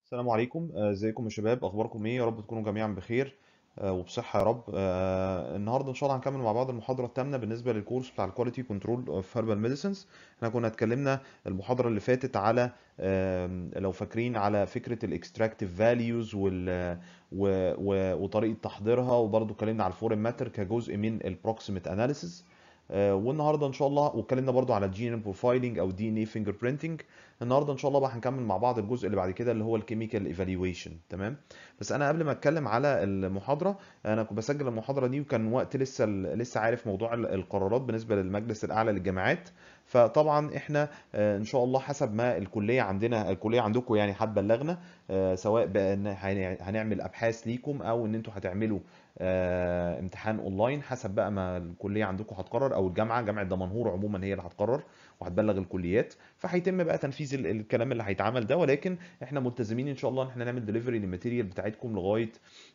السلام عليكم آه، ازيكم يا شباب اخباركم ايه يا رب تكونوا جميعا بخير آه، وبصحه يا رب آه، النهارده ان شاء الله هنكمل مع بعض المحاضره الثامنه بالنسبه للكورس بتاع الكواليتي كنترول اوف هيربال ميديسنز احنا كنا اتكلمنا المحاضره اللي فاتت على آم، لو فاكرين على فكره الاكستراكتيف فاليوز وال و- و- وطريقه تحضيرها وبرضه اتكلمنا على الفورين ماتر كجزء من البروكسيمت اناليسيز والنهارده ان شاء الله واتكلمنا برضو على الجي ان بروفايلنج او دي ان اي فينجر برينتنج النهارده ان شاء الله بقى هنكمل مع بعض الجزء اللي بعد كده اللي هو الكيميكال ايفالويشن تمام بس انا قبل ما اتكلم على المحاضره انا كنت بسجل المحاضره دي وكان وقت لسه لسه عارف موضوع ال- القرارات بالنسبه للمجلس الاعلى للجامعات فطبعا احنا آه، ان شاء الله حسب ما الكليه عندنا الكليه عندكم يعني هتبلغنا آه، سواء بان هن- هنعمل ابحاث ليكم او ان انتوا هتعملوا آه، امتحان اونلاين حسب بقى ما الكليه عندكم هتقرر او الجامعه جامعه دمنهور عموما هي اللي هتقرر وهتبلغ الكليات فهيتم بقى تنفيذ ال- الكلام اللي هيتعمل ده ولكن احنا ملتزمين ان شاء الله ان احنا نعمل ديليفري للماتيريال بتاعتكم لغايه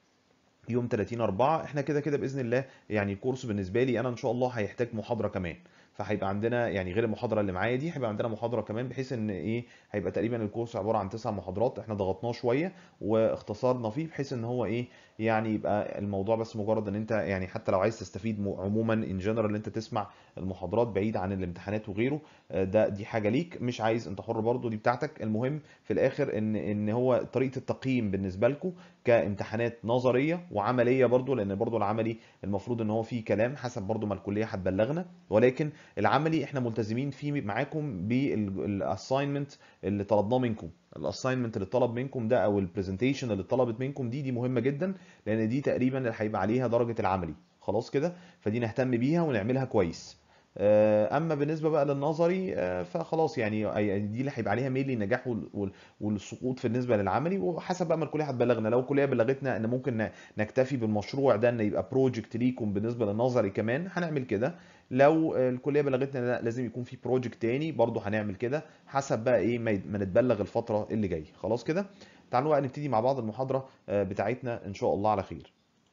يوم 30 4 احنا كده كده باذن الله يعني الكورس بالنسبه لي انا ان شاء الله هيحتاج محاضره كمان فهيبقى عندنا يعني غير المحاضره اللي معايا دي هيبقى عندنا محاضره كمان بحيث ان ايه هيبقى تقريبا الكورس عباره عن تسع محاضرات احنا ضغطناه شويه واختصرنا فيه بحيث ان هو ايه يعني يبقى الموضوع بس مجرد ان انت يعني حتى لو عايز تستفيد م- عموما ان جنرال انت تسمع المحاضرات بعيد عن الامتحانات وغيره آه، ده دي حاجه ليك مش عايز انت حر برضو دي بتاعتك المهم في الاخر ان ان هو طريقه التقييم بالنسبه لكم كامتحانات نظريه وعمليه برضو لان برضو العملي المفروض ان هو فيه كلام حسب برضو ما الكليه هتبلغنا ولكن العملي احنا ملتزمين فيه معاكم بالاساينمنت اللي طلبناه منكم الاساينمنت اللي طلب منكم ده او البرزنتيشن اللي طلبت منكم دي دي مهمه جدا لان دي تقريبا اللي هيبقى عليها درجه العملي خلاص كده فدي نهتم بيها ونعملها كويس آه، اما بالنسبه بقى للنظري آه، فخلاص يعني يعني دي اللي هيبقى عليها ميل النجاح وال- وال- والسقوط في بالنسبه للعملي وحسب بقى ما الكليه هتبلغنا لو الكليه بلغتنا ان ممكن ن- نكتفي بالمشروع ده ان يبقى بروجكت ليكم بالنسبه للنظري كمان هنعمل كده لو آه، الكليه بلغتنا لا لازم يكون في بروجكت تاني برضه هنعمل كده حسب بقى ايه ما يت- ما نتبلغ الفتره اللي جايه خلاص كده تعالوا بقى نبتدي مع بعض المحاضره آه، بتاعتنا ان شاء الله على خير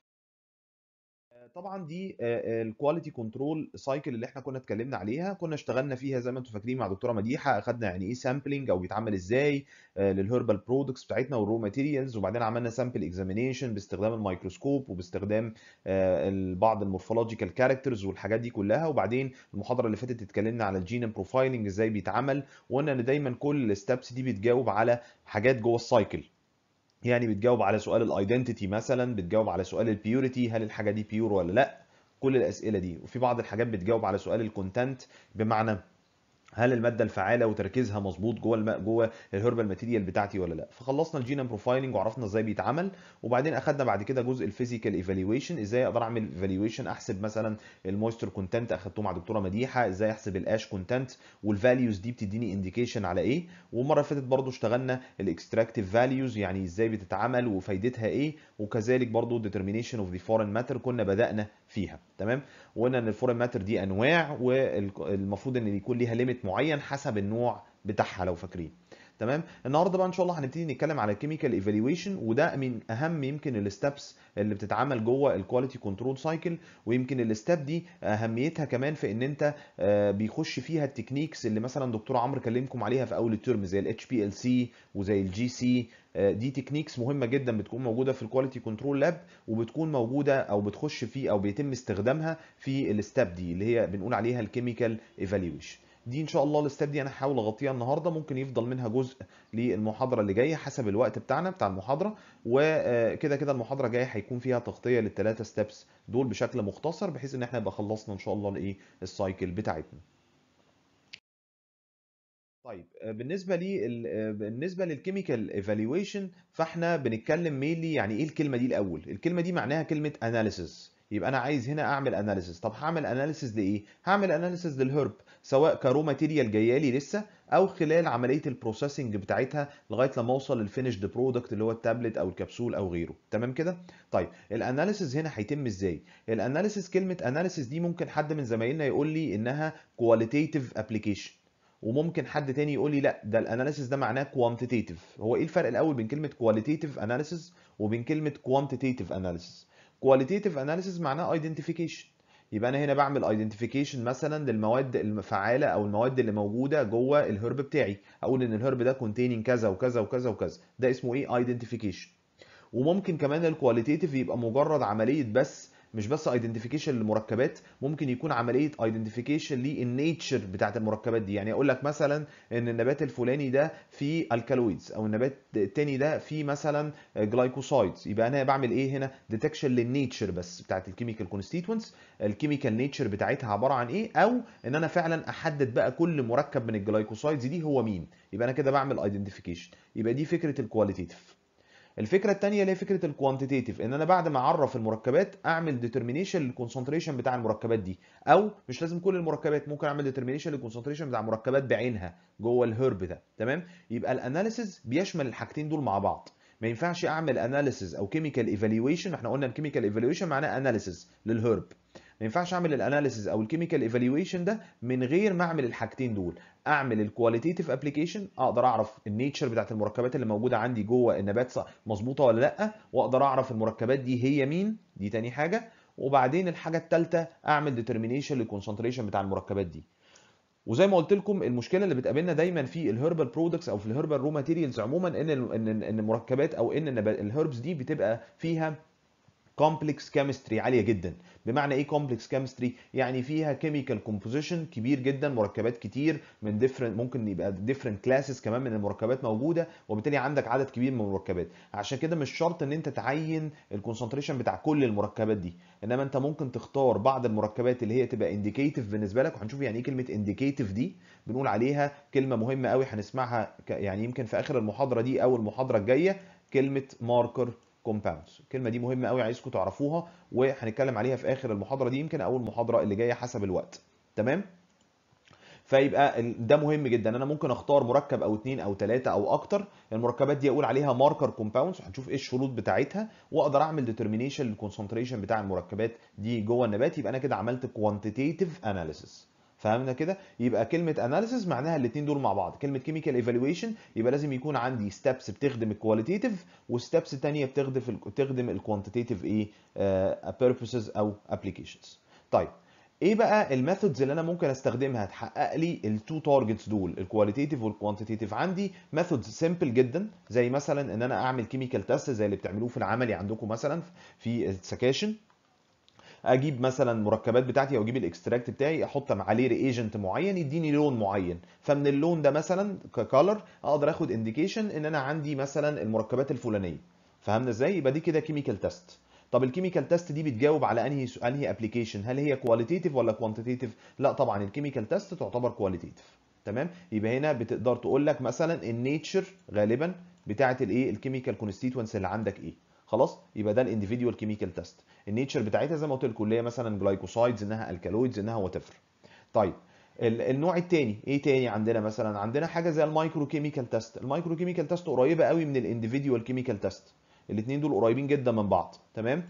طبعا دي الكواليتي كنترول سايكل اللي احنا كنا اتكلمنا عليها كنا اشتغلنا فيها زي ما انتم فاكرين مع دكتوره مديحه اخدنا يعني ايه سامبلنج او بيتعمل ازاي للهربال برودكتس بتاعتنا والرو ماتيريالز وبعدين عملنا سامبل اكزامينيشن باستخدام الميكروسكوب وباستخدام آه، ال- بعض المورفولوجيكال كاركترز والحاجات دي كلها وبعدين المحاضره اللي فاتت اتكلمنا على الجين بروفايلنج ازاي بيتعمل وقلنا ان دايما كل الستبس دي بتجاوب على حاجات جوه السايكل يعني بتجاوب على سؤال الايدنتيتي مثلا بتجاوب على سؤال البيوريتي هل الحاجه دي بيور ولا لا كل الاسئله دي وفي بعض الحاجات بتجاوب على سؤال الكونتنت بمعنى هل الماده الفعاله وتركيزها مظبوط جوه الم... جوه الهربال ماتيريال بتاعتي ولا لا فخلصنا الجينوم بروفايلنج وعرفنا ازاي بيتعمل وبعدين اخدنا بعد كده جزء الفيزيكال ايفالويشن ازاي اقدر اعمل ايفالويشن احسب مثلا المويستر كونتنت اخدته مع دكتوره مديحه ازاي احسب الاش كونتنت والفاليوز دي بتديني انديكيشن على ايه والمره اللي فاتت برضو اشتغلنا الاكستراكتيف فاليوز يعني ازاي بتتعمل وفايدتها ايه وكذلك برضو ديترمينيشن اوف ذا فورين ماتر كنا بدانا فيها تمام وقلنا ان الفورين ماتر دي انواع والمفروض ان يكون ليها ليميت معين حسب النوع بتاعها لو فاكرين تمام النهارده بقى ان شاء الله هنبتدي نتكلم على الكيميكال ايفالويشن وده من اهم يمكن الستبس اللي بتتعمل جوه الكواليتي كنترول سايكل ويمكن الستاب دي اهميتها كمان في ان انت آه، بيخش فيها التكنيكس اللي مثلا دكتور عمرو كلمكم عليها في اول الترم زي الاتش بي ال سي وزي الجي سي دي تكنيكس مهمه جدا بتكون موجوده في الكواليتي كنترول لاب وبتكون موجوده او بتخش فيه او بيتم استخدامها في الستاب دي اللي هي بنقول عليها الكيميكال ايفالويشن دي ان شاء الله الستاب دي انا هحاول اغطيها النهارده ممكن يفضل منها جزء للمحاضره اللي جايه حسب الوقت بتاعنا بتاع المحاضره وكده كده المحاضره الجايه هيكون فيها تغطيه للثلاثه ستابس دول بشكل مختصر بحيث ان احنا نبقى خلصنا ان شاء الله الايه السايكل بتاعتنا طيب آه، بالنسبه لي ال- آه، بالنسبه للكيميكال ايفالويشن فاحنا بنتكلم مينلي يعني ايه الكلمه دي الاول الكلمه دي معناها كلمه اناليسيس يبقى انا عايز هنا اعمل اناليسيس طب هعمل اناليسيس لايه هعمل اناليسيس للهرب سواء كرو ماتيريال جايه لي لسه او خلال عمليه البروسيسنج بتاعتها لغايه لما اوصل للفينيشد برودكت اللي هو التابلت او الكبسول او غيره تمام كده طيب الاناليسيس هنا هيتم ازاي الاناليسيس كلمه اناليسيس دي ممكن حد من زمايلنا يقول لي انها كواليتيتيف ابلكيشن وممكن حد تاني يقول لي لا ده الاناليسيس ده معناه كوانتيتيف هو ايه الفرق الاول بين كلمه كواليتيتيف اناليسيس وبين كلمه كوانتيتيف اناليسيس كواليتيتيف اناليسيس معناه ايدنتيفيكيشن يبقى انا هنا بعمل ايدنتيفيكيشن مثلا للمواد الفعاله او المواد اللي موجوده جوه الهرب بتاعي اقول ان الهرب ده containing كذا وكذا وكذا وكذا ده اسمه ايه ايدنتيفيكيشن وممكن كمان الكواليتيتيف يبقى مجرد عمليه بس مش بس ايدنتيفيكيشن للمركبات ممكن يكون عمليه ايدنتيفيكيشن للنيتشر بتاعت المركبات دي يعني اقول لك مثلا ان النبات الفلاني ده فيه الكالويدز او النبات التاني ده فيه مثلا جلايكوسايدز يبقى انا بعمل ايه هنا ديتكشن للنيتشر بس بتاعت الكيميكال كونستيتوينتس الكيميكال نيتشر بتاعتها عباره عن ايه او ان انا فعلا احدد بقى كل مركب من الجلايكوسايدز دي هو مين يبقى انا كده بعمل ايدنتيفيكيشن يبقى دي فكره الكواليتيف الفكره الثانيه اللي هي فكره الكوانتيتيف ان انا بعد ما اعرف المركبات اعمل ديترمينيشن للكونسنتريشن بتاع المركبات دي او مش لازم كل المركبات ممكن اعمل ديترمينيشن للكونسنتريشن بتاع مركبات بعينها جوه الهرب ده تمام يبقى الاناليسيز بيشمل الحاجتين دول مع بعض ما ينفعش اعمل اناليسيز او كيميكال ايفالويشن احنا قلنا الكيميكال ايفالويشن معناه اناليسيز للهرب ما ينفعش اعمل الاناليسيز او الكيميكال ايفالويشن ده من غير ما اعمل الحاجتين دول اعمل الكواليتيف ابلكيشن اقدر اعرف النيتشر بتاعت المركبات اللي موجوده عندي جوه النبات مظبوطه ولا لا واقدر اعرف المركبات دي هي مين دي تاني حاجه وبعدين الحاجه الثالثه اعمل ديترمينيشن للكونسنتريشن بتاع المركبات دي وزي ما قلت لكم المشكله اللي بتقابلنا دايما في الهربال برودكتس او في الهربال رو ماتيريالز عموما ان ان ان المركبات او ان الهربس دي بتبقى فيها كومبلكس كيمستري عاليه جدا بمعنى ايه كومبلكس كيمستري يعني فيها كيميكال كومبوزيشن كبير جدا مركبات كتير من ديفرنت ممكن يبقى ديفرنت كلاسز كمان من المركبات موجوده وبالتالي عندك عدد كبير من المركبات عشان كده مش شرط ان انت تعين الكونسنتريشن بتاع كل المركبات دي انما انت ممكن تختار بعض المركبات اللي هي تبقى انديكيتيف بالنسبه لك وهنشوف يعني ايه كلمه انديكيتيف دي بنقول عليها كلمه مهمه قوي هنسمعها يعني يمكن في اخر المحاضره دي او المحاضره الجايه كلمه ماركر كومباوندز الكلمه دي مهمه قوي عايزكم تعرفوها وهنتكلم عليها في اخر المحاضره دي يمكن اول محاضره اللي جايه حسب الوقت تمام فيبقى ده مهم جدا انا ممكن اختار مركب او اثنين او ثلاثه او اكتر المركبات دي اقول عليها ماركر كومباوندز هنشوف ايه الشروط بتاعتها واقدر اعمل ديترمينيشن للكونسنتريشن بتاع المركبات دي جوه النبات يبقى انا كده عملت كوانتيتيف اناليسيس فهمنا كده يبقى كلمه اناليسيس معناها الاثنين دول مع بعض كلمه كيميكال ايفالويشن يبقى لازم يكون عندي ستيبس بتخدم الكواليتيف وستيبس ثانيه بتخدم بتخدم الكوانتيتيف ايه بيربسز uh, او ابلكيشنز طيب ايه بقى الميثودز اللي انا ممكن استخدمها تحقق لي التو تارجتس دول الكواليتيف والكوانتيتيف عندي ميثودز سيمبل جدا زي مثلا ان انا اعمل كيميكال تيست زي اللي بتعملوه في العملي عندكم مثلا في السكاشن اجيب مثلا مركبات بتاعتي او اجيب الاكستراكت بتاعي احط عليه ريجنت معين يديني لون معين فمن اللون ده مثلا ككالر اقدر اخد انديكيشن ان انا عندي مثلا المركبات الفلانيه فهمنا ازاي يبقى دي كده كيميكال تيست طب الكيميكال تيست دي بتجاوب على انهي انهي ابلكيشن هل هي كواليتيف ولا كوانتيتيف لا طبعا الكيميكال تيست تعتبر كواليتيف تمام يبقى هنا بتقدر تقول لك مثلا النيتشر غالبا بتاعه الايه الكيميكال كونستيتوينتس اللي عندك ايه خلاص يبقى ده الانديفيدوال كيميكال تيست النيتشر بتاعتها زي ما قلت لكم اللي هي مثلا جلايكوسايدز انها الكالويدز انها وات ايفر طيب النوع الثاني ايه تاني عندنا مثلا عندنا حاجه زي المايكرو كيميكال تيست المايكرو كيميكال تيست قريبه قوي من الانديفيدوال كيميكال تيست الاثنين دول قريبين جدا من بعض تمام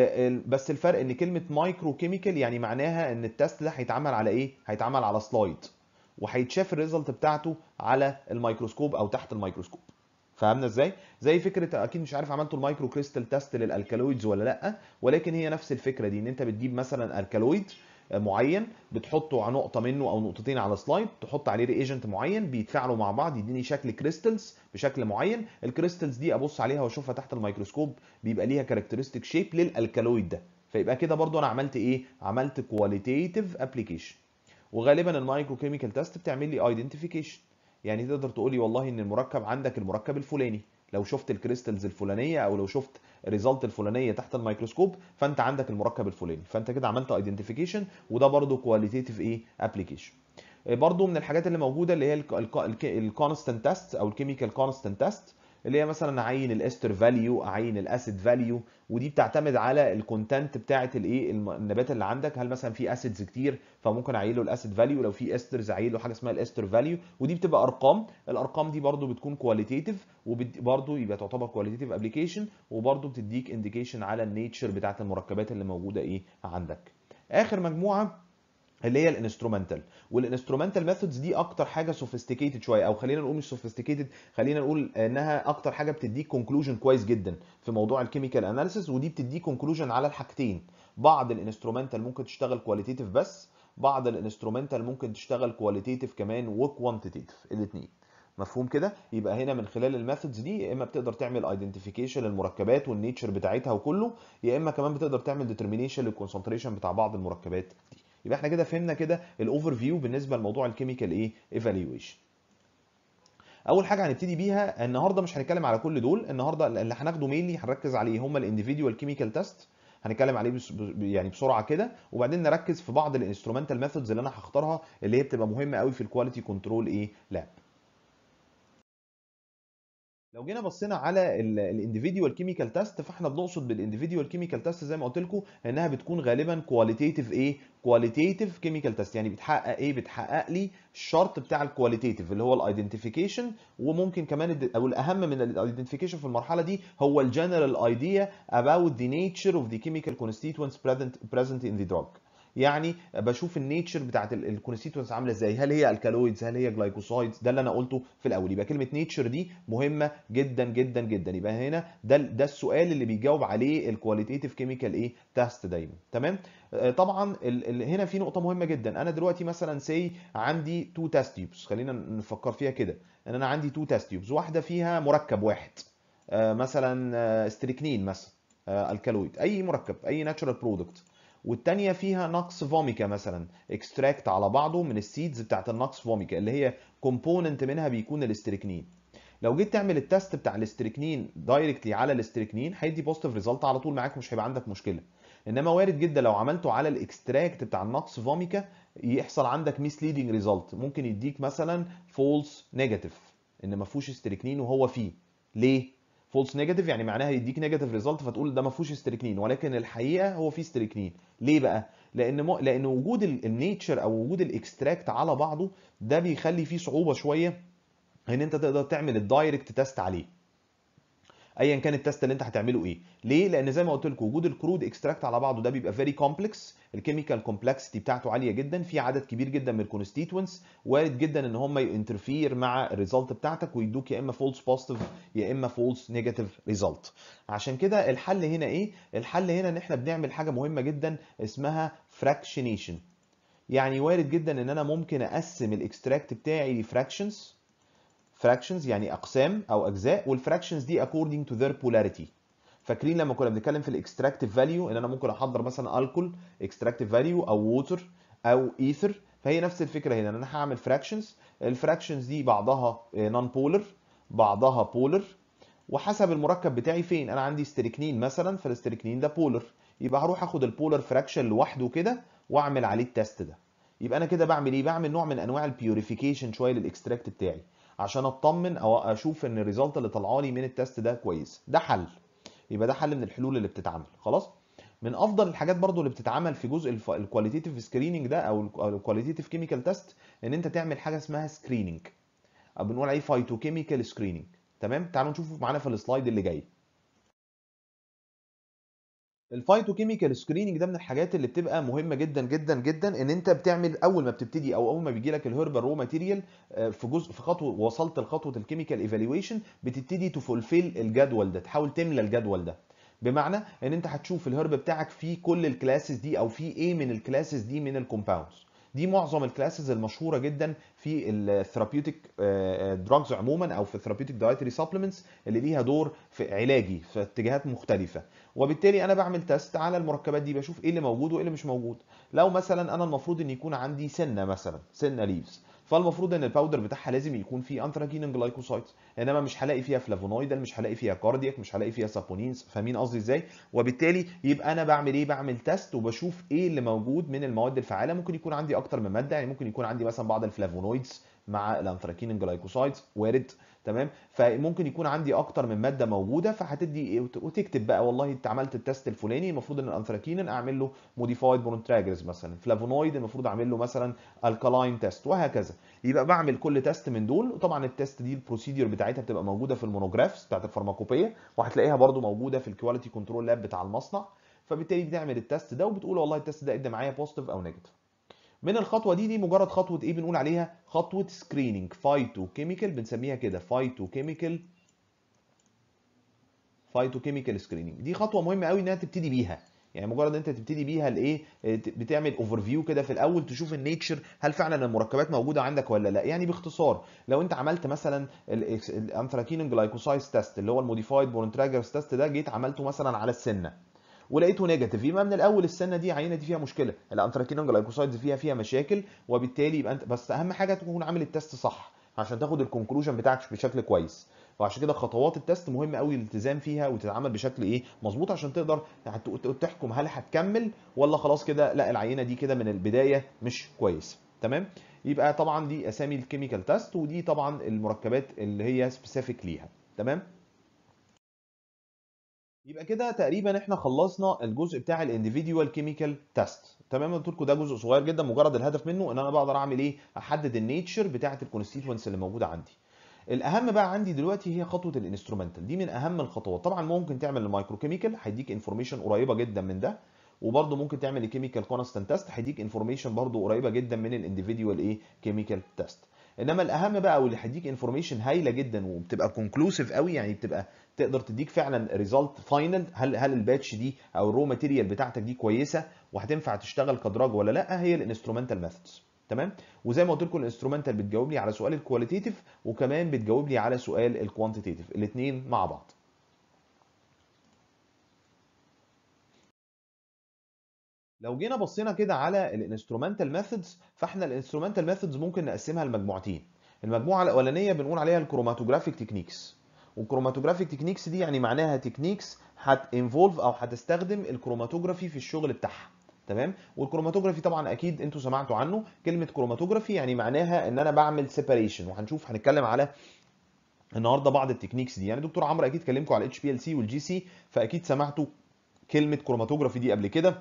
بس الفرق ان كلمه مايكرو كيميكال يعني معناها ان التيست ده هيتعمل على ايه هيتعمل على سلايد وهيتشاف الريزلت بتاعته على الميكروسكوب او تحت الميكروسكوب فهمنا ازاي زي فكره اكيد مش عارف عملتوا المايكرو كريستال تيست للالكالويدز ولا لا ولكن هي نفس الفكره دي ان انت بتجيب مثلا الكالويد معين بتحطه على نقطه منه او نقطتين على سلايد تحط عليه ريجنت معين بيتفاعلوا مع بعض يديني شكل كريستالز بشكل معين الكريستالز دي ابص عليها واشوفها تحت الميكروسكوب بيبقى ليها كاركترستيك شيب للالكالويد ده فيبقى كده برضو انا عملت ايه عملت كواليتيف ابلكيشن وغالبا المايكرو كيميكال تيست بتعمل لي ايدنتيفيكيشن يعني تقدر تقولي والله ان المركب عندك المركب الفلاني لو شفت الكريستالز الفلانيه او لو شفت الريزلت الفلانيه تحت الميكروسكوب فانت عندك المركب الفلاني فانت كده عملت ايدنتيفيكيشن وده برضو كواليتيف ايه ابلكيشن برضو من الحاجات اللي موجوده اللي هي الكونستنت تيست او الكيميكال كونستنت تيست اللي هي مثلا اعين الاستر فاليو اعين الاسيد فاليو ودي بتعتمد على الكونتنت بتاعه الايه النبات اللي عندك هل مثلا في اسيدز كتير فممكن اعين له الاسيد فاليو لو في استرز اعين له حاجه اسمها الاستر فاليو ودي بتبقى ارقام الارقام دي برده بتكون كواليتيف وبرده يبقى تعتبر كواليتيف ابلكيشن وبرده بتديك انديكيشن على النيتشر بتاعه المركبات اللي موجوده ايه عندك اخر مجموعه اللي هي الانسترومنتال والانسترومنتال ميثودز دي اكتر حاجه سوفيستيكيتد شويه او خلينا نقول مش سوفيستيكيتد خلينا نقول انها اكتر حاجه بتديك كونكلوجن كويس جدا في موضوع الكيميكال اناليسيس ودي بتديك كونكلوجن على الحاجتين بعض الانسترومنتال ممكن تشتغل كواليتيتيف بس بعض الانسترومنتال ممكن تشتغل كواليتيتيف كمان وكوانتيتيف الاثنين مفهوم كده يبقى هنا من خلال الميثودز دي يا اما بتقدر تعمل ايدنتيفيكيشن للمركبات والنيتشر بتاعتها وكله يا اما كمان بتقدر تعمل ديترمينيشن للكونسنتريشن بتاع بعض المركبات دي يبقى احنا كده فهمنا كده الاوفر فيو بالنسبه لموضوع الكيميكال ايه ايفالويشن اول حاجه هنبتدي بيها النهارده مش هنتكلم على كل دول النهارده اللي هناخده مينلي هنركز عليه هم الانديفيدوال كيميكال تيست هنتكلم عليه بس يعني بسرعه كده وبعدين نركز في بعض الانسترومنتال ميثودز اللي انا هختارها اللي هي بتبقى مهمه قوي في الكواليتي كنترول ايه لاب لو جينا بصينا على الانديفيديوال كيميكال تيست فاحنا بنقصد بالانديفيديوال كيميكال تيست زي ما قلت لكم انها بتكون غالبا كواليتيتيف ايه كواليتيتيف كيميكال تيست يعني بتحقق ايه بتحقق لي الشرط بتاع الكواليتيتيف اللي هو الايدنتيفيكيشن وممكن كمان او الاهم من الايدنتيفيكيشن في المرحله دي هو الجنرال ايديا about the nature of the chemical constituents present present in the drug يعني بشوف النيتشر بتاعت الكونستيتوينتس عامله ازاي هل هي الكالويدز هل هي جلايكوسايدز ده اللي انا قلته في الاول يبقى كلمه نيتشر دي مهمه جدا جدا جدا يبقى هنا ده ده السؤال اللي بيجاوب عليه الكواليتيتيف كيميكال ايه تيست دايما تمام طبعا ال ال هنا في نقطه مهمه جدا انا دلوقتي مثلا سي عندي تو تيست تيوبس خلينا نفكر فيها كده ان انا عندي تو تيست تيوبس واحده فيها مركب واحد مثلا ستريكنين مثلا الكالويد اي مركب اي ناتشورال برودكت والتانية فيها نقص فوميكا مثلا اكستراكت على بعضه من السيدز بتاعت النقص فوميكا اللي هي كومبوننت منها بيكون الاستريكنين لو جيت تعمل التست بتاع الاستريكنين دايركتلي على الاستريكنين هيدي بوزيتيف ريزلت على طول معاك مش هيبقى عندك مشكله انما وارد جدا لو عملته على الاكستراكت بتاع النقص فوميكا يحصل عندك ميسليدنج ريزلت ممكن يديك مثلا فولس نيجاتيف ان ما فيهوش استريكنين وهو فيه ليه فولس نيجاتيف يعني معناها يديك نيجاتيف ريزلت فتقول ده ما فيهوش استريكنين ولكن الحقيقه هو فيه استريكنين ليه بقى لان م... لان وجود النيتشر او وجود الاكستراكت على بعضه ده بيخلي فيه صعوبه شويه ان انت تقدر تعمل الدايركت تيست عليه ايا كان التست اللي انت هتعمله ايه ليه لان زي ما قلت لكم وجود الكرود اكستراكت على بعضه ده بيبقى فيري كومبلكس الكيميكال كومبلكسيتي بتاعته عاليه جدا في عدد كبير جدا من الكونستيتوينتس وارد جدا ان هم ينترفير مع الريزلت بتاعتك ويدوك يا اما فولس بوزيتيف يا اما فولس نيجاتيف ريزلت عشان كده الحل هنا ايه الحل هنا ان احنا بنعمل حاجه مهمه جدا اسمها فراكشنيشن يعني وارد جدا ان انا ممكن اقسم الاكستراكت بتاعي لفراكشنز fractions يعني اقسام او اجزاء والفراكشنز دي according to their polarity فاكرين لما كنا بنتكلم في الاكستراكتيف فاليو ان انا ممكن احضر مثلا الكول اكستراكتيف فاليو او ووتر او ايثر فهي نفس الفكره هنا ان انا هعمل فراكشنز الفراكشنز دي بعضها نون بولر بعضها بولر وحسب المركب بتاعي فين انا عندي ستريكنين مثلا فالاستريكنين ده بولر يبقى هروح اخد البولر فراكشن لوحده كده واعمل عليه التست ده يبقى انا كده بعمل ايه بعمل نوع من انواع البيوريفيكيشن شويه للاكستراكت بتاعي عشان اطمن او اشوف ان الريزلت اللي طالعه لي من التست ده كويس ده حل يبقى ده حل من الحلول اللي بتتعمل خلاص من افضل الحاجات برضو اللي بتتعمل في جزء الكواليتيتيف سكريننج ده او الكواليتيتيف كيميكال تيست ان انت تعمل حاجه اسمها سكريننج او بنقول عليه فايتوكيميكال سكريننج تمام تعالوا نشوفه معانا في السلايد اللي جاي الفايتوكيميكال سكريننج ده من الحاجات اللي بتبقى مهمه جدا جدا جدا ان انت بتعمل اول ما بتبتدي او اول ما بيجي لك الهربال رو ماتيريال في جزء في خطوه وصلت لخطوه الكيميكال ايفالويشن بتبتدي تفولفيل الجدول ده تحاول تملى الجدول ده بمعنى ان انت هتشوف الهرب بتاعك فيه كل الكلاسز دي او فيه ايه من الكلاسز دي من الكومباوندز دي معظم الكلاسز المشهوره جدا في الثيرابيوتيك دراجز عموما او في الثيرابيوتيك دايتري سبلمنتس اللي ليها دور في علاجي في اتجاهات مختلفه وبالتالي انا بعمل تيست على المركبات دي بشوف ايه اللي موجود وايه اللي مش موجود لو مثلا انا المفروض ان يكون عندي سنه مثلا سنه ليفز فالمفروض ان الباودر بتاعها لازم يكون فيه انثراكين جلايكوسايدز انما مش هلاقي فيها فلافونويدال مش هلاقي فيها كاردياك مش هلاقي فيها سابونينز فاهمين قصدي ازاي وبالتالي يبقى انا بعمل ايه بعمل تيست وبشوف ايه اللي موجود من المواد الفعاله ممكن يكون عندي اكتر من ماده يعني ممكن يكون عندي مثلا بعض الفلافونويدز مع الانثراكين جلايكوسايدز وارد تمام فممكن يكون عندي اكتر من ماده موجوده فهتدي وتكتب بقى والله انت عملت التست الفلاني المفروض ان الانثراكين اعمل له موديفايد برونتراجرز مثلا فلافونويد المفروض اعمل له مثلا الكالاين تيست وهكذا يبقى بعمل كل تيست من دول وطبعا التيست دي البروسيدور بتاعتها بتبقى موجوده في المونوجرافز بتاعت الفارماكوبيه وهتلاقيها برده موجوده في الكواليتي كنترول لاب بتاع المصنع فبالتالي بتعمل التيست ده وبتقول والله التيست ده ادى معايا بوزيتيف او نيجاتيف من الخطوه دي دي مجرد خطوه ايه بنقول عليها خطوه سكريننج فايتو كيميكال بنسميها كده فايتو كيميكال فايتو كيميكال سكريننج دي خطوه مهمه قوي انها تبتدي بيها يعني مجرد انت تبتدي بيها الايه بتعمل اوفر فيو كده في الاول تشوف النيتشر هل فعلا المركبات موجوده عندك ولا لا يعني باختصار لو انت عملت مثلا الانثراكين جلايكوسايز تيست اللي هو الموديفايد بورنتراجرز تيست ده جيت عملته مثلا على السنه ولقيته نيجاتيف يبقى من الاول السنه دي عينه دي فيها مشكله الانثراكين جلايكوسايدز فيها فيها مشاكل وبالتالي يبقى انت بس اهم حاجه تكون عامل التيست صح عشان تاخد الكونكلوجن بتاعك بشكل كويس وعشان كده خطوات التست مهم قوي الالتزام فيها وتتعمل بشكل ايه مظبوط عشان تقدر تحكم هل هتكمل ولا خلاص كده لا العينه دي كده من البدايه مش كويس تمام يبقى طبعا دي اسامي الكيميكال تيست ودي طبعا المركبات اللي هي سبيسيفيك ليها تمام يبقى كده تقريبا احنا خلصنا الجزء بتاع الانديفيديوال كيميكال تيست تمام قلت لكم ده جزء صغير جدا مجرد الهدف منه ان انا بقدر اعمل ايه احدد النيتشر بتاعه الكونستيتوينتس اللي موجوده عندي الاهم بقى عندي دلوقتي هي خطوه الانسترومنتال دي من اهم الخطوات طبعا ممكن تعمل المايكرو كيميكال هيديك انفورميشن قريبه جدا من ده وبرده ممكن تعمل الكيميكال كونستانت تيست هيديك انفورميشن برده قريبه جدا من الانديفيديوال ايه كيميكال تيست انما الاهم بقى واللي هيديك انفورميشن هايله جدا وبتبقى كونكلوسيف قوي يعني بتبقى تقدر تديك فعلا ريزلت فاينل هل هل الباتش دي او الرو ماتيريال بتاعتك دي كويسه وهتنفع تشتغل كدراج ولا لا هي الانسترومنتال ميثودز تمام وزي ما قلت لكم الانسترومنتال بتجاوب لي على سؤال الكواليتيف وكمان بتجاوب لي على سؤال الكوانتيتيف الاثنين مع بعض لو جينا بصينا كده على الانسترومنتال ميثودز فاحنا الانسترومنتال ميثودز ممكن نقسمها لمجموعتين المجموعه الاولانيه بنقول عليها الكروماتوجرافيك تكنيكس والكروماتوجرافيك تكنيكس دي يعني معناها تكنيكس هت انفولف او هتستخدم الكروماتوجرافي في الشغل بتاعها تمام والكروماتوجرافي طبعا اكيد انتوا سمعتوا عنه كلمه كروماتوجرافي يعني معناها ان انا بعمل سيباريشن وهنشوف هنتكلم على النهارده بعض التكنيكس دي يعني دكتور عمرو اكيد كلمكم على الاتش بي ال سي والجي سي فاكيد سمعتوا كلمه كروماتوجرافي دي قبل كده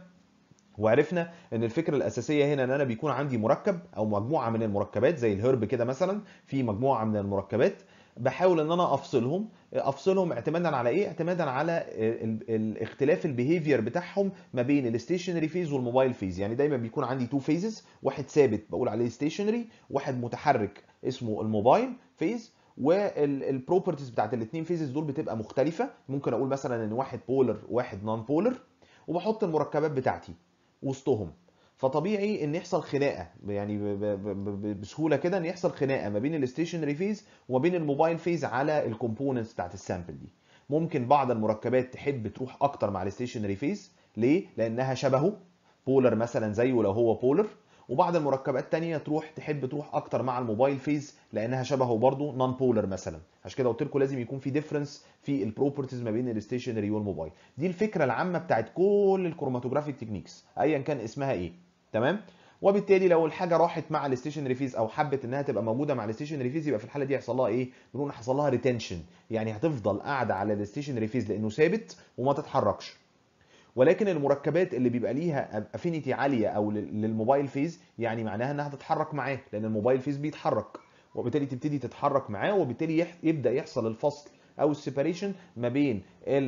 وعرفنا ان الفكره الاساسيه هنا ان انا بيكون عندي مركب او مجموعه من المركبات زي الهرب كده مثلا في مجموعه من المركبات بحاول ان انا افصلهم افصلهم اعتمادا على ايه اعتمادا على الاختلاف البيهيفير بتاعهم ما بين الستيشنري فيز والموبايل فيز يعني دايما بيكون عندي تو فيزز واحد ثابت بقول عليه ستيشنري واحد متحرك اسمه الموبايل فيز والبروبرتيز بتاعت الاثنين فيزز دول بتبقى مختلفه ممكن اقول مثلا ان واحد بولر واحد نون بولر وبحط المركبات بتاعتي وسطهم فطبيعي ان يحصل خناقه يعني بسهوله كده ان يحصل خناقه ما بين الستيشنري فيز وما بين الموبايل فيز على الكومبوننتس بتاعت السامبل دي ممكن بعض المركبات تحب تروح اكتر مع الستيشنري فيز ليه لانها شبهه بولر مثلا زيه لو هو بولر وبعض المركبات تانية تروح تحب تروح اكتر مع الموبايل فيز لانها شبهه برضه نون بولر مثلا عشان كده قلت لكم لازم يكون في ديفرنس في البروبرتيز ما بين الستيشنري والموبايل دي الفكره العامه بتاعت كل الكروماتوجرافيك تكنيكس ايا كان اسمها ايه تمام وبالتالي لو الحاجه راحت مع الستيشنري فيز او حبت انها تبقى موجوده مع الستيشنري فيز يبقى في الحاله دي هيحصل لها ايه بنقول هيحصل لها ريتنشن يعني هتفضل قاعده على الستيشنري فيز لانه ثابت وما تتحركش ولكن المركبات اللي بيبقى ليها افينيتي عاليه او للموبايل فيز يعني معناها انها تتحرك معاه لان الموبايل فيز بيتحرك وبالتالي تبتدي تتحرك معاه وبالتالي يبدا يحصل الفصل او السيباريشن ما بين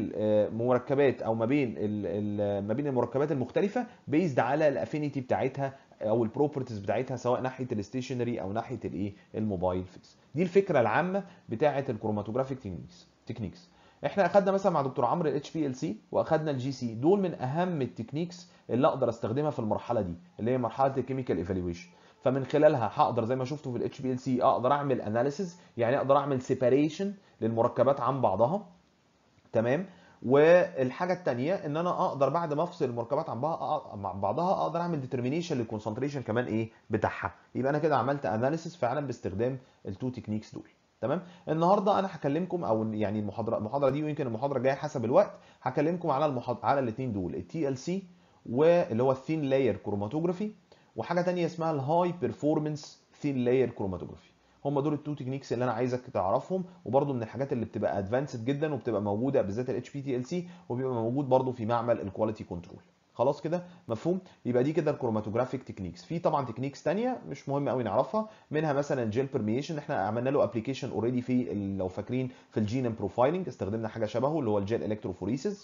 المركبات او ما بين ما بين المركبات المختلفه بيزد على الافينيتي بتاعتها او البروبرتيز بتاعتها سواء ناحيه الستيشنري او ناحيه الايه الموبايل فيز دي الفكره العامه بتاعه الكروماتوجرافيك تكنيكس تكنيكس احنا اخدنا مثلا مع دكتور عمرو الاتش بي ال سي واخدنا الجي سي دول من اهم التكنيكس اللي اقدر استخدمها في المرحله دي اللي هي مرحله الكيميكال ايفالويشن فمن خلالها هقدر زي ما شفتوا في الاتش بي ال سي اقدر اعمل اناليسيز يعني اقدر اعمل سيباريشن للمركبات عن بعضها تمام والحاجه الثانيه ان انا اقدر بعد ما افصل المركبات عن بعضها اقدر اعمل ديترمينيشن للكونسنتريشن كمان ايه بتاعها يبقى انا كده عملت اناليسيس فعلا باستخدام التو تكنيكس دول تمام النهارده انا هكلمكم او يعني المحاضره المحاضره دي ويمكن المحاضره الجايه حسب الوقت هكلمكم على المحاضره على الاثنين دول التي ال سي واللي هو الثين لاير كروماتوجرافي وحاجه ثانيه اسمها الهاي بيرفورمانس ثين لاير كروماتوجرافي هم دول التو تكنيكس اللي انا عايزك تعرفهم وبرده من الحاجات اللي بتبقى ادفانسد جدا وبتبقى موجوده بالذات الاتش بي تي ال سي وبيبقى موجود برده في معمل الكواليتي كنترول خلاص كده مفهوم يبقى دي كده الكروماتوجرافيك تكنيكس في طبعا تكنيكس ثانيه مش مهم قوي نعرفها منها مثلا جيل بيرميشن احنا عملنا له ابلكيشن اوريدي في لو فاكرين في الجين بروفايلنج استخدمنا حاجه شبهه اللي هو الجيل الكتروفوريسيس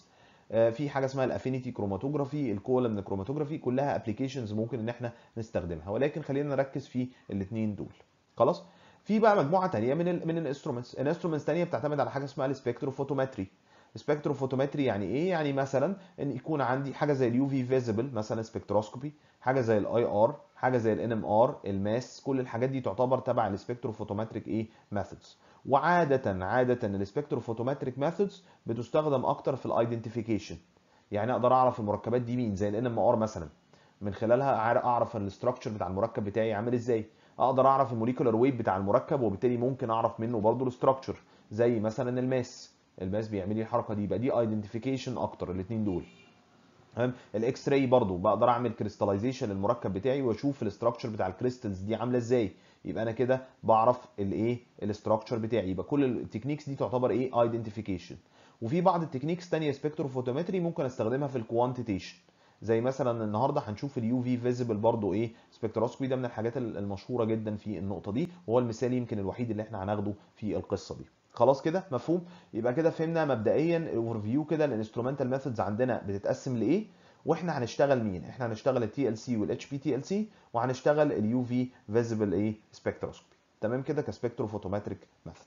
آه، في حاجه اسمها الافينيتي كروماتوجرافي الكولمن كروماتوجرافي كلها ابلكيشنز ممكن ان احنا نستخدمها ولكن خلينا نركز في الاثنين دول خلاص في بقى مجموعه ثانيه من ال من الانسترومنتس الانسترومنتس ثانيه بتعتمد على حاجه اسمها السبكتروفوتومتري سبكتروفوتومتري يعني ايه يعني مثلا ان يكون عندي حاجه زي اليو في فيزيبل مثلا سبكتروسكوبي حاجه زي الاي ار حاجه زي الان ام ار الماس كل الحاجات دي تعتبر تبع السبكتروفوتومتريك ايه ميثودز وعاده عاده السبكتروفوتومتريك ميثودز بتستخدم اكتر في الايدنتيفيكيشن يعني اقدر اعرف المركبات دي مين زي الان ام ار مثلا من خلالها اعرف الاستراكشر بتاع المركب بتاعي عامل ازاي اقدر اعرف الموليكولار ويت بتاع المركب وبالتالي ممكن اعرف منه برضه الاستراكشر زي مثلا الماس الماس بيعمل لي الحركه دي يبقى دي ايدنتيفيكيشن اكتر الاثنين دول تمام الاكس راي برضو بقدر اعمل كريستاليزيشن للمركب بتاعي واشوف الاستراكشر بتاع الكريستالز دي عامله ازاي يبقى انا كده بعرف الايه الاستراكشر بتاعي يبقى كل التكنيكس دي تعتبر ايه ايدنتيفيكيشن وفي بعض التكنيكس ثانيه سبكتروفوتومتري ممكن استخدمها في الكوانتيتيشن زي مثلا النهارده هنشوف اليو في فيزيبل برضو ايه سبكتروسكوبي ده من الحاجات المشهوره جدا في النقطه دي وهو المثال يمكن الوحيد اللي احنا هناخده في القصه دي خلاص كده مفهوم يبقى كده فهمنا مبدئيا اوفر فيو كده الانسترومنتال ميثودز عندنا بتتقسم لايه واحنا هنشتغل مين احنا هنشتغل التي ال سي والاتش بي تي ال سي وهنشتغل اليو في فيزيبل ايه سبكتروسكوبي تمام كده كسبكتروفوتومتريك ميثود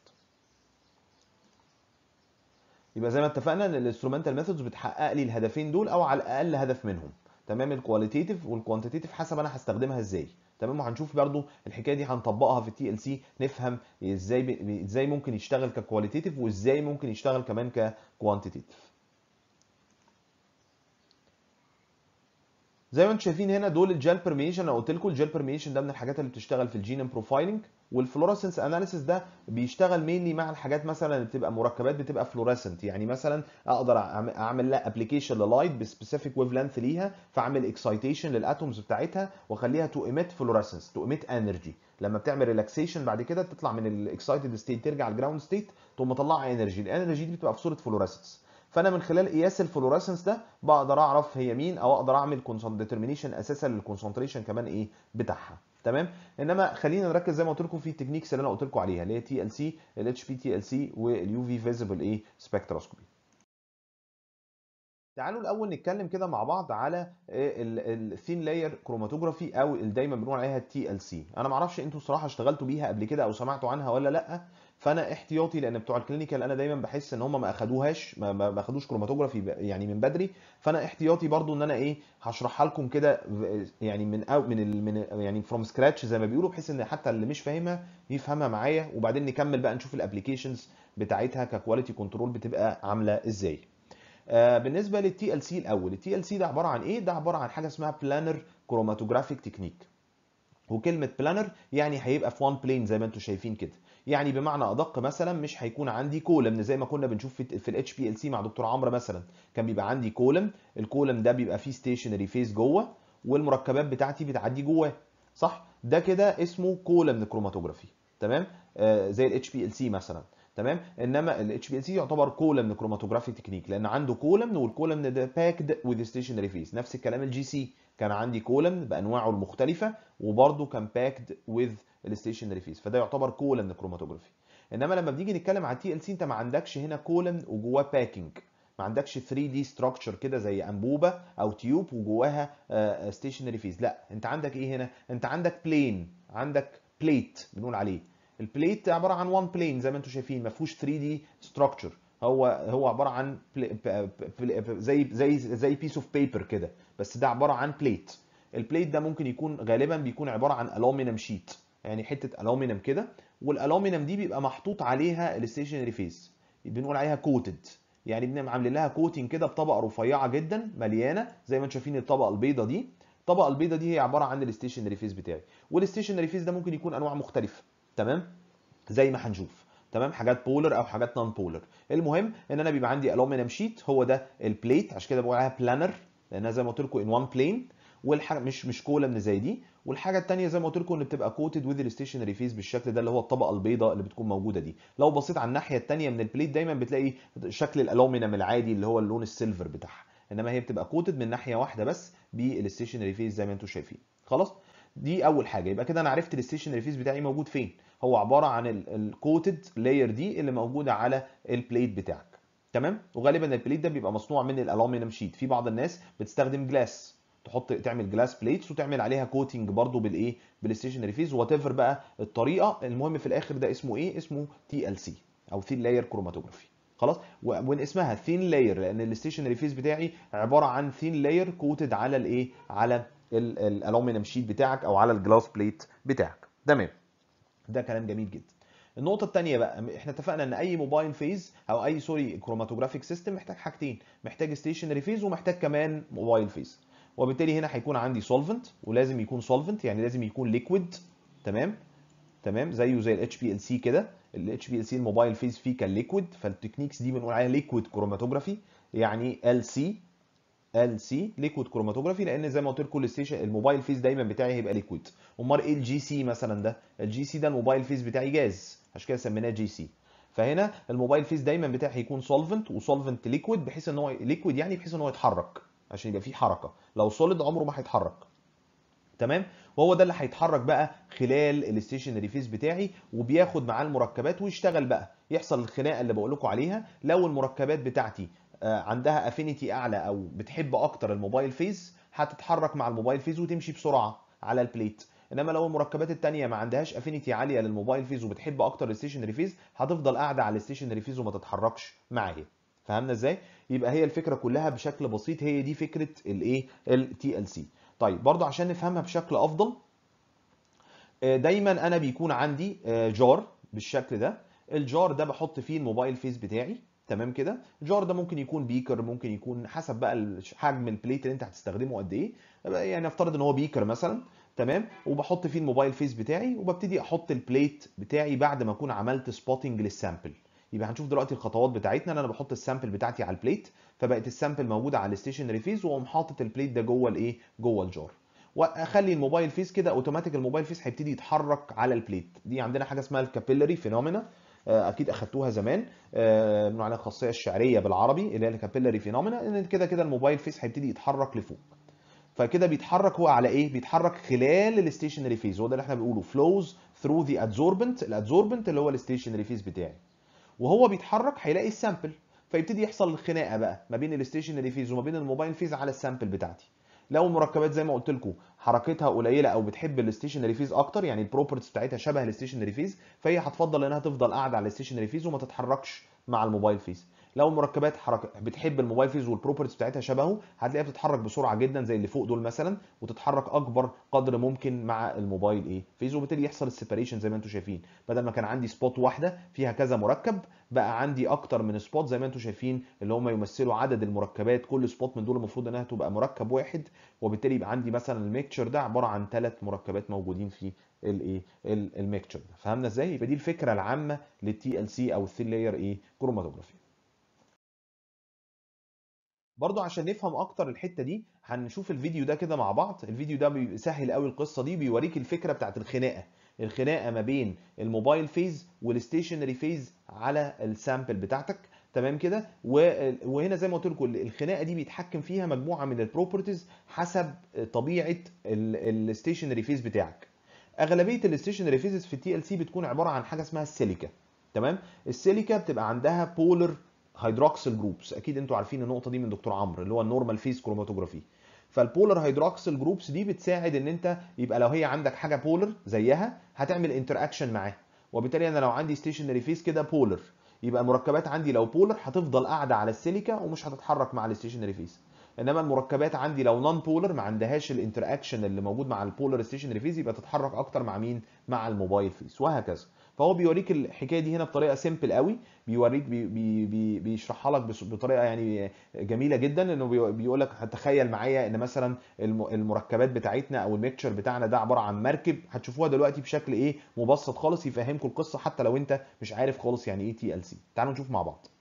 يبقى زي ما اتفقنا ان الانسترومنتال ميثودز بتحقق لي الهدفين دول او على الاقل هدف منهم تمام الكواليتيتيف والكوانتيتيف حسب انا هستخدمها ازاي تمام وهنشوف برضو الحكايه دي هنطبقها في التي ال سي نفهم ازاي ب... ازاي ممكن يشتغل ككواليتيتيف وازاي ممكن يشتغل كمان ككوانتيتيف زي ما انتم شايفين هنا دول الجel بيرميشن انا قلت لكم الجel بيرميشن ده من الحاجات اللي بتشتغل في الجينوم بروفايلنج والفلورسنس اناليسيس ده بيشتغل مينلي مع الحاجات مثلا اللي بتبقى مركبات بتبقى فلورسنت يعني مثلا اقدر اعمل لها ابلكيشن للايت بسبيسيفيك ويف لينث ليها فاعمل اكسايتيشن للاتومز بتاعتها واخليها تو ايميت فلورسنس تو ايميت انرجي لما بتعمل ريلاكسيشن بعد كده تطلع من الاكسايتد ستيت ترجع الجراوند ستيت تقوم مطلعه انرجي الانرجي دي بتبقى في صوره فلورسنس فانا من خلال قياس الفلورسنس ده بقدر اعرف هي مين او اقدر اعمل ديترمينيشن اساسا للكونسنتريشن كمان ايه بتاعها تمام انما خلينا نركز زي ما قلت لكم في التكنيكس اللي انا قلت لكم عليها اللي هي تي ال سي الاتش بي تي ال سي واليو في فيزيبل ايه سبكتروسكوبي تعالوا الاول نتكلم كده مع بعض على الثين لاير كروماتوجرافي او اللي دايما بنقول عليها التي ال سي انا ما اعرفش انتوا الصراحه اشتغلتوا بيها قبل كده او سمعتوا عنها ولا لا فانا احتياطي لان بتوع الكلينيكال انا دايما بحس ان هم ما اخدوهاش ما, ما اخدوش كروماتوجرافي يعني من بدري فانا احتياطي برضو ان انا ايه هشرحها لكم كده يعني من أو من ال من يعني فروم سكراتش زي ما بيقولوا بحيث ان حتى اللي مش فاهمها يفهمها معايا وبعدين نكمل بقى نشوف الابلكيشنز بتاعتها ككواليتي كنترول بتبقى عامله ازاي آه بالنسبه للتي ال سي الاول التي ال سي ده عباره عن ايه ده عباره عن حاجه اسمها بلانر كروماتوجرافيك تكنيك وكلمه بلانر يعني هيبقى في وان بلين زي ما انتم شايفين كده يعني بمعنى ادق مثلا مش هيكون عندي كولم زي ما كنا بنشوف في, في الاتش بي ال سي مع دكتور عمرو مثلا كان بيبقى عندي كولم الكولم ده بيبقى فيه ستيشنري فيس جوه والمركبات بتاعتي بتعدي جواه صح ده كده اسمه كولم كروماتوجرافي تمام آه زي الاتش بي ال سي مثلا تمام انما الاتش بي ال سي يعتبر كولم كروماتوجرافي تكنيك لان عنده كولم والكولم ده باكد وذ ستيشنري فيس نفس الكلام الجي سي كان عندي كولم بانواعه المختلفه وبرده كان باكد وذ الستيشنري فيس فده يعتبر كولم كروماتوجرافي انما لما بنيجي نتكلم على التي ال سي انت ما عندكش هنا كولم وجواه باكينج ما عندكش 3 دي ستراكشر كده زي انبوبه او تيوب وجواها ستيشنري فيز لا انت عندك ايه هنا انت عندك بلين عندك بليت بنقول عليه البليت عباره عن 1 بلين زي ما انتم شايفين ما فيهوش 3 دي ستراكشر هو هو عباره عن زي زي زي بيس اوف بيبر كده بس ده عباره عن بليت البليت ده ممكن يكون غالبا بيكون عباره عن الومنيوم شيت يعني حته الومنيوم كده والالومنيوم دي بيبقى محطوط عليها الستيشنري فيس بنقول عليها كوتد يعني بنعمل عاملين لها كوتنج كده بطبقه رفيعه جدا مليانه زي ما انتم شايفين الطبقه البيضه دي الطبقه البيضه دي هي عباره عن الستيشنري فيس بتاعي والستيشنري فيس ده ممكن يكون انواع مختلفه تمام زي ما هنشوف تمام حاجات بولر او حاجات نون بولر المهم ان انا بيبقى عندي الومنيوم شيت هو ده البليت عشان كده بقول عليها بلانر لانها زي ما قلت لكم ان وان بلين والحاجه مش مش كولم زي دي والحاجه الثانيه زي ما قلت لكم ان بتبقى كوتد وذ الستيشنري فيس بالشكل ده اللي هو الطبقه البيضاء اللي بتكون موجوده دي لو بصيت على الناحيه الثانيه من البليت دايما بتلاقي شكل الالومنيوم العادي اللي هو اللون السيلفر بتاعها انما هي بتبقى كوتد من ناحيه واحده بس بالستيشنري فيس زي ما انتم شايفين خلاص دي اول حاجه يبقى كده انا عرفت الستيشنري فيس بتاعي موجود فين هو عباره عن الكوتد لاير دي اللي موجوده على البليت بتاعك تمام وغالبا البليت ده بيبقى مصنوع من الالومنيوم شيت في بعض الناس بتستخدم جلاس تحط تعمل جلاس بليتس وتعمل عليها كوتنج برضو بالايه بالستيشنري فيز وات ايفر بقى الطريقه المهم في الاخر ده اسمه ايه اسمه تي ال سي او ثين لاير كروماتوجرافي خلاص ومن اسمها ثين لاير لان الستيشنري فيز بتاعي عباره عن ثين لاير كوتد على الايه على الالومنيوم شيت بتاعك او على الجلاس بليت بتاعك تمام ده كلام جميل جدا النقطة الثانية بقى احنا اتفقنا ان اي موبايل فيز او اي سوري كروماتوجرافيك سيستم محتاج حاجتين محتاج ستيشنري فيز ومحتاج كمان موبايل فيز وبالتالي هنا هيكون عندي سولفنت ولازم يكون سولفنت يعني لازم يكون ليكويد تمام تمام زيه زي الاتش بي ال سي كده الاتش بي ال سي الموبايل فيز فيه كان ليكويد فالتكنيكس دي بنقول عليها ليكويد كروماتوجرافي يعني ال سي ال سي ليكويد كروماتوجرافي لان زي ما قلت لكم الستيشن الموبايل فيز دايما بتاعي هيبقى ليكويد امال ايه الجي سي مثلا ده الجي سي ده الموبايل فيز بتاعي جاز عشان كده سميناه جي سي فهنا الموبايل فيز دايما بتاعي هيكون سولفنت وسولفنت ليكويد بحيث ان هو ليكويد يعني بحيث ان هو يتحرك عشان يبقى فيه حركه لو سوليد عمره ما هيتحرك تمام وهو ده اللي هيتحرك بقى خلال الستيشنري فيز بتاعي وبياخد معاه المركبات ويشتغل بقى يحصل الخناقه اللي بقول لكم عليها لو المركبات بتاعتي عندها افينيتي اعلى او بتحب اكتر الموبايل فيز هتتحرك مع الموبايل فيز وتمشي بسرعه على البليت انما لو المركبات الثانيه ما عندهاش افينيتي عاليه للموبايل فيز وبتحب اكتر الستيشنري فيز هتفضل قاعده على الستيشنري فيز وما تتحركش معايا فهمنا ازاي يبقى هي الفكره كلها بشكل بسيط هي دي فكره الايه التي ال سي طيب برضو عشان نفهمها بشكل افضل دايما انا بيكون عندي جار بالشكل ده الجار ده بحط فيه الموبايل فيز بتاعي تمام كده الجار ده ممكن يكون بيكر ممكن يكون حسب بقى حجم البليت اللي انت هتستخدمه قد ايه يعني افترض ان هو بيكر مثلا تمام وبحط فيه الموبايل فيز بتاعي وببتدي احط البليت بتاعي بعد ما اكون عملت سبوتنج للسامبل يبقى هنشوف دلوقتي الخطوات بتاعتنا ان انا بحط السامبل بتاعتي على البليت فبقت السامبل موجوده على الستيشنري فيز واقوم حاطط البليت ده جوه الايه جوه الجار واخلي الموبايل فيز كده اوتوماتيك الموبايل فيز هيبتدي يتحرك على البليت دي عندنا حاجه اسمها الكابيلاري فينومينا اكيد اخدتوها زمان بنقول عليها الخاصيه الشعريه بالعربي اللي هي الكابيلاري فينومينا ان كده كده الموبايل فيز هيبتدي يتحرك لفوق فكده بيتحرك هو على ايه بيتحرك خلال الستيشنري فيز هو ده اللي احنا بنقوله فلوز ثرو ذا ادزوربنت الادزوربنت اللي هو الستيشنري فيز بتاعي وهو بيتحرك هيلاقي السامبل فيبتدي يحصل الخناقه بقى ما بين الستيشنري فيز وما بين الموبايل فيز على السامبل بتاعتي لو المركبات زي ما قلت لكم حركتها قليله او بتحب الستيشنري فيز اكتر يعني البروبرتيز بتاعتها شبه الستيشنري فيز فهي هتفضل انها تفضل قاعده على الستيشنري فيز وما تتحركش مع الموبايل فيز لو المركبات حركة بتحب الموبايل فيز والبروبرتيز بتاعتها شبهه هتلاقيها بتتحرك بسرعه جدا زي اللي فوق دول مثلا وتتحرك اكبر قدر ممكن مع الموبايل ايه فيز وبالتالي يحصل السيبريشن زي ما انتم شايفين بدل ما كان عندي سبوت واحده فيها كذا مركب بقى عندي اكتر من سبوت زي ما انتم شايفين اللي هم يمثلوا عدد المركبات كل سبوت من دول المفروض انها تبقى مركب واحد وبالتالي يبقى عندي مثلا الميكتشر ده عباره عن ثلاث مركبات موجودين في الايه الميكتشر ده فهمنا ازاي يبقى دي الفكره العامه للتي ال سي او الثين لاير ايه كروماتوجرافي برضو عشان نفهم اكتر الحته دي هنشوف الفيديو ده كده مع بعض الفيديو ده بيسهل قوي القصه دي بيوريك الفكره بتاعت الخناقه الخناقه ما بين الموبايل فيز والستيشنري فيز على السامبل بتاعتك تمام كده وهنا زي ما قلت لكم الخناقه دي بيتحكم فيها مجموعه من البروبرتيز حسب طبيعه الستيشنري فيز بتاعك اغلبيه الستيشنري فيزز في التي ال سي بتكون عباره عن حاجه اسمها السيليكا تمام السيليكا بتبقى عندها بولر هيدروكسيل جروبس اكيد انتوا عارفين النقطه دي من دكتور عمرو اللي هو النورمال فيز كروماتوجرافي فالبولر هيدروكسيل جروبس دي بتساعد ان انت يبقى لو هي عندك حاجه بولر زيها هتعمل انتر اكشن معاها وبالتالي انا لو عندي ستيشنري فيز كده بولر يبقى المركبات عندي لو بولر هتفضل قاعده على السيليكا ومش هتتحرك مع الستيشنري فيز انما المركبات عندي لو نون بولر ما عندهاش الانتر اكشن اللي موجود مع البولر ستيشنري فيز يبقى تتحرك اكتر مع مين مع الموبايل فيز وهكذا فهو بيوريك الحكايه دي هنا بطريقه سيمبل قوي بيوريك بي بي بي بيشرحها لك بطريقه يعني جميله جدا انه بيقول لك تخيل معايا ان مثلا المركبات بتاعتنا او الميكتشر بتاعنا ده عباره عن مركب هتشوفوها دلوقتي بشكل ايه مبسط خالص يفهمكم القصه حتى لو انت مش عارف خالص يعني ايه تي ال سي تعالوا نشوف مع بعض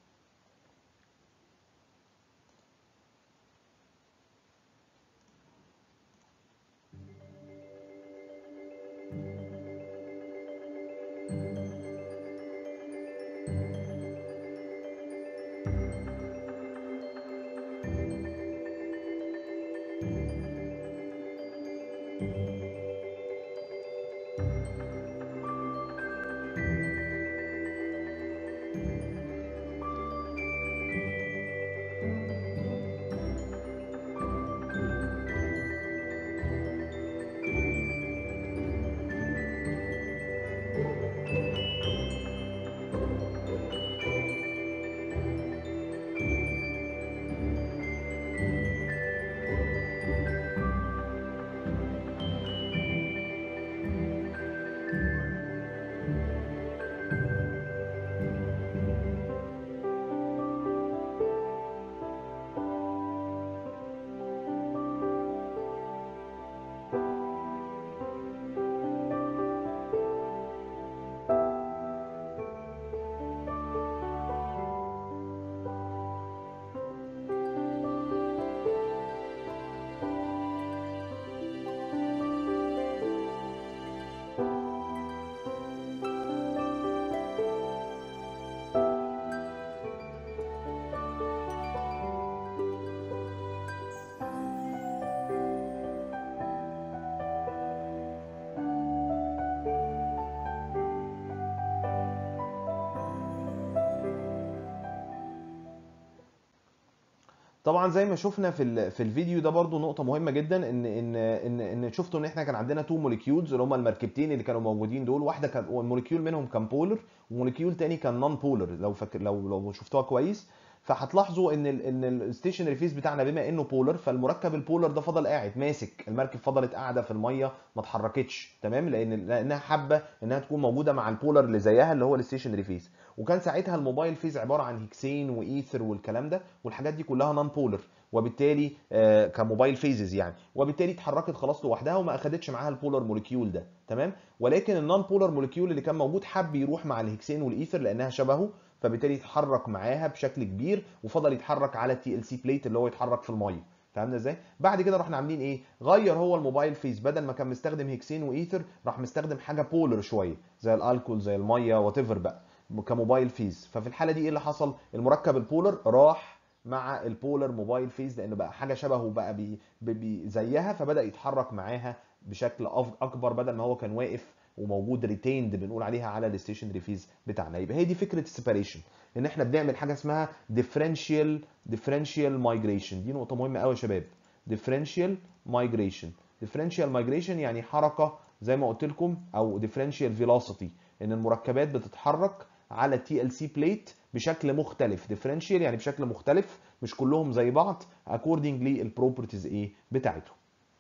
طبعا زي ما شفنا في ال- في الفيديو ده برضو نقطة مهمة جدا ان ان ان ان شفتوا ان احنا كان عندنا تو موليكيولز اللي هما المركبتين اللي كانوا موجودين دول واحدة كان موليكيول منهم كان بولر وموليكيول تاني كان نون بولر لو فاكر لو لو شفتوها كويس فهتلاحظوا ان ال ان الستيشنري فيز بتاعنا بما انه بولر فالمركب البولر ده فضل قاعد ماسك المركب فضلت قاعده في الميه ما اتحركتش تمام لان لانها حابه انها تكون موجوده مع البولر اللي زيها اللي هو الستيشنري فيز وكان ساعتها الموبايل فيز عباره عن هيكسين وايثر والكلام ده والحاجات دي كلها نون بولر وبالتالي آه، كموبايل فيزز يعني وبالتالي اتحركت خلاص لوحدها وما اخدتش معاها البولر موليكيول ده تمام ولكن النون بولر موليكيول اللي كان موجود حب يروح مع الهكسين والايثر لانها شبهه فبالتالي اتحرك معاها بشكل كبير وفضل يتحرك على التي ال سي بليت اللي هو يتحرك في الميه فهمنا ازاي بعد كده رحنا عاملين ايه غير هو الموبايل فيز بدل ما كان مستخدم هيكسين وايثر راح مستخدم حاجه بولر شويه زي الالكول زي الميه وات ايفر بقى كموبايل فيز ففي الحاله دي ايه اللي حصل المركب البولر راح مع البولر موبايل فيز لانه بقى حاجه شبهه بقى بي بي زيها فبدا يتحرك معاها بشكل أف- اكبر بدل ما هو كان واقف وموجود ريتيند بنقول عليها على الستيشنري فيز بتاعنا يبقى هي دي فكره السيباريشن ان احنا بنعمل حاجه اسمها ديفرنشال ديفرنشال مايجريشن دي نقطه مهمه قوي يا شباب ديفرنشال مايجريشن ديفرنشال مايجريشن يعني حركه زي ما قلت لكم او ديفرنشال فيلوسيتي ان المركبات بتتحرك على تي ال سي بليت بشكل مختلف ديفرنشال يعني بشكل مختلف مش كلهم زي بعض accordingly البروبرتيز ايه بتاعتهم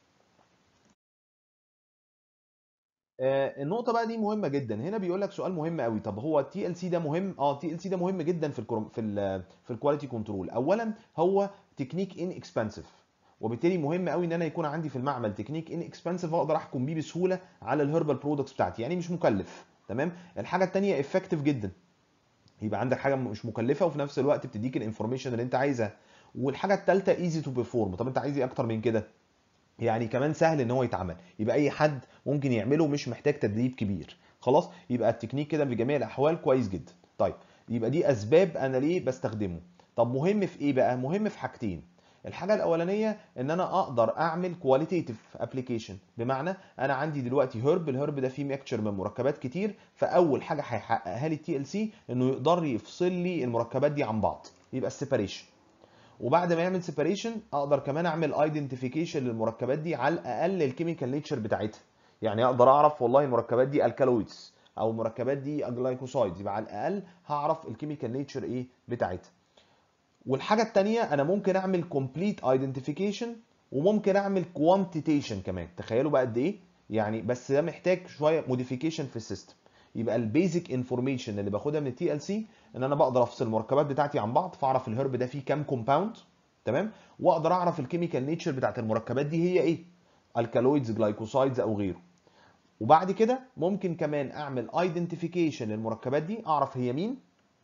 آه، النقطة بقى دي مهمة جدا هنا بيقول لك سؤال مهم قوي طب هو التي ال سي ده مهم اه التي ال سي ده مهم جدا في الكروم في ال في الكواليتي كنترول اولا هو تكنيك ان اكسبنسيف وبالتالي مهم قوي ان انا يكون عندي في المعمل تكنيك ان اكسبنسيف اقدر احكم بيه بسهولة على الهربال برودكتس بتاعتي يعني مش مكلف تمام الحاجة التانية افكتيف جدا يبقى عندك حاجه مش مكلفه وفي نفس الوقت بتديك الانفورميشن اللي انت عايزها والحاجه الثالثه ايزي تو بيرفورم طب انت عايز ايه اكتر من كده يعني كمان سهل ان هو يتعمل يبقى اي حد ممكن يعمله مش محتاج تدريب كبير خلاص يبقى التكنيك كده في جميع الاحوال كويس جدا طيب يبقى دي اسباب انا ليه بستخدمه طب مهم في ايه بقى مهم في حاجتين الحاجه الاولانيه ان انا اقدر اعمل كواليتيف ابلكيشن بمعنى انا عندي دلوقتي هرب الهرب ده فيه ميكتشر من مركبات كتير فاول حاجه هيحققها لي التي ال سي انه يقدر يفصل لي المركبات دي عن بعض يبقى السيباريشن وبعد ما يعمل سيباريشن اقدر كمان اعمل ايدنتيفيكيشن للمركبات دي على الاقل الكيميكال نيتشر بتاعتها يعني اقدر اعرف والله المركبات دي الكالويدز او المركبات دي جلايكوسايدز يبقى على الاقل هعرف الكيميكال نيتشر ايه بتاعتها والحاجه الثانيه انا ممكن اعمل كومبليت ايدنتيفيكيشن وممكن اعمل كوانتيتيشن كمان تخيلوا بقى قد ايه يعني بس ده محتاج شويه موديفيكيشن في السيستم يبقى البيزك انفورميشن اللي باخدها من التي ال سي ان انا بقدر افصل المركبات بتاعتي عن بعض فاعرف الهرب ده فيه كام كومباوند تمام واقدر اعرف الكيميكال نيتشر بتاعت المركبات دي هي ايه الكالويدز جلايكوسايدز او غيره وبعد كده ممكن كمان اعمل ايدنتيفيكيشن للمركبات دي اعرف هي مين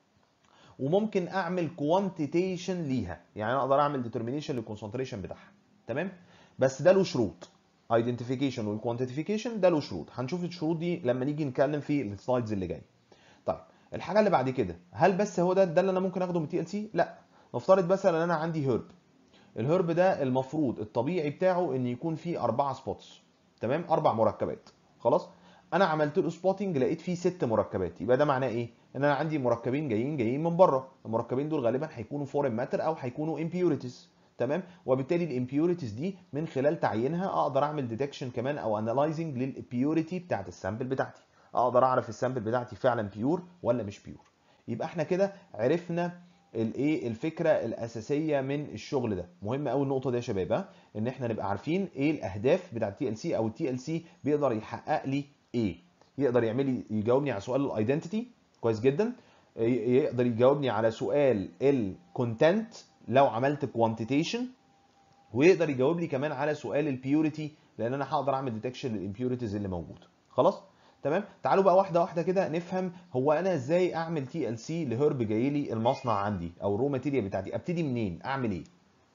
وممكن اعمل كوانتيتيشن ليها يعني انا اقدر اعمل ديترمينيشن للكونسنتريشن بتاعها تمام بس ده له شروط ايدنتيفيكيشن والكوانتيفيكيشن ده له شروط هنشوف الشروط دي لما نيجي نتكلم في السلايدز اللي جايه طيب الحاجه اللي بعد كده هل بس هو ده ده اللي انا ممكن اخده من تي ال سي لا نفترض مثلا ان انا عندي هرب الهرب ده المفروض الطبيعي بتاعه ان يكون فيه اربعه سبوتس تمام اربع مركبات خلاص انا عملت له سبوتنج لقيت فيه ست مركبات يبقى ده معناه ايه ان انا عندي مركبين جايين جايين من بره المركبين دول غالبا هيكونوا فورين ماتر او هيكونوا امبيوريتيز تمام وبالتالي الامبيوريتيز دي من خلال تعيينها اقدر اعمل ديتكشن كمان او انالايزنج للبيوريتي بتاعت السامبل بتاعتي اقدر اعرف السامبل بتاعتي فعلا بيور ولا مش بيور يبقى احنا كده عرفنا الايه الفكره الاساسيه من الشغل ده مهم قوي النقطه دي يا شباب ها؟ ان احنا نبقى عارفين ايه الاهداف بتاع التي ال سي او التي ال سي بيقدر يحقق لي ايه يقدر يعمل لي يجاوبني على سؤال الايدنتيتي كويس جدا ي- يقدر يجاوبني على سؤال الكونتنت لو عملت كوانتيتيشن ويقدر يجاوب لي كمان على سؤال البيوريتي لان انا هقدر اعمل ديتكشن للامبيوريتيز اللي موجوده خلاص تمام تعالوا بقى واحده واحده كده نفهم هو انا ازاي اعمل تي ال سي لهرب جاي لي المصنع عندي او الرو ماتيريال بتاعتي ابتدي منين اعمل ايه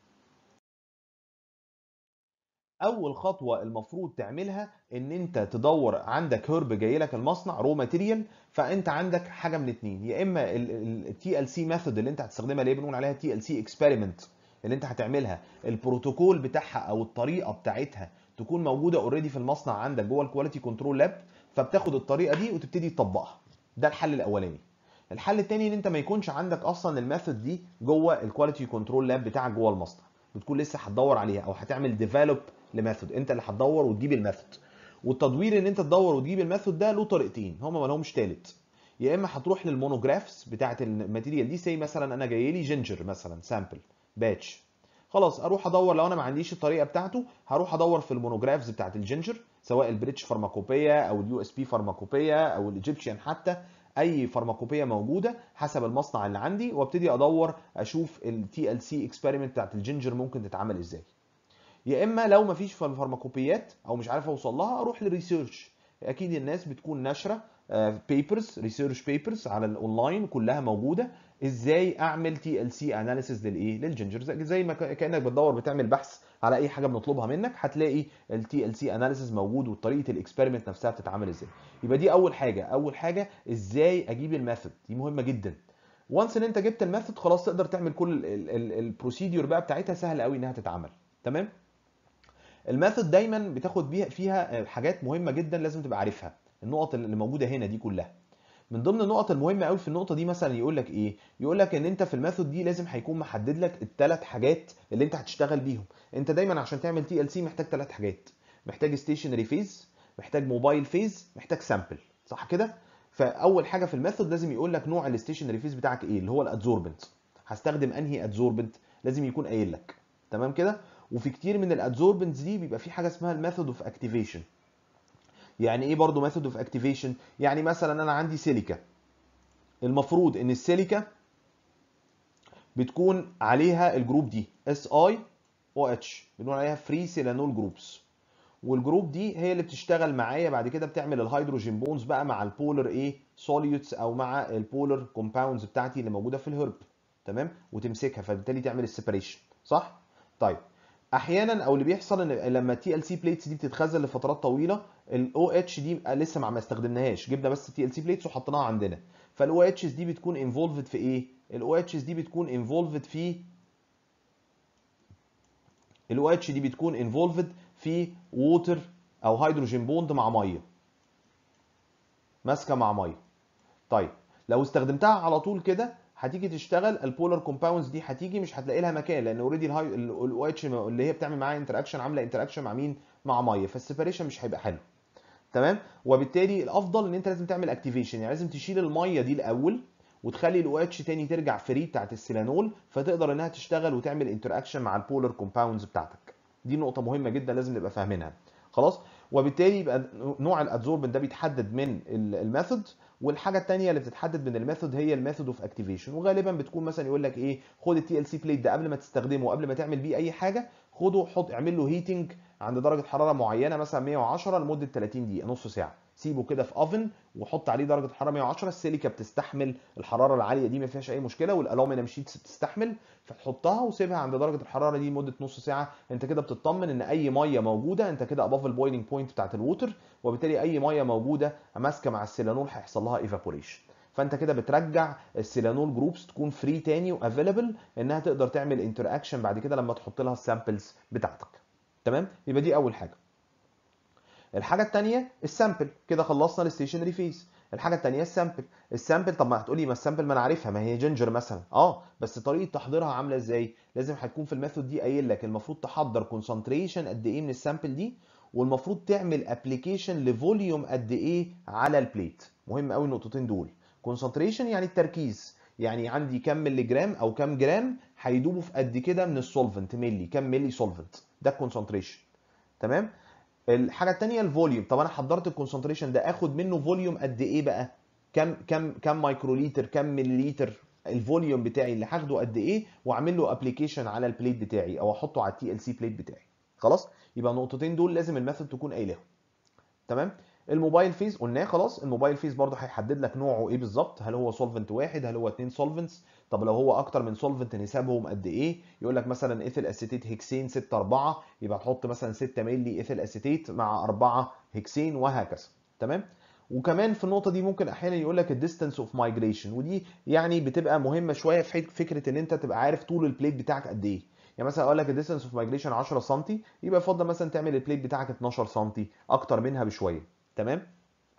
اول خطوه المفروض تعملها ان انت تدور عندك هرب جاي لك المصنع رو ماتيريال فانت عندك حاجه من اتنين يا اما التي ال سي ميثود اللي انت هتستخدمها اللي هي بنقول عليها تي ال سي اكسبيرمنت اللي انت هتعملها البروتوكول بتاعها او الطريقه بتاعتها تكون موجوده اوريدي في المصنع عندك جوه الكواليتي كنترول لاب فبتاخد الطريقه دي وتبتدي تطبقها ده الحل الاولاني الحل التاني ان انت ما يكونش عندك اصلا الميثود دي جوه الكواليتي كنترول لاب بتاعك جوه المصنع بتكون لسه هتدور عليها او هتعمل ديفلوب لميثود انت اللي هتدور وتجيب الميثود والتدوير ان انت تدور وتجيب الميثود ده له طريقتين هما ما لهمش تالت يا اما هتروح للمونوجرافز بتاعه الماتيريال دي زي مثلا انا جاي لي جينجر مثلا سامبل باتش خلاص اروح ادور لو انا ما عنديش الطريقه بتاعته هروح ادور في المونوجرافز بتاعه الجينجر سواء البريتش فارماكوبيا او اليو اس بي فارماكوبيا او الايجيبشن حتى اي فارماكوبيا موجوده حسب المصنع اللي عندي وابتدي ادور اشوف التي ال سي اكسبيرمنت بتاعت الجينجر ممكن تتعمل ازاي يا اما لو ما فيش فارماكوبيات او مش عارف اوصل لها اروح للريسيرش اكيد الناس بتكون ناشره بيبرز ريسيرش بيبرز على الاونلاين كلها موجوده ازاي اعمل تي ال سي اناليسيس للايه للجينجر زي ما كانك بتدور بتعمل بحث على اي حاجه بنطلبها منك هتلاقي التي ال سي اناليسيس موجود وطريقه الاكسبيرمنت نفسها بتتعمل ازاي يبقى دي اول حاجه اول حاجه ازاي اجيب الميثود دي مهمه جدا وانس ان انت جبت الميثود خلاص تقدر تعمل كل البروسيدور بقى بتاعتها سهل قوي انها تتعمل تمام الميثود دايما بتاخد بيها فيها حاجات مهمه جدا لازم تبقى عارفها النقط اللي موجوده هنا دي كلها من ضمن النقط المهمه قوي في النقطه دي مثلا يقول لك ايه يقول لك ان انت في الميثود دي لازم هيكون محدد لك الثلاث حاجات اللي انت هتشتغل بيهم انت دايما عشان تعمل تي ال سي محتاج ثلاث حاجات محتاج ستيشنري فيز محتاج موبايل فيز محتاج سامبل صح كده فاول حاجه في الميثود لازم يقول لك نوع الستيشنري فيز بتاعك ايه اللي هو الادزوربنت هستخدم انهي ادزوربنت لازم يكون قايل لك تمام كده وفي كتير من الادزوربنتس دي بيبقى في حاجه اسمها الميثود اوف اكتيفيشن يعني ايه برضو ميثود اوف اكتيفيشن يعني مثلا انا عندي سيليكا المفروض ان السيليكا بتكون عليها الجروب دي اس اي او اتش بنقول عليها فري سيلانول جروبس والجروب دي هي اللي بتشتغل معايا بعد كده بتعمل الهيدروجين بونز بقى مع البولر ايه سوليوتس او مع البولر كومباوندز بتاعتي اللي موجوده في الهرب تمام وتمسكها فبالتالي تعمل السيبريشن صح طيب احيانا او اللي بيحصل ان لما التي ال سي بليتس دي بتتخزن لفترات طويله الاو اتش دي لسه ما استخدمناهاش جبنا بس تي ال سي بليتس وحطيناها عندنا فالاو اتش دي بتكون انفولفد في ايه الاو اتش دي بتكون انفولفد في الاو اتش دي بتكون انفولفد في ووتر او هيدروجين بوند مع ميه ماسكه مع ميه طيب لو استخدمتها على طول كده هتيجي تشتغل البولار كومباوندز دي هتيجي مش هتلاقي لها مكان لان اوريدي الاو اتش اللي هي بتعمل معاها انتراكشن عامله انتراكشن مع مين مع ميه فالسيبريشن مش هيبقى حلو تمام وبالتالي الافضل ان انت لازم تعمل اكتيفيشن يعني لازم تشيل الميه دي الاول وتخلي الاو اتش تاني ترجع فري بتاعت السيلانول فتقدر انها تشتغل وتعمل انتراكشن مع البولار كومباوندز بتاعتك دي نقطه مهمه جدا لازم نبقى فاهمينها خلاص وبالتالي يبقى نوع الادزوربنت ده بيتحدد من الميثود والحاجه الثانيه اللي بتتحدد من الميثود هي الميثود اوف اكتيفيشن وغالبا بتكون مثلا يقول لك ايه خد التي ال سي بليت ده قبل ما تستخدمه قبل ما تعمل بيه اي حاجه خده حط اعمل له هيتنج عند درجه حراره معينه مثلا 110 لمده 30 دقيقه نص ساعه سيبه كده في اوفن وحط عليه درجه حراره 110 السيليكا بتستحمل الحراره العاليه دي ما فيهاش اي مشكله والالومنيوم شيتس بتستحمل فتحطها وسيبها عند درجه الحراره دي لمده نص ساعه انت كده بتطمن ان اي ميه موجوده انت كده اباف البويلنج بوينت بتاعت الووتر وبالتالي اي ميه موجوده ماسكه مع السيلانول هيحصل لها ايفابوريشن فانت كده بترجع السيلانول جروبس تكون فري تاني وافيلبل انها تقدر تعمل انتر اكشن بعد كده لما تحط لها السامبلز بتاعتك تمام يبقى دي اول حاجه الحاجه الثانيه السامبل كده خلصنا الستيشنري فيز الحاجه الثانيه السامبل السامبل طب ما هتقولي ما السامبل ما انا عارفها ما هي جينجر مثلا اه بس طريقه تحضيرها عامله ازاي لازم هتكون في الميثود دي قايل لك المفروض تحضر كونسنتريشن قد ايه من السامبل دي والمفروض تعمل ابلكيشن لفوليوم قد ايه على البليت مهم قوي النقطتين دول كونسنتريشن يعني التركيز يعني عندي كم ملي جرام او كم جرام هيدوبوا في قد كده من السولفنت ملي كم ملي سولفنت ده الكونسنتريشن تمام الحاجه الثانيه الفوليوم طب انا حضرت الكونسنتريشن ده اخد منه فوليوم قد ايه بقى كم كم كم مايكروليتر كم مليليتر الفوليوم بتاعي اللي هاخده قد ايه واعمل له ابلكيشن على البليت بتاعي او احطه على التي ال سي بليت بتاعي خلاص يبقى النقطتين دول لازم الميثود تكون قايلهم تمام الموبايل فيز قلناه خلاص الموبايل فيز برضه هيحدد لك نوعه ايه بالظبط هل هو سولفنت واحد هل هو اتنين سولفنتس طب لو هو اكتر من سولفنت نسبهم قد ايه يقول لك مثلا ايثيل اسيتيت هيكسين 6 4 يبقى تحط مثلا 6 مللي ايثيل اسيتيت مع 4 هيكسين وهكذا تمام وكمان في النقطه دي ممكن احيانا يقول لك الديستانس اوف مايجريشن ودي يعني بتبقى مهمه شويه في فكره ان انت تبقى عارف طول البليت بتاعك قد ايه يعني مثلا اقول لك الديستانس اوف مايجريشن 10 سم يبقى يفضل مثلا تعمل البليت بتاعك 12 سم اكتر منها بشويه تمام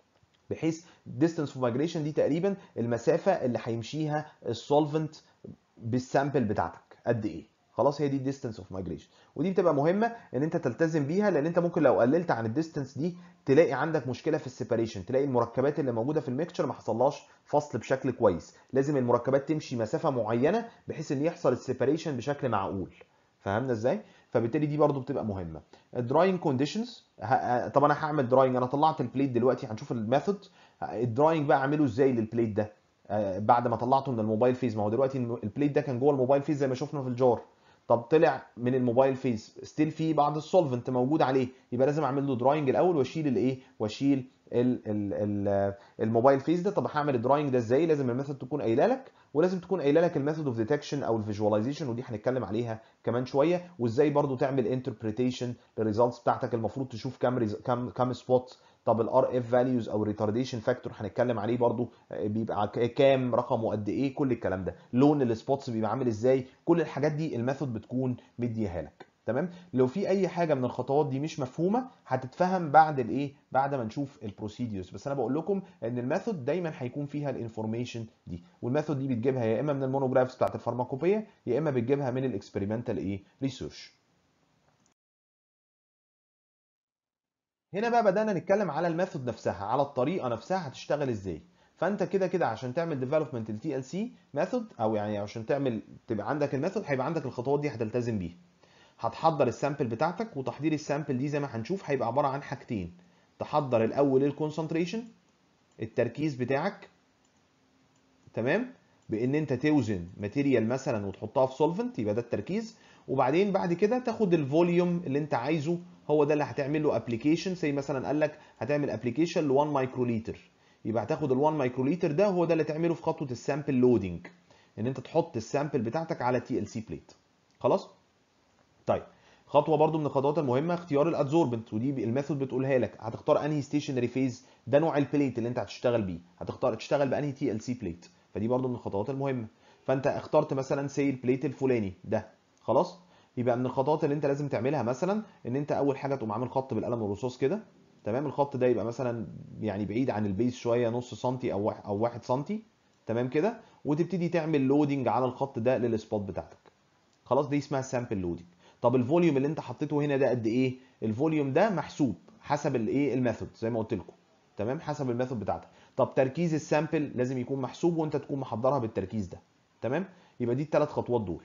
بحيث distance of migration دي تقريبا المسافه اللي هيمشيها السولفنت بالسامبل بتاعتك قد ايه خلاص هي دي distance of migration ودي بتبقى مهمه ان انت تلتزم بيها لان انت ممكن لو قللت عن الديستنس دي تلاقي عندك مشكله في السيباريشن تلاقي المركبات اللي موجوده في الميكشر ما حصلهاش فصل بشكل كويس لازم المركبات تمشي مسافه معينه بحيث ان يحصل السيباريشن بشكل معقول فهمنا ازاي فبالتالي دي برضو بتبقى مهمه الدراينج كونديشنز طب انا هعمل دراينج انا طلعت البليت دلوقتي هنشوف الميثود الدراينج بقى اعمله ازاي للبليت ده آه، بعد ما طلعته من الموبايل فيز ما هو دلوقتي البليت ده كان جوه الموبايل فيز زي ما شفنا في الجار طب طلع من الموبايل فيز ستيل في بعض السولفنت موجود عليه يبقى لازم اعمل له دراينج الاول واشيل الايه واشيل ال ال ال الموبايل فيز ده طب هعمل الدراينج ده ازاي لازم الميثود تكون قايله لك ولازم تكون قايله لك الميثود اوف ديتكشن او الفيجواليزيشن ودي هنتكلم عليها كمان شويه وازاي برضو تعمل انتربريتيشن للريزلتس بتاعتك المفروض تشوف كام ريز... كام كام سبوت طب الار اف فاليوز او الريتارديشن فاكتور هنتكلم عليه برضو آه، بيبقى ك- كام رقمه قد ايه كل الكلام ده لون السبوتس بيبقى عامل ازاي كل الحاجات دي الميثود بتكون مديها لك تمام لو في اي حاجه من الخطوات دي مش مفهومه هتتفهم بعد الايه بعد ما نشوف البروسيديوز بس انا بقول لكم ان الميثود دايما هيكون فيها الانفورميشن دي والميثود دي بتجيبها يا اما من المونوجرافز بتاعت الفارماكوبيه يا اما بتجيبها من الاكسبيرمنتال ايه ريسيرش هنا بقى بدأنا نتكلم على الميثود نفسها على الطريقة نفسها هتشتغل ازاي فانت كده كده عشان تعمل ديفلوبمنت التي ال سي ميثود او يعني عشان تعمل تبقى عندك الميثود هيبقى عندك الخطوات دي هتلتزم بيها هتحضر السامبل بتاعتك وتحضير السامبل دي زي ما هنشوف هيبقى عبارة عن حاجتين تحضر الاول الكونسنتريشن التركيز بتاعك تمام بان انت توزن ماتيريال مثلا وتحطها في سولفنت يبقى ده التركيز وبعدين بعد كده تاخد الفوليوم اللي انت عايزه هو ده اللي هتعمل له ابلكيشن زي مثلا قال لك هتعمل ابلكيشن ل 1 مايكروليتر يبقى هتاخد ال 1 مايكروليتر ده هو ده اللي تعمله في خطوه السامبل لودنج ان انت تحط السامبل بتاعتك على تي ال سي بليت خلاص طيب خطوه برضو من الخطوات المهمه اختيار الادزوربنت ودي الميثود بتقولها لك هتختار انهي ستيشنري فيز ده نوع البليت اللي انت هتشتغل بيه هتختار تشتغل بانهي تي ال سي بليت فدي برضو من الخطوات المهمه فانت اخترت مثلا سي البليت الفلاني ده خلاص يبقى من الخطوات اللي انت لازم تعملها مثلا ان انت اول حاجه تقوم عامل خط بالقلم الرصاص كده تمام الخط ده يبقى مثلا يعني بعيد عن البيس شويه نص سنتي او واحد او واحد سنتي تمام كده وتبتدي تعمل لودنج على الخط ده للسبوت بتاعتك خلاص دي اسمها سامبل لودنج طب الفوليوم اللي انت حطيته هنا ده قد ايه الفوليوم ده محسوب حسب الايه الميثود زي ما قلت لكم تمام حسب الميثود بتاعتك طب تركيز السامبل لازم يكون محسوب وانت تكون محضرها بالتركيز ده تمام يبقى دي الثلاث خطوات دول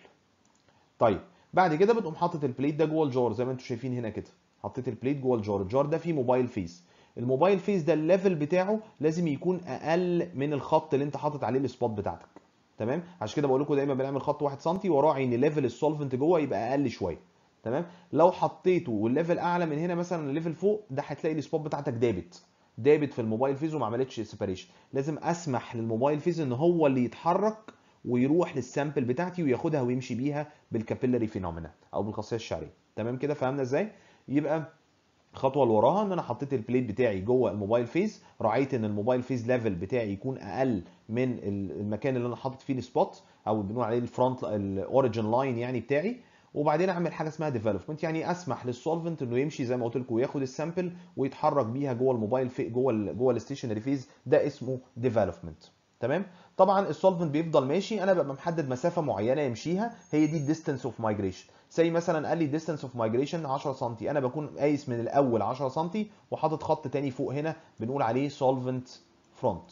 طيب بعد كده بتقوم حاطط البليت ده جوه الجار زي ما انتم شايفين هنا كده حطيت البليت جوه الجار الجار ده فيه موبايل فيس الموبايل فيس ده الليفل بتاعه لازم يكون اقل من الخط اللي انت حاطط عليه السبوت بتاعتك تمام عشان كده بقول لكم دايما بنعمل خط 1 سم وراعي ان ليفل السولفنت جوه يبقى اقل شويه تمام لو حطيته والليفل اعلى من هنا مثلا الليفل فوق ده هتلاقي السبوت بتاعتك دابت دابت في الموبايل فيز وما عملتش سيباريشن لازم اسمح للموبايل فيز ان هو اللي يتحرك ويروح للسامبل بتاعتي وياخدها ويمشي بيها بالكابيلاري فينومينا او بالخاصيه الشعريه تمام كده فهمنا ازاي يبقى الخطوه اللي وراها ان انا حطيت البليت بتاعي جوه الموبايل فيز راعيت ان الموبايل فيز ليفل بتاعي يكون اقل من المكان اللي انا حاطط فيه السبوت او بنقول عليه الفرونت الاوريجن لاين يعني بتاعي وبعدين اعمل حاجه اسمها ديفلوبمنت يعني اسمح للسولفنت انه يمشي زي ما قلت لكم وياخد السامبل ويتحرك بيها جوه الموبايل في جوه ال جوه الستيشنري فيز ده اسمه ديفلوبمنت تمام طبعا السولفنت بيفضل ماشي انا ببقى محدد مسافه معينه يمشيها هي دي الديستنس اوف مايجريشن زي مثلا قال لي ديستنس اوف مايجريشن 10 سم انا بكون قايس من الاول 10 سم وحاطط خط تاني فوق هنا بنقول عليه سولفنت فرونت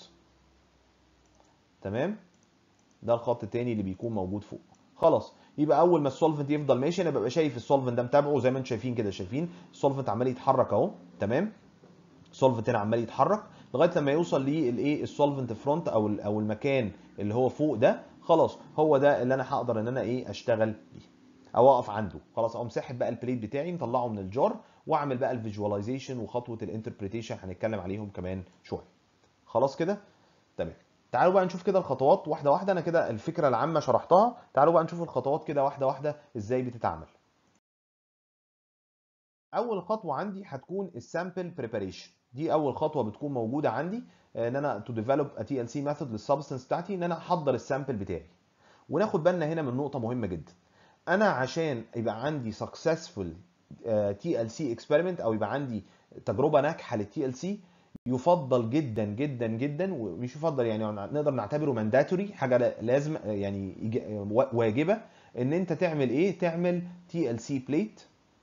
تمام ده الخط التاني اللي بيكون موجود فوق خلاص يبقى اول ما السولفنت يفضل ماشي انا ببقى شايف السولفنت ده متابعه زي ما انتم شايفين كده شايفين السولفنت عمال يتحرك اهو تمام السولفنت هنا عمال يتحرك لغايه لما يوصل للايه السولفنت فرونت او او المكان اللي هو فوق ده خلاص هو ده اللي انا هقدر ان انا ايه اشتغل بيه او اقف عنده خلاص اقوم ساحب بقى البليت بتاعي مطلعه من الجار واعمل بقى الفيجواليزيشن وخطوه الانتربريتيشن هنتكلم عليهم كمان شويه خلاص كده تمام تعالوا بقى نشوف كده الخطوات واحده واحده انا كده الفكره العامه شرحتها تعالوا بقى نشوف الخطوات كده واحده واحده ازاي بتتعمل اول خطوه عندي هتكون السامبل بريباريشن دي اول خطوه بتكون موجوده عندي ان انا تو ديفلوب ا تي ال سي ميثود للسبستنس بتاعتي ان انا احضر السامبل بتاعي وناخد بالنا هنا من نقطه مهمه جدا انا عشان يبقى عندي سكسسفول تي ال سي اكسبيرمنت او يبقى عندي تجربه ناجحه للتي ال سي يفضل جدا جدا جدا ومش يفضل يعني نقدر نعتبره مانداتوري حاجه لازم يعني واجبه ان انت تعمل ايه تعمل تي ال سي بليت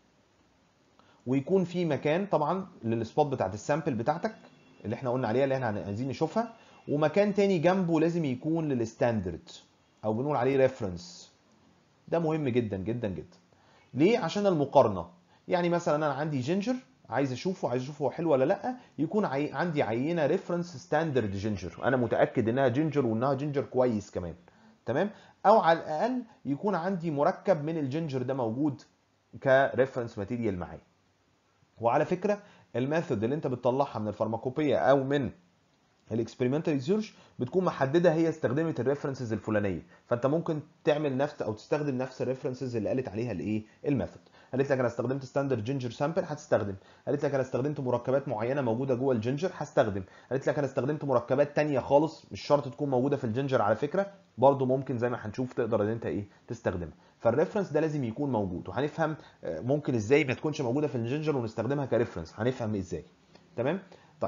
ويكون في مكان طبعا للسبوت بتاعت السامبل بتاعتك اللي احنا قلنا عليها اللي احنا عايزين نشوفها ومكان تاني جنبه لازم يكون للستاندرد او بنقول عليه ريفرنس ده مهم جدا جدا جدا ليه عشان المقارنه يعني مثلا انا عندي جينجر عايز اشوفه عايز اشوفه هو حلو ولا لا يكون عي... عندي عينه ريفرنس ستاندرد جينجر انا متاكد انها جينجر وانها جينجر كويس كمان تمام او على الاقل يكون عندي مركب من الجينجر ده موجود كريفرنس ماتيريال معايا وعلى فكره الميثود اللي انت بتطلعها من الفارماكوبيه او من الاكسبيرمنتال ريسيرش بتكون محدده هي استخدمت الريفرنسز الفلانيه فانت ممكن تعمل نفس او تستخدم نفس الريفرنسز اللي قالت عليها الايه الميثود قالت لك انا استخدمت ستاندرد جينجر سامبل هتستخدم قالت لك انا استخدمت مركبات معينه موجوده جوه الجينجر هستخدم قالت لك انا استخدمت مركبات ثانيه خالص مش شرط تكون موجوده في الجينجر على فكره برضو ممكن زي ما هنشوف تقدر ان انت ايه تستخدمها فالريفرنس ده لازم يكون موجود وهنفهم ممكن ازاي ما تكونش موجوده في الجينجر ونستخدمها كريفرنس هنفهم ازاي تمام طيب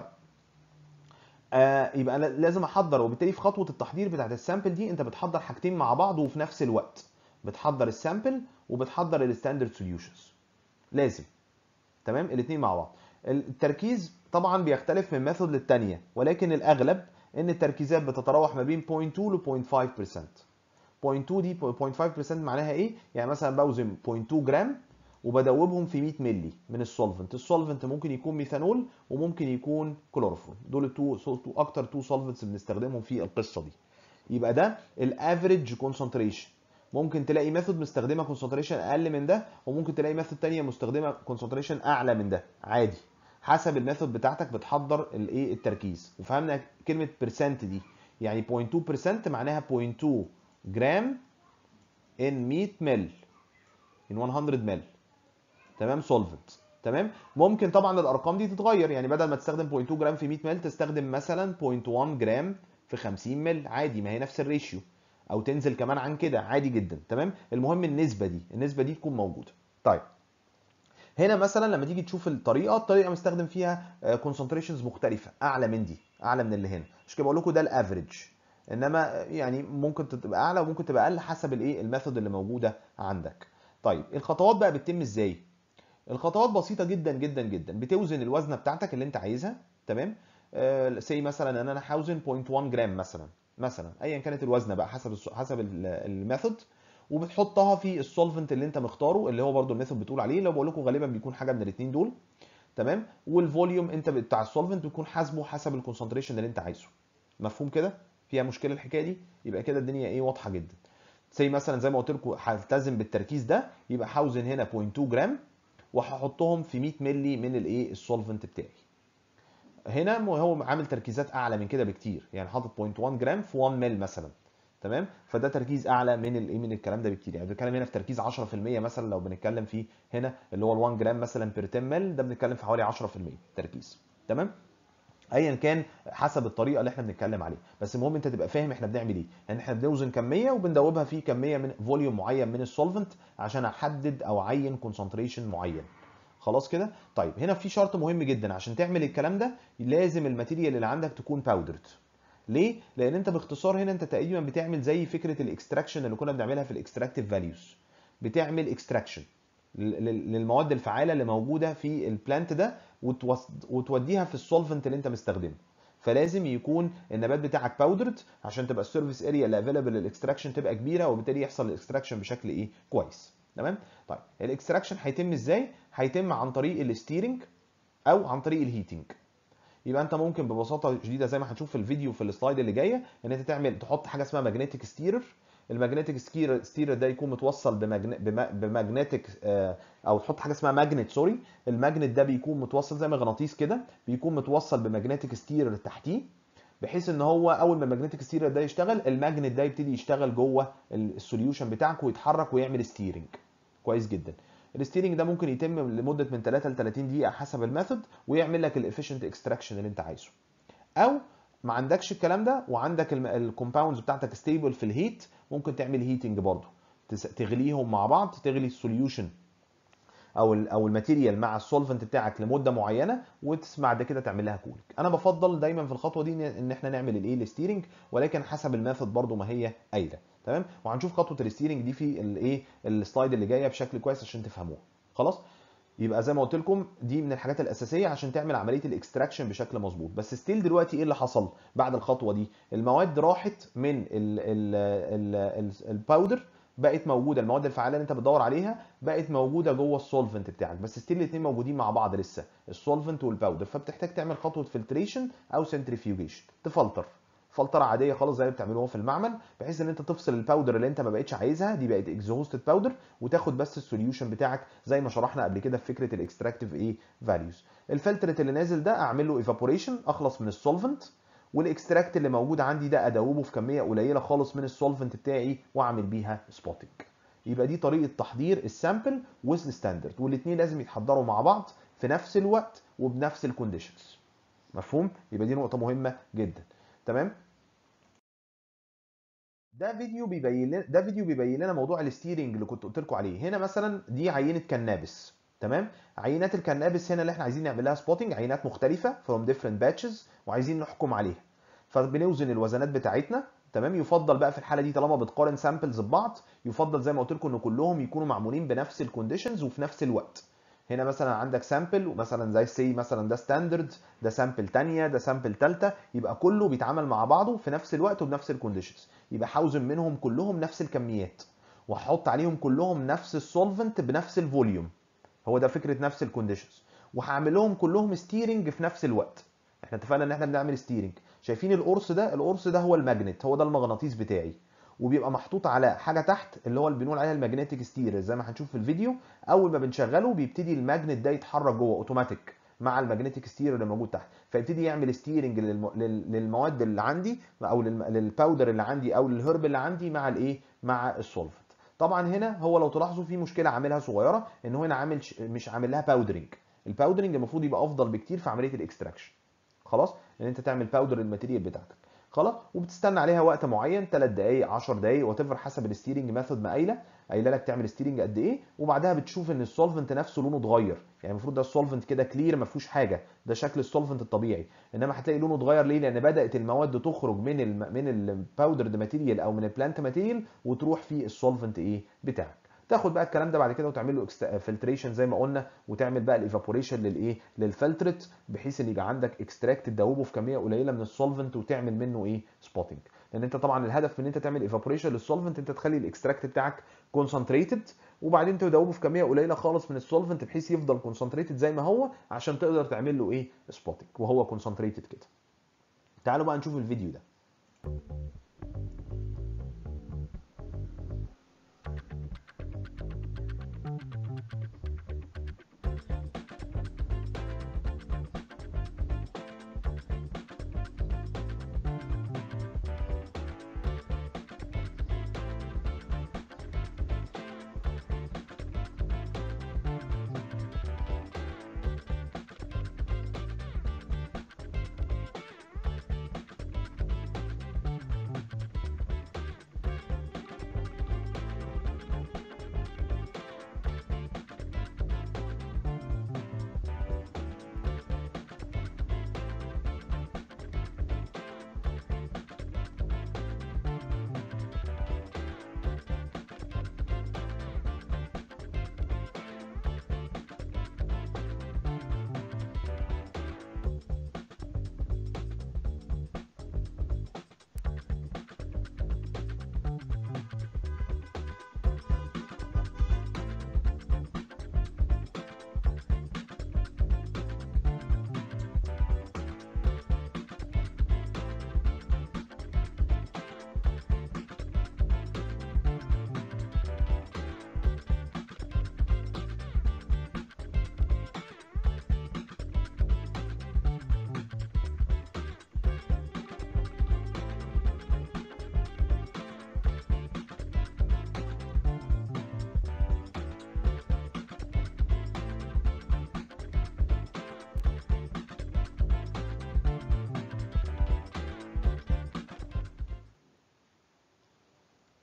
آه يبقى انا لازم احضر وبالتالي في خطوه التحضير بتاعت السامبل دي انت بتحضر حاجتين مع بعض وفي نفس الوقت بتحضر السامبل وبتحضر الستاندرد سوليوشنز لازم تمام الاثنين مع بعض التركيز طبعا بيختلف من ميثود للثانيه ولكن الاغلب ان التركيزات بتتراوح ما بين 0.2 ل 0.5% 0.2 دي 0.5% معناها ايه يعني مثلا بوزن 0.2 جرام وبدوبهم في 100 مللي من السولفنت السولفنت ممكن يكون ميثانول وممكن يكون كلوروفورم دول التو اكتر تو سولفنتس بنستخدمهم في القصه دي يبقى ده الافريج كونسنتريشن ممكن تلاقي ميثود مستخدمه كونسنتريشن اقل من ده وممكن تلاقي ميثود ثانيه مستخدمه كونسنتريشن اعلى من ده عادي حسب الميثود بتاعتك بتحضر الايه التركيز وفهمنا كلمه بيرسنت دي يعني 0.2% معناها 0.2 جرام in 100 مل in 100 مل تمام سولفنت تمام ممكن طبعا الارقام دي تتغير يعني بدل ما تستخدم 0.2 جرام في 100 مل تستخدم مثلا 0.1 جرام في 50 مل عادي ما هي نفس الريشيو او تنزل كمان عن كده عادي جدا تمام المهم النسبه دي النسبه دي تكون موجوده طيب هنا مثلا لما تيجي تشوف الطريقه الطريقه مستخدم فيها كونسنتريشنز مختلفه اعلى من دي اعلى من اللي هنا عشان كده بقول لكم ده الافريج انما يعني ممكن تبقى اعلى وممكن تبقى اقل حسب الايه الميثود اللي موجوده عندك طيب الخطوات بقى بتتم ازاي الخطوات بسيطه جدا جدا جدا بتوزن الوزنه بتاعتك اللي انت عايزها تمام سي مثلا ان انا هوزن 0.1 جرام مثلا مثلا ايا كانت الوزنه بقى حسب حسب الميثود وبتحطها في السولفنت اللي انت مختاره اللي هو برده الميثود بتقول عليه لو بقول لكم غالبا بيكون حاجه من الاثنين دول تمام والفوليوم انت بتاع السولفنت بيكون حاسبه حسب الكونسنتريشن اللي انت عايزه مفهوم كده فيها مشكله الحكايه دي يبقى كده الدنيا ايه واضحه جدا زي مثلا زي ما قلت لكم هلتزم بالتركيز ده يبقى هوزن هنا 0.2 جرام وهحطهم في 100 مللي من الايه السولفنت بتاعي هنا هو عامل تركيزات اعلى من كده بكتير يعني حاطط 0.1 جرام في 1 مل مثلا تمام فده تركيز اعلى من الايه من الكلام ده بكتير يعني بنتكلم هنا في تركيز 10% مثلا لو بنتكلم في هنا اللي هو ال 1 جرام مثلا بير 10 مل ده بنتكلم في حوالي 10% تركيز تمام ايا كان حسب الطريقه اللي احنا بنتكلم عليها بس المهم انت تبقى فاهم احنا بنعمل ايه يعني احنا بنوزن كميه وبندوبها في كميه من فوليوم معين من السولفنت عشان احدد او اعين كونسنتريشن معين خلاص كده طيب هنا في شرط مهم جدا عشان تعمل الكلام ده لازم الماتيريال اللي عندك تكون باودرد ليه لان انت باختصار هنا انت تقريبا بتعمل زي فكره الاكستراكشن اللي كنا بنعملها في الاكستراكتيف فاليوز بتعمل اكستراكشن للمواد الفعاله اللي موجوده في البلانت ده وتوديها في السولفنت اللي انت مستخدمه فلازم يكون النبات بتاعك باودرد عشان تبقى السيرفيس اريا اللي افيلبل للاكستراكشن تبقى كبيره وبالتالي يحصل الاكستراكشن بشكل ايه كويس تمام طيب الاكستراكشن هيتم ازاي هيتم عن طريق الستيرنج او عن طريق الهيتنج يبقى انت ممكن ببساطه شديده زي ما هنشوف في الفيديو في السلايد اللي جايه ان انت تعمل تحط حاجه اسمها ماجنتيك ستيرر الماجنتيك ستيرر ده يكون متوصل بماجنتيك او تحط حاجه اسمها ماجنت سوري الماجنت ده بيكون متوصل زي مغناطيس كده بيكون متوصل بماجنتيك ستيرر تحتيه بحيث ان هو اول ما الماجنتيك ستيرر ده يشتغل الماجنت ده يبتدي يشتغل جوه السوليوشن بتاعك ويتحرك ويعمل ستيرنج كويس جدا الستيرنج ده ممكن يتم لمده من 3 ل 30 دقيقه حسب الميثود ويعمل لك الافيشنت اكستراكشن اللي انت عايزه او ما عندكش الكلام ده وعندك الكومباوندز بتاعتك ستيبل في الهيت ممكن تعمل هيتنج برضه تغليهم مع بعض تغلي السوليوشن او ال او الماتيريال مع السولفنت بتاعك لمده معينه وتسمع ده كده تعمل لها كولينج انا بفضل دايما في الخطوه دي إن- ان احنا نعمل الايه الستيرنج ولكن حسب الميثود برضو ما هي قايله تمام وهنشوف خطوه الستيرنج دي في الايه السلايد اللي جايه بشكل كويس عشان تفهموها خلاص يبقى زي ما قلت لكم دي من الحاجات الاساسيه عشان تعمل عمليه الاكستراكشن بشكل مظبوط بس ستيل دلوقتي ايه اللي حصل بعد الخطوه دي المواد راحت من ال ال ال ال الباودر بقت موجوده المواد الفعاله اللي انت بتدور عليها بقت موجوده جوه السولفنت بتاعك بس ستيل الاثنين موجودين مع بعض لسه السولفنت والباودر فبتحتاج تعمل خطوه فلتريشن او سنتريفيوجيشن تفلتر فلتره عاديه خالص زي اللي بتعملوها في المعمل بحيث ان انت تفصل الباودر اللي انت ما بقتش عايزها دي بقت اكزوستد باودر وتاخد بس السوليوشن بتاعك زي ما شرحنا قبل كده في فكره الاكستراكتيف ايه فاليوز الفلترت اللي نازل ده اعمل له ايفابوريشن اخلص من السولفنت والاكستراكت اللي موجود عندي ده ادوبه في كميه قليله خالص من السولفنت بتاعي واعمل بيها سبوتنج يبقى دي طريقه تحضير السامبل والستاندرد والاثنين لازم يتحضروا مع بعض في نفس الوقت وبنفس الكونديشنز مفهوم يبقى دي نقطه مهمه جدا تمام ده فيديو بيبين لنا ده فيديو بيبين لنا موضوع الستيرنج اللي كنت قلت لكم عليه هنا مثلا دي عينه كنابس تمام عينات الكنابس هنا اللي احنا عايزين نعمل لها سبوتنج عينات مختلفه from different batches وعايزين نحكم عليها فبنوزن الوزنات بتاعتنا تمام يفضل بقى في الحاله دي طالما بتقارن سامبلز ببعض يفضل زي ما قلت لكم ان كلهم يكونوا معمولين بنفس الكونديشنز وفي نفس الوقت هنا مثلا عندك سامبل ومثلا زي سي مثلا ده ستاندرد ده سامبل تانية ده سامبل تالتة يبقى كله بيتعامل مع بعضه في نفس الوقت وبنفس الكونديشنز يبقى حوزن منهم كلهم نفس الكميات وهحط عليهم كلهم نفس السولفنت بنفس الفوليوم هو ده فكره نفس الكونديشنز وهعمل لهم كلهم ستيرنج في نفس الوقت احنا اتفقنا ان احنا بنعمل ستيرنج شايفين القرص ده القرص ده هو الماجنت هو ده المغناطيس بتاعي وبيبقى محطوط على حاجه تحت اللي هو اللي بنقول عليها الماجنتيك ستير زي ما هنشوف في الفيديو اول ما بنشغله بيبتدي الماجنت ده يتحرك جوه اوتوماتيك مع الماجنتيك ستير اللي موجود تحت فيبتدي يعمل ستيرنج للم... لل- للمواد اللي عندي او للم... للباودر اللي عندي او للهرب اللي عندي مع الايه مع السولفنت طبعا هنا هو لو تلاحظوا في مشكله عاملها صغيره ان هو هنا عامل ش... مش عامل لها باودرنج الباودرنج المفروض يبقى افضل بكتير في عمليه الاكستراكشن خلاص ان انت تعمل باودر الماتيريال بتاعتك خلاص وبتستنى عليها وقت معين 3 دقائق 10 دقائق وات حسب الستيرنج ميثود ما قايله قايله لك تعمل ستيرنج قد ايه وبعدها بتشوف ان السولفنت نفسه لونه اتغير يعني المفروض ده السولفنت كده كلير ما فيهوش حاجه ده شكل السولفنت الطبيعي انما هتلاقي لونه اتغير ليه لان بدات المواد تخرج من الم... من الباودرد ماتيريال او من البلانت ماتيريال وتروح في السولفنت ايه بتاعك تاخد بقى الكلام ده بعد كده وتعمل له فلتريشن زي ما قلنا وتعمل بقى الايفابوريشن للايه للفلترت بحيث ان يبقى عندك اكستراكت تدوبه في كميه قليله من السولفنت وتعمل منه ايه سبوتنج لان انت طبعا الهدف من ان انت تعمل ايفابوريشن للسولفنت انت تخلي الاكستراكت بتاعك كونسنتريتد وبعدين تدوبه في كميه قليله خالص من السولفنت بحيث يفضل كونسنتريتد زي ما هو عشان تقدر تعمل له ايه سبوتنج وهو كونسنتريتد كده تعالوا بقى نشوف الفيديو ده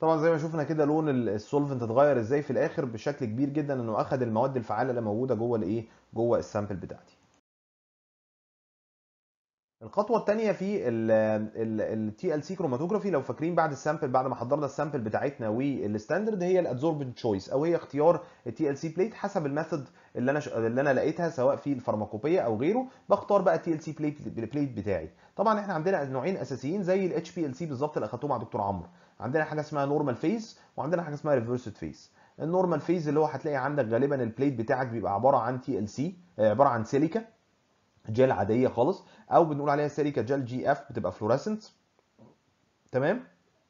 طبعا زي ما شفنا كده لون السولفنت اتغير ازاي في الاخر بشكل كبير جدا انه اخذ المواد الفعاله اللي موجوده جوه الايه جوه السامبل بتاعتي الخطوه الثانيه في التي ال سي كروماتوجرافي لو فاكرين بعد السامبل بعد ما حضرنا السامبل بتاعتنا والستاندرد هي الادزوربنت تشويس او هي اختيار التي ال سي بليت حسب الميثود اللي انا ش... اللي انا لقيتها سواء في الفارماكوبيه او غيره بختار بقى التي ال سي بليت بليت بتاعي طبعا احنا عندنا نوعين اساسيين زي الاتش بي ال سي بالظبط اللي اخدتوه مع دكتور عمرو عندنا حاجه اسمها نورمال فيز وعندنا حاجه اسمها ريفرسد فيز النورمال فيز اللي هو هتلاقي عندك غالبا البليت بتاعك بيبقى عباره عن تي ال سي عباره عن سيليكا جيل عاديه خالص او بنقول عليها سيليكا جيل جي اف بتبقى فلوريسنت تمام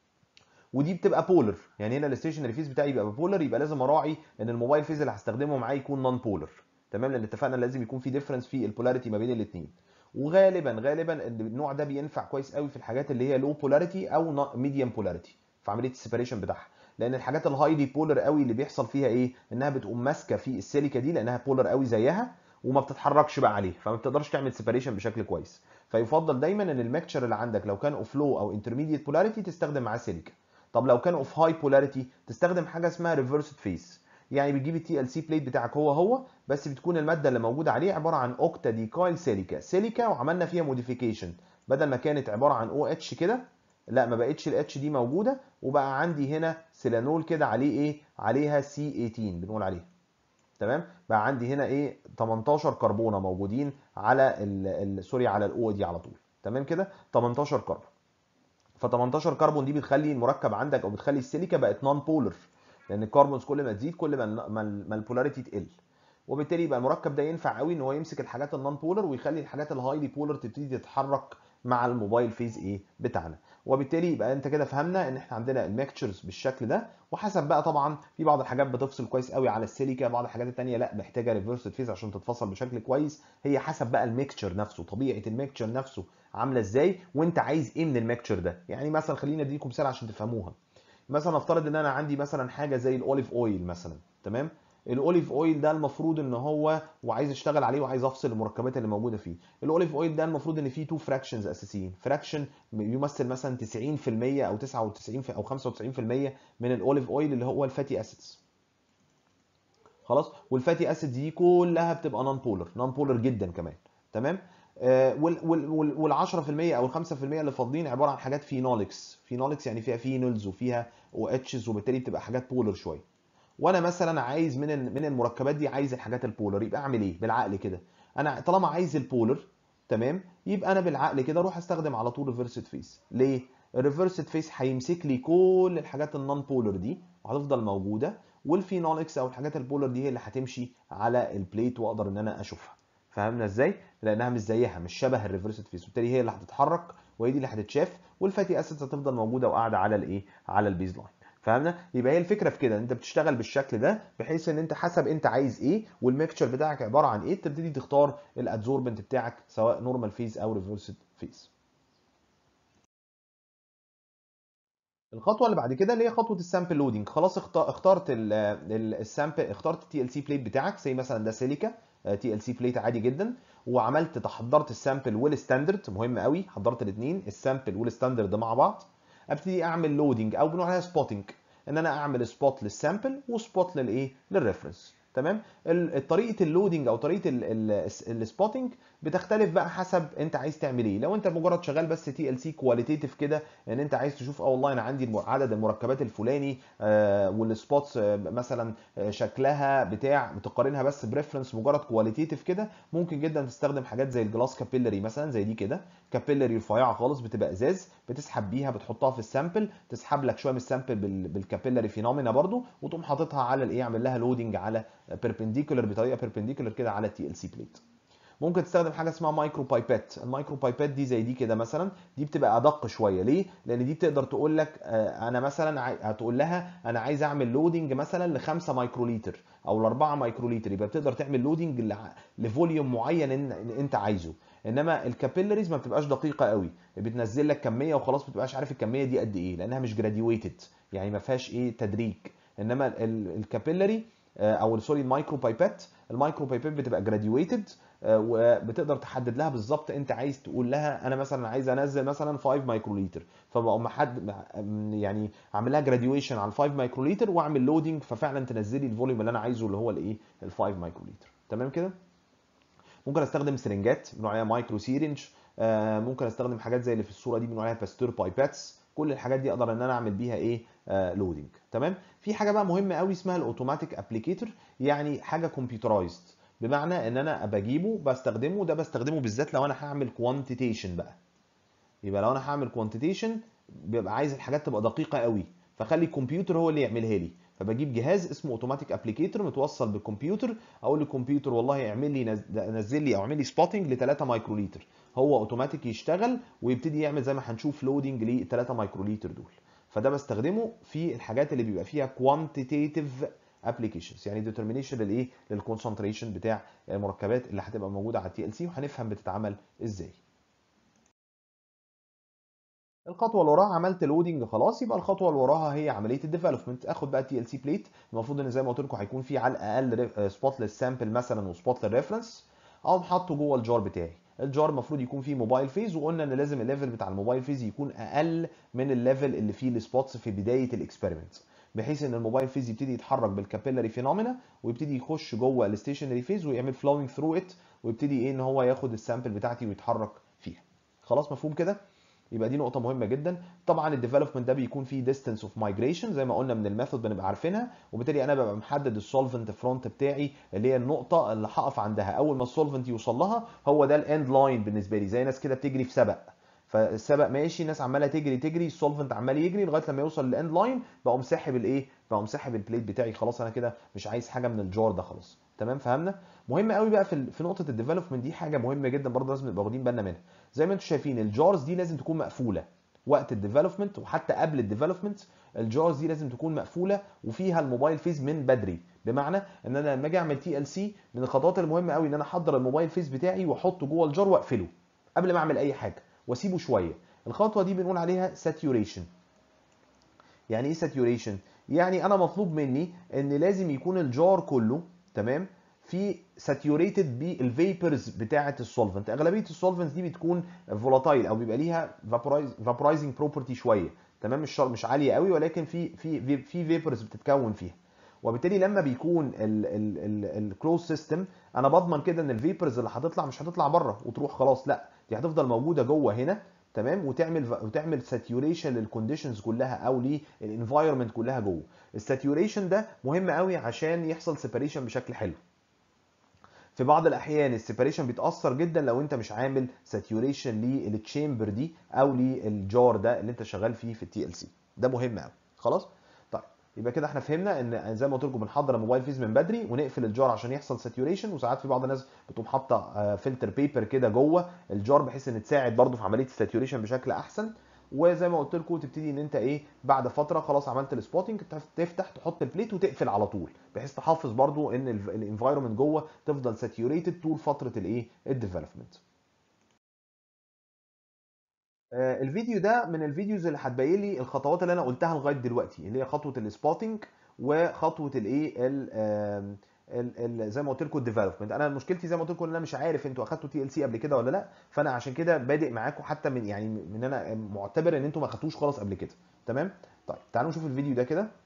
ودي بتبقى بولر يعني هنا الستيشنري فيز بتاعي يبقى بولر يبقى لازم اراعي ان الموبايل فيز اللي هستخدمه معاه يكون نون بولر تمام لان اتفقنا لازم يكون في ديفرنس في البولاريتي ما بين الاثنين وغالبا غالبا النوع ده بينفع كويس قوي في الحاجات اللي هي لو بولاريتي او ميديوم بولاريتي في عمليه السيبريشن بتاعها لان الحاجات الهايلي بولر قوي اللي بيحصل فيها ايه انها بتقوم ماسكه في السيليكا دي لانها بولر قوي زيها وما بتتحركش بقى عليه فما بتقدرش تعمل سيبريشن بشكل كويس فيفضل دايما ان الميكتشر اللي عندك لو كان اوف لو او انترميديت بولاريتي تستخدم معاه سيليكا طب لو كان اوف هاي بولاريتي تستخدم حاجه اسمها ريفرسد فيس يعني بتجيب التي ال سي بليت بتاعك هو هو بس بتكون الماده اللي موجوده عليه عباره عن اوكتا ديكايل سيليكا سيليكا وعملنا فيها موديفيكيشن بدل ما كانت عباره عن او اتش كده لا ما بقتش الاتش دي موجوده وبقى عندي هنا سيلانول كده عليه ايه عليها سي 18 بنقول عليها تمام بقى عندي هنا ايه 18 كربونه موجودين على ال سوري على الاو دي على طول تمام كده 18 كربون ف 18 كربون دي بتخلي المركب عندك او بتخلي السيليكا بقت نون بولر لان الكربونز كل ما تزيد كل ما ما البولاريتي تقل وبالتالي يبقى المركب ده ينفع قوي ان هو يمسك الحاجات النون بولر ويخلي الحاجات الهايلي بولر تبتدي تتحرك مع الموبايل فيز ايه بتاعنا وبالتالي يبقى انت كده فهمنا ان احنا عندنا الميكتشرز بالشكل ده وحسب بقى طبعا في بعض الحاجات بتفصل كويس قوي على السيليكا بعض الحاجات الثانيه لا محتاجه ريفرسد فيز عشان تتفصل بشكل كويس هي حسب بقى الميكتشر نفسه طبيعه الميكتشر نفسه عامله ازاي وانت عايز ايه من الميكتشر ده يعني مثلا خليني اديكم مثال عشان تفهموها مثلا افترض ان انا عندي مثلا حاجه زي الاوليف اويل مثلا تمام الاوليف اويل ده المفروض ان هو وعايز اشتغل عليه وعايز افصل المركبات اللي موجوده فيه الاوليف اويل ده المفروض ان فيه تو فراكشنز اساسيين فراكشن يمثل مثلا 90% او 99 او 95% من الاوليف اويل اللي هو الفاتي اسيدز خلاص والفاتي اسيدز دي كلها بتبقى نون بولر نون بولر جدا كمان تمام آه وال 10% او ال 5% اللي فاضلين عباره عن حاجات فينولكس فينولكس يعني فيها فينولز وفيها او اتشز وبالتالي بتبقى حاجات بولر شويه وانا مثلا عايز من من المركبات دي عايز الحاجات البولر يبقى اعمل ايه بالعقل كده انا طالما عايز البولر تمام يبقى انا بالعقل كده اروح استخدم على طول ريفرسد فيس ليه الريفرسد فيس هيمسك لي كل الحاجات النون بولر دي وهتفضل موجوده والفينولكس او الحاجات البولر دي هي اللي هتمشي على البليت واقدر ان انا اشوفها فهمنا ازاي لانها مش زيها مش شبه الريفرسد فيس وبالتالي هي اللي هتتحرك وهي دي اللي هتتشاف والفاتي اسيدز هتفضل موجوده وقاعده على الايه على البيز لاين فهمنا يبقى هي الفكره في كده انت بتشتغل بالشكل ده بحيث ان انت حسب انت عايز ايه والميكتشر بتاعك عباره عن ايه تبتدي تختار الادزوربنت بتاعك سواء نورمال فيز او ريفرسد فيز الخطوه اللي بعد كده اللي هي خطوه السامبل لودنج خلاص اخترت السامبل اخترت التي ال سي بليت بتاعك زي مثلا ده سيليكا تي ال سي بليت عادي جدا وعملت تحضرت السامبل والستاندرد مهم قوي حضرت الاثنين السامبل والستاندرد مع بعض ابتدي اعمل لودنج او بنقول عليها سبوتنج ان انا اعمل سبوت للسامبل وسبوت للايه للريفرنس تمام طريقه اللودنج او طريقه السبوتنج بتختلف بقى حسب انت عايز تعمل ايه لو انت مجرد شغال بس تي ال سي كواليتيف كده ان انت عايز تشوف اه والله انا عندي عدد المركبات الفلاني آه والسبوتس آه مثلا آه شكلها بتاع بتقارنها بس بريفرنس مجرد كواليتيف كده ممكن جدا تستخدم حاجات زي الجلاس كابيلري مثلا زي دي كده كابيلري رفيعه خالص بتبقى ازاز بتسحب بيها بتحطها في السامبل تسحب لك شويه من السامبل بالكابيلري فينومينا برضو وتقوم حاططها على الايه يعمل لها لودنج على بيربنديكولر بطريقه بيربنديكولر كده على التي ال سي بليت ممكن تستخدم حاجه اسمها مايكرو بايبات المايكرو بايبات دي زي دي كده مثلا دي بتبقى ادق شويه ليه لان دي بتقدر تقول لك انا مثلا هتقول لها انا عايز اعمل لودنج مثلا ل 5 مايكرو لتر او ل 4 مايكرو لتر يبقى بتقدر تعمل لودنج لفوليوم معين إن انت عايزه انما الكابيلاريز ما بتبقاش دقيقه قوي بتنزل لك كميه وخلاص ما بتبقاش عارف الكميه دي قد ايه لانها مش جراديويتد يعني ما فيهاش ايه تدريج انما الكابيلاري او سوري المايكرو بايبات المايكرو بايبات بتبقى جراديويتد وبتقدر تحدد لها بالظبط انت عايز تقول لها انا مثلا عايز انزل مثلا 5 مايكرو لتر فبقوم حد يعني اعمل لها جراديويشن على 5 مايكرو لتر واعمل لودنج ففعلا تنزلي الفوليوم اللي انا عايزه اللي هو الايه ال 5 مايكرو لتر تمام كده ممكن استخدم سرنجات بنقول عليها مايكرو سيرنج ممكن استخدم حاجات زي اللي في الصوره دي بنقول عليها باستور بايباتس كل الحاجات دي اقدر ان انا اعمل بيها ايه آه لودنج تمام في حاجه بقى مهمه قوي اسمها الاوتوماتيك ابليكيتور يعني حاجه كمبيوترايزد بمعنى ان انا بجيبه بستخدمه ده بستخدمه بالذات لو انا هعمل كوانتيتيشن بقى يبقى لو انا هعمل كوانتيتيشن بيبقى عايز الحاجات تبقى دقيقه قوي فخلي الكمبيوتر هو اللي يعملها لي فبجيب جهاز اسمه اوتوماتيك ابليكيتور متوصل بالكمبيوتر اقول للكمبيوتر والله اعمل لي نزل لي او اعمل لي سبوتنج ل 3 مايكرو لتر هو اوتوماتيك يشتغل ويبتدي يعمل زي ما هنشوف لودنج ل 3 مايكرو لتر دول فده بستخدمه في الحاجات اللي بيبقى فيها كوانتيتيف ابلكيشنز يعني ديترمينيشن للايه للكونسنتريشن بتاع المركبات اللي هتبقى موجوده على التي ال سي وهنفهم بتتعمل ازاي الخطوه اللي وراها عملت لودنج خلاص يبقى الخطوه اللي وراها هي عمليه الديفلوبمنت اخد بقى تي ال سي بليت المفروض ان زي ما قلت لكم هيكون في على الاقل سبوت للسامبل مثلا وسبوت للريفرنس اقوم حاطه جوه الجار بتاعي الجار المفروض يكون فيه موبايل فيز وقلنا ان لازم الليفل بتاع الموبايل فيز يكون اقل من الليفل اللي فيه السبوتس في بدايه الاكسبيرمنت بحيث ان الموبايل فيز يبتدي يتحرك بالكابيلاري فينومينا ويبتدي يخش جوه الستيشنري فيز ويعمل فلوينج ثرو ات ويبتدي ايه ان هو ياخد السامبل بتاعتي ويتحرك فيها خلاص مفهوم كده يبقى دي نقطه مهمه جدا طبعا الديفلوبمنت ده بيكون فيه ديستانس اوف مايجريشن زي ما قلنا من الميثود بنبقى عارفينها وبالتالي انا ببقى محدد السولفنت فرونت بتاعي اللي هي النقطه اللي هقف عندها اول ما السولفنت يوصل لها هو ده الاند لاين بالنسبه لي زي ناس كده بتجري في سبق فالسبق ماشي ناس عماله تجري تجري السولفنت عمال يجري لغايه لما يوصل للاند لاين بقوم ساحب الايه بقوم ساحب البليت بتاعي خلاص انا كده مش عايز حاجه من الجار ده خلاص تمام فهمنا مهم قوي بقى في في نقطه الديفلوبمنت دي حاجه مهمه جدا برضه لازم نبقى واخدين بالنا منها زي ما انتم شايفين الجارز دي لازم تكون مقفوله وقت الديفلوبمنت وحتى قبل الديفلوبمنت الجارز دي لازم تكون مقفوله وفيها الموبايل فيز من بدري بمعنى ان انا لما اجي اعمل تي ال سي من الخطوات المهمه قوي ان انا احضر الموبايل فيز بتاعي واحطه جوه الجار واقفله قبل ما اعمل اي حاجه واسيبه شويه الخطوه دي بنقول عليها ساتيوريشن يعني ايه ساتيوريشن يعني انا مطلوب مني ان لازم يكون الجار كله تمام في ساتيوريتد بالفيبرز بتاعه السولفنت اغلبيه السولفنتس دي بتكون فولاتايل او بيبقى ليها فابرايزنج بروبرتي شويه تمام مش مش عاليه قوي ولكن في في في فيبرز بتتكون فيها وبالتالي لما بيكون الكلوز سيستم انا بضمن كده ان الفيبرز اللي هتطلع مش هتطلع بره وتروح خلاص لا دي هتفضل موجوده جوه هنا تمام وتعمل وتعمل ساتيوريشن للكونديشنز كلها او للانفايرمنت كلها جوه الساتيوريشن ده مهم قوي عشان يحصل سيباريشن بشكل حلو في بعض الاحيان السيباريشن بيتاثر جدا لو انت مش عامل ساتيوريشن للتشامبر دي او للجار ده اللي انت شغال فيه في التي ال سي ده مهم قوي خلاص طيب يبقى كده احنا فهمنا ان زي ما قلت لكم بنحضر الموبايل فيز من بدري ونقفل الجار عشان يحصل ساتيوريشن وساعات في بعض الناس بتقوم حاطه فلتر بيبر كده جوه الجار بحيث ان تساعد برده في عمليه الساتيوريشن بشكل احسن وزي ما قلت لكم تبتدي ان انت ايه بعد فتره خلاص عملت السبوتنج تفتح تحط البليت وتقفل على طول بحيث تحافظ برضو ان الانفايرمنت جوه تفضل ساتيوريتد طول فتره الايه الديفلوبمنت الفيديو ده من الفيديوز اللي هتبين لي الخطوات اللي انا قلتها لغايه دلوقتي اللي هي خطوه السبوتنج وخطوه الايه زي ما قلت لكم الديفلوبمنت انا مشكلتي زي ما قلت لكم ان انا مش عارف انتوا اخدتوا تي ال سي قبل كده ولا لا فانا عشان كده بادئ معاكم حتى من يعني من انا معتبر ان انتوا ما اخدتوش خالص قبل كده تمام طيب تعالوا نشوف الفيديو ده كده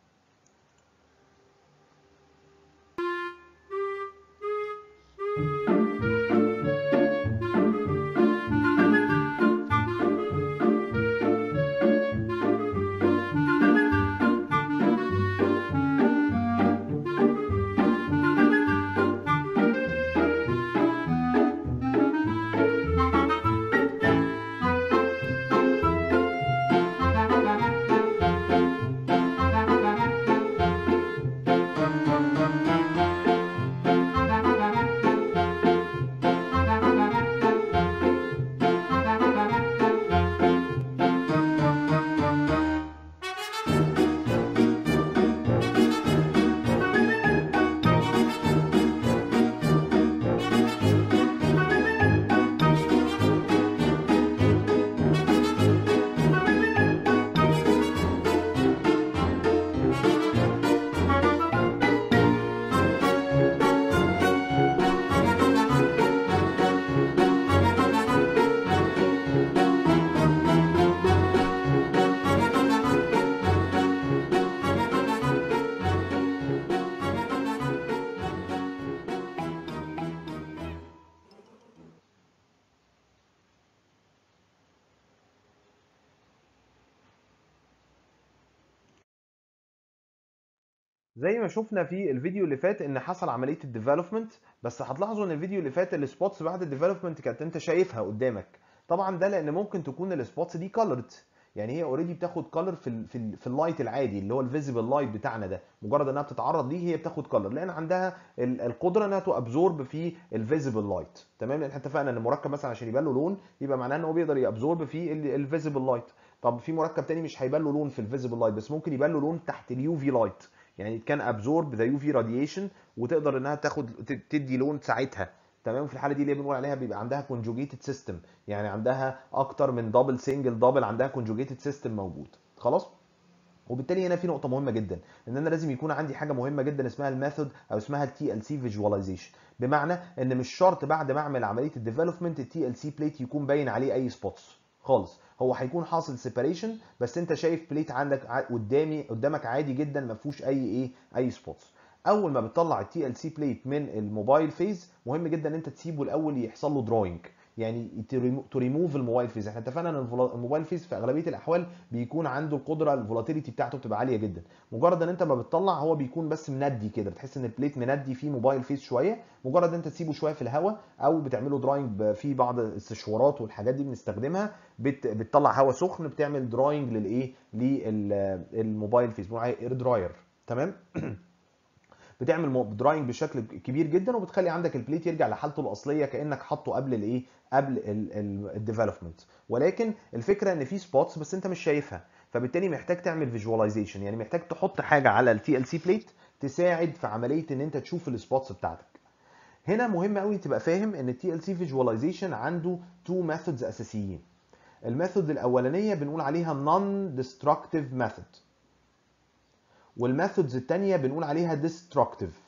زي ما شفنا في الفيديو اللي فات ان حصل عمليه الديفلوبمنت بس هتلاحظوا ان الفيديو اللي فات السبوتس بعد الديفلوبمنت كانت انت شايفها قدامك طبعا ده لان ممكن تكون السبوتس دي كولرد يعني هي اوريدي بتاخد كلر في ال في, ال في اللايت العادي اللي هو الفيزيبل لايت بتاعنا ده مجرد انها بتتعرض ليه هي بتاخد كلر لان عندها القدره انها تو ابزورب في الفيزيبل لايت تمام لان احنا اتفقنا ان المركب مثلا عشان يبان له لون يبقى معناه ان هو بيقدر يابزورب في الفيزيبل لايت طب في مركب تاني مش هيبان له لون في الفيزيبل لايت بس ممكن يبان له لون تحت اليو في لايت يعني كان ابزورب ذا يو في راديشن وتقدر انها تاخد تدي لون ساعتها تمام في الحاله دي اللي بنقول عليها بيبقى عندها كونجوجيتد سيستم يعني عندها اكتر من دبل سنجل دبل عندها كونجوجيتد سيستم موجود خلاص وبالتالي هنا في نقطة مهمة جدا ان انا لازم يكون عندي حاجة مهمة جدا اسمها الميثود او اسمها التي ال سي فيجواليزيشن بمعنى ان مش شرط بعد ما اعمل عملية الديفلوبمنت التي ال سي بليت يكون باين عليه اي سبوتس خالص هو هيكون حاصل سيباريشن بس انت شايف بليت عندك قدامي قدامك عادي جدا ما فيهوش اي ايه اي سبوتس اول ما بتطلع التي ال سي بليت من الموبايل فيز مهم جدا ان انت تسيبه الاول يحصل له دراينج يعني تو ريموف الموبايل فيز احنا اتفقنا ان الموبايل فيز في اغلبيه الاحوال بيكون عنده القدره الفولاتيليتي بتاعته بتبقى عاليه جدا مجرد ان انت ما بتطلع هو بيكون بس مندي كده بتحس ان البليت مندي فيه موبايل فيز شويه مجرد ان انت تسيبه شويه في الهواء او بتعمله دراينج في بعض السشوارات والحاجات دي بنستخدمها بت بتطلع هواء سخن بتعمل دراينج للايه للموبايل فيز بنقول عليه اير دراير تمام بتعمل دراينج بشكل كبير جدا وبتخلي عندك البليت يرجع لحالته الاصليه كانك حاطه قبل الايه قبل الديفلوبمنت ولكن الفكره ان في سبوتس بس انت مش شايفها فبالتالي محتاج تعمل فيجواليزيشن يعني محتاج تحط حاجه على التي ال سي بليت تساعد في عمليه ان انت تشوف السبوتس بتاعتك هنا مهم قوي تبقى فاهم ان التي ال سي فيجواليزيشن عنده تو ميثودز اساسيين الميثود الاولانيه بنقول عليها نون ديستركتيف ميثود والميثودز الثانيه بنقول عليها ديستركتيف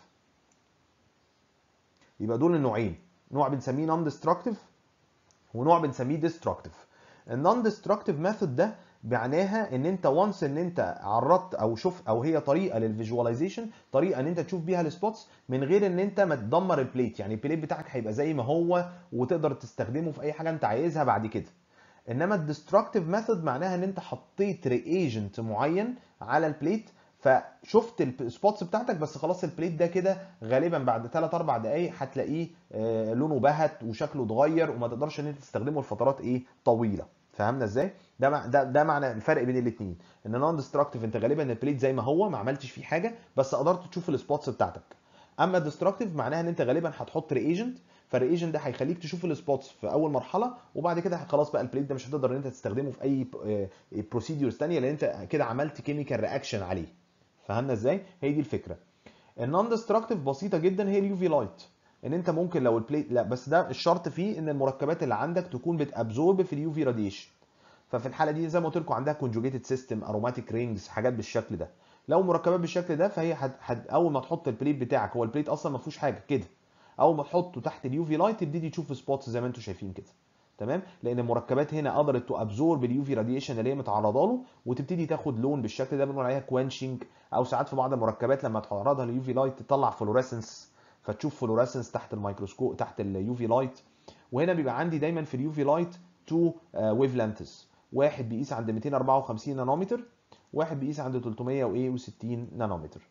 يبقى دول النوعين نوع بنسميه نون ديستركتيف ونوع بنسميه ديستركتيف النون ديستركتيف ميثود ده معناها ان انت وانس ان انت عرضت او شوف او هي طريقه للفيجواليزيشن طريقه ان انت تشوف بيها السبوتس من غير ان انت ما تدمر البليت يعني البليت بتاعك هيبقى زي ما هو وتقدر تستخدمه في اي حاجه انت عايزها بعد كده انما الديستركتيف ميثود معناها ان انت حطيت رياجنت معين على البليت فشفت السبوتس بتاعتك بس خلاص البليت ده كده غالبا بعد 3 4 دقائق هتلاقيه لونه بهت وشكله اتغير وما تقدرش ان انت تستخدمه لفترات ايه طويله فهمنا ازاي ده ده ده معنى الفرق بين الاثنين ان نون ديستركتيف انت غالبا البليت زي ما هو ما عملتش فيه حاجه بس قدرت تشوف السبوتس بتاعتك اما ديستركتيف معناها ان انت غالبا هتحط رياجنت فالرياجنت ده هيخليك تشوف السبوتس في اول مرحله وبعد كده خلاص بقى البليت ده مش هتقدر ان انت تستخدمه في اي بروسيدورز ثانيه لان انت كده عملت كيميكال رياكشن عليه فهمنا ازاي هي دي الفكره النون ديستركتيف بسيطه جدا هي اليو في لايت ان انت ممكن لو البليت لا بس ده الشرط فيه ان المركبات اللي عندك تكون بتابزورب في اليو في راديشن ففي الحاله دي زي ما قلت لكم عندها كونجوجيتد سيستم اروماتيك رينجز حاجات بالشكل ده لو مركبات بالشكل ده فهي حد حد اول ما تحط البليت بتاعك هو البليت اصلا ما فيهوش حاجه كده اول ما تحطه تحت اليو في لايت تبتدي تشوف سبوتس زي ما انتم شايفين كده تمام لان المركبات هنا قدرت تو ابزورب اليو في راديشن اللي هي متعرضه له وتبتدي تاخد لون بالشكل ده بنقول عليها كوانشنج او ساعات في بعض المركبات لما تعرضها لليو في لايت تطلع فلوريسنس فتشوف فلوريسنس تحت الميكروسكوب تحت اليو في لايت وهنا بيبقى عندي دايما في اليو في لايت تو ويف لانثز واحد بيقيس عند 254 نانومتر واحد بيقيس عند 360 نانومتر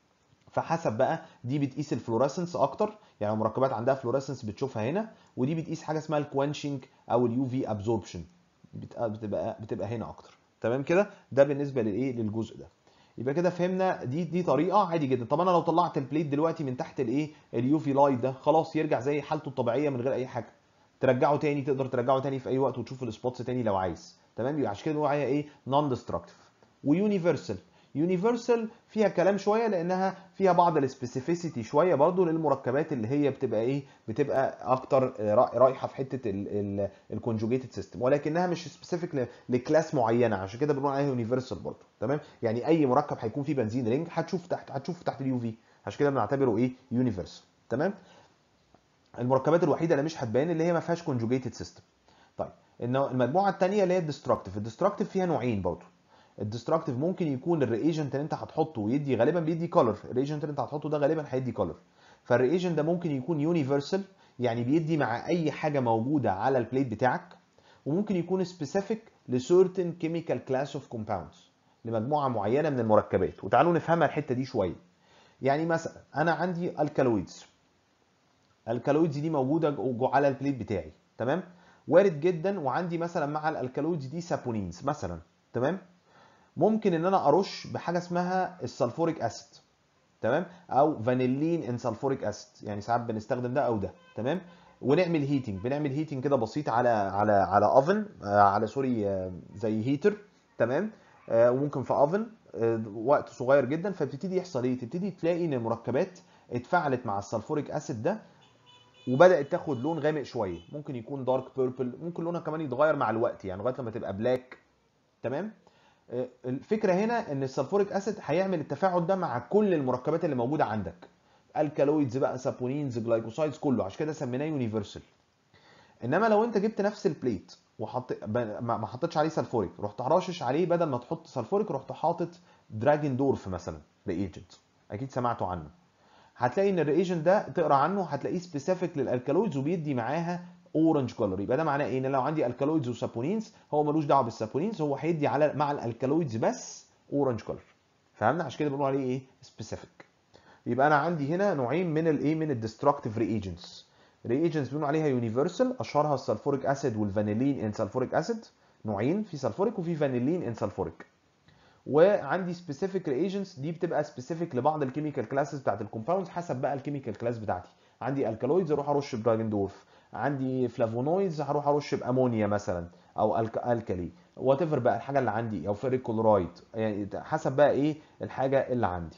فحسب بقى دي بتقيس الفلوريسنس اكتر يعني مركبات عندها فلوريسنس بتشوفها هنا ودي بتقيس حاجه اسمها الكوانشنج او اليو في ابزوربشن بتبقى بتبقى هنا اكتر تمام كده ده بالنسبه للايه للجزء ده يبقى كده فهمنا دي دي طريقه عادي جدا طب انا لو طلعت البليت دلوقتي من تحت الايه اليو في لايت ده خلاص يرجع زي حالته الطبيعيه من غير اي حاجه ترجعه تاني تقدر ترجعه تاني في اي وقت وتشوف السبوتس تاني لو عايز تمام يبقى عشان كده بنقول عليها ايه نون ديستركتيف ويونيفرسال يونيفرسال فيها كلام شويه لانها فيها بعض السبيسيفيسيتي شويه برضو للمركبات اللي هي بتبقى ايه بتبقى اكتر رايحه في حته الكونجوجيتد سيستم ولكنها مش سبيسيفيك لكلاس معينه عشان كده بنقول عليها يونيفرسال برضو تمام يعني اي مركب هيكون فيه بنزين رينج هتشوف تحت هتشوف تحت اليو في عشان كده بنعتبره ايه يونيفرسال تمام المركبات الوحيده اللي مش هتبان اللي هي ما فيهاش كونجوجيتد سيستم طيب المجموعه الثانيه اللي هي الديستركتيف الديستركتيف فيها نوعين برضو الديستركتيف ممكن يكون الرياجنت اللي انت هتحطه ويدي غالبا بيدي كولر الرياجنت اللي انت هتحطه ده غالبا هيدي كولر فالرياجنت ده ممكن يكون يونيفرسال يعني بيدي مع اي حاجه موجوده على البليت بتاعك وممكن يكون سبيسيفيك لسيرتن كيميكال كلاس اوف كومباوندز لمجموعه معينه من المركبات وتعالوا نفهمها الحته دي شويه يعني مثلا انا عندي الكالويدز الكالويدز دي موجوده جو- على البليت بتاعي تمام وارد جدا وعندي مثلا مع الالكالويدز دي سابونينز مثلا تمام ممكن ان انا ارش بحاجه اسمها السلفوريك اسيد تمام او فانيلين ان سلفوريك اسيد يعني ساعات بنستخدم ده او ده تمام ونعمل هيتنج بنعمل هيتنج كده بسيط على على على اوفن على سوري آه، زي هيتر تمام آه، وممكن في اوفن وقت صغير جدا فبتبتدي يحصل ايه تبتدي تلاقي ان المركبات اتفاعلت مع السلفوريك اسيد ده وبدات تاخد لون غامق شويه ممكن يكون دارك بيربل ممكن لونها كمان يتغير مع الوقت يعني لغايه لما تبقى بلاك تمام آه، الفكره هنا ان السلفوريك اسيد هيعمل التفاعل ده مع كل المركبات اللي موجوده عندك الكالويدز بقى سابونينز جلايكوسايدز كله عشان كده سميناه يونيفرسال انما لو انت جبت نفس البليت وحط ب- ما ما حطيتش عليه سلفوريك رحت راشش عليه بدل ما تحط سلفوريك رحت حاطط دراجن دورف مثلا ريجنت اكيد سمعتوا عنه هتلاقي ان الريجنت ده تقرا عنه هتلاقيه سبيسيفيك للالكالويدز وبيدي معاها اورنج كولر يبقى ده معناه ايه ان لو عندي الكالويدز وسابونينز هو ملوش دعوه بالسابونينز هو هيدي على مع الالكالويدز بس اورنج كولر فهمنا عشان كده بنقول عليه ايه سبيسيفيك يبقى انا عندي هنا نوعين من الايه من الديستركتيف ريجنتس ريجنتس بنقول عليها يونيفرسال اشهرها السلفوريك اسيد والفانيلين ان سلفوريك اسيد نوعين في سلفوريك وفي فانيلين ان سلفوريك وعندي سبيسيفيك ريجنتس دي بتبقى سبيسيفيك لبعض الكيميكال كلاسز بتاعت الكومباوندز حسب بقى الكيميكال كلاس بتاعتي عندي الكالويدز اروح ارش براجندورف عندي فلافونويدز هروح ارش بامونيا مثلا او الك الكالي وات ايفر بقى الحاجه اللي عندي او فيريك كلورايد يعني حسب بقى ايه الحاجه اللي عندي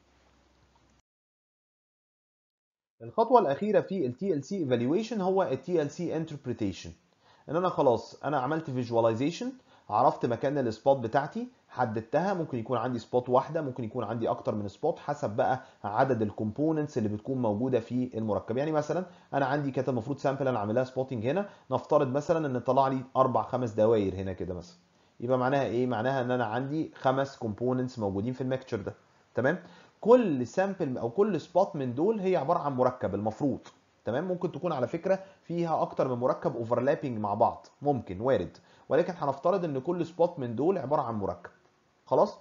الخطوه الاخيره في ال TLC evaluation هو ال TLC interpretation ان انا خلاص انا عملت فيجواليزيشن عرفت مكان السبوت بتاعتي حددتها ممكن يكون عندي سبوت واحده ممكن يكون عندي اكتر من سبوت حسب بقى عدد الكومبوننتس اللي بتكون موجوده في المركب يعني مثلا انا عندي كانت المفروض سامبل انا عاملها سبوتنج هنا نفترض مثلا ان طلع لي اربع خمس دواير هنا كده مثلا يبقى معناها ايه معناها ان انا عندي خمس كومبوننتس موجودين في الميكتشر ده تمام كل سامبل او كل سبوت من دول هي عباره عن مركب المفروض تمام ممكن تكون على فكره فيها اكتر من مركب اوفرلابنج مع بعض ممكن وارد ولكن هنفترض ان كل سبوت من دول عباره عن مركب خلاص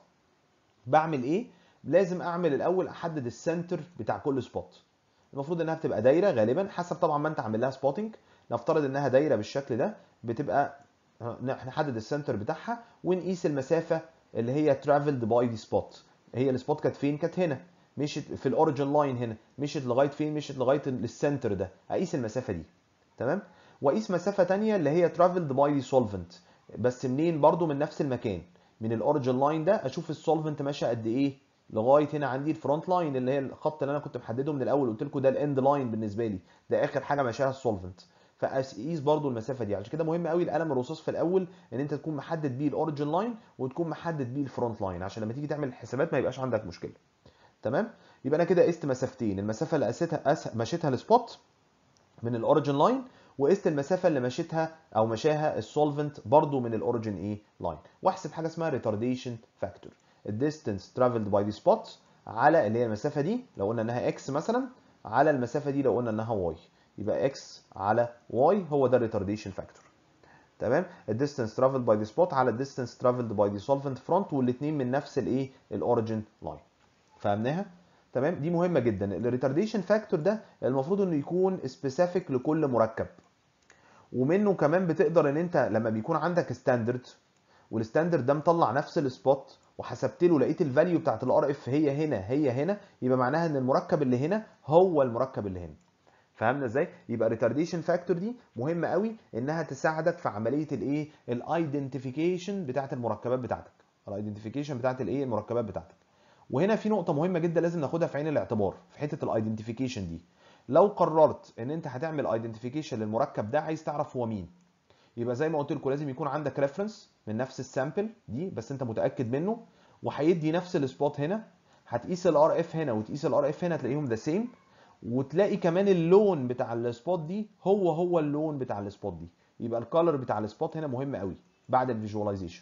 بعمل ايه لازم اعمل الاول احدد السنتر بتاع كل سبوت المفروض انها بتبقى دايره غالبا حسب طبعا ما انت عامل لها سبوتنج نفترض انها دايره بالشكل ده بتبقى نحدد السنتر بتاعها ونقيس المسافه اللي هي ترافلد باي دي سبوت هي السبوت كانت فين كانت هنا مشيت في الاوريجن لاين هنا مشيت لغايه فين مشيت لغايه السنتر ده اقيس المسافه دي تمام واقيس مسافه تانية اللي هي ترافلد باي دي سولفنت بس منين برضو من نفس المكان من الاوريجن لاين ده اشوف السولفنت ماشيه قد ايه لغايه هنا عندي الفرونت لاين اللي هي الخط اللي انا كنت محدده من الاول قلت لكم ده الاند لاين بالنسبه لي ده اخر حاجه ماشيها السولفنت فاقيس برضو المسافه دي عشان كده مهم قوي القلم الرصاص في الاول ان انت تكون محدد بيه الاوريجن لاين وتكون محدد بيه الفرونت لاين عشان لما تيجي تعمل الحسابات ما يبقاش عندك مشكله تمام يبقى انا كده قست مسافتين المسافه اللي قستها أس... مشيتها السبوت من الاوريجن لاين وقست المسافه اللي مشيتها او مشاها السولفنت برضو من الاوريجن ايه لاين واحسب حاجه اسمها ريتارديشن فاكتور الديستنس ترافلد باي ذا سبوت على اللي هي المسافه دي لو قلنا انها اكس مثلا على المسافه دي لو قلنا انها واي يبقى اكس على واي هو ده الريتارديشن فاكتور تمام الديستنس ترافلد باي ذا سبوت على الديستنس ترافلد باي ذا سولفنت فرونت والاثنين من نفس الايه الاوريجن لاين فهمناها تمام دي مهمه جدا الريتارديشن فاكتور ده المفروض انه يكون سبيسيفيك لكل مركب ومنه كمان بتقدر ان انت لما بيكون عندك ستاندرد والستاندرد ده مطلع نفس السبوت وحسبت له لقيت الفاليو بتاعت الار اف هي هنا هي هنا يبقى معناها ان المركب اللي هنا هو المركب اللي هنا فهمنا ازاي يبقى ريتارديشن فاكتور دي مهمه قوي انها تساعدك في عمليه الايه الايدنتيفيكيشن بتاعت المركبات بتاعتك الايدنتيفيكيشن بتاعت الايه المركبات بتاعتك وهنا في نقطه مهمه جدا لازم ناخدها في عين الاعتبار في حته الايدنتيفيكيشن دي لو قررت ان انت هتعمل ايدنتيفيكيشن للمركب ده عايز تعرف هو مين يبقى زي ما قلت لكم لازم يكون عندك ريفرنس من نفس السامبل دي بس انت متاكد منه وهيدي نفس السبوت هنا هتقيس الار اف هنا وتقيس الار اف هنا تلاقيهم ذا سيم وتلاقي كمان اللون بتاع السبوت دي هو هو اللون بتاع السبوت دي يبقى الكالر بتاع السبوت هنا مهم قوي بعد الفيجواليزيشن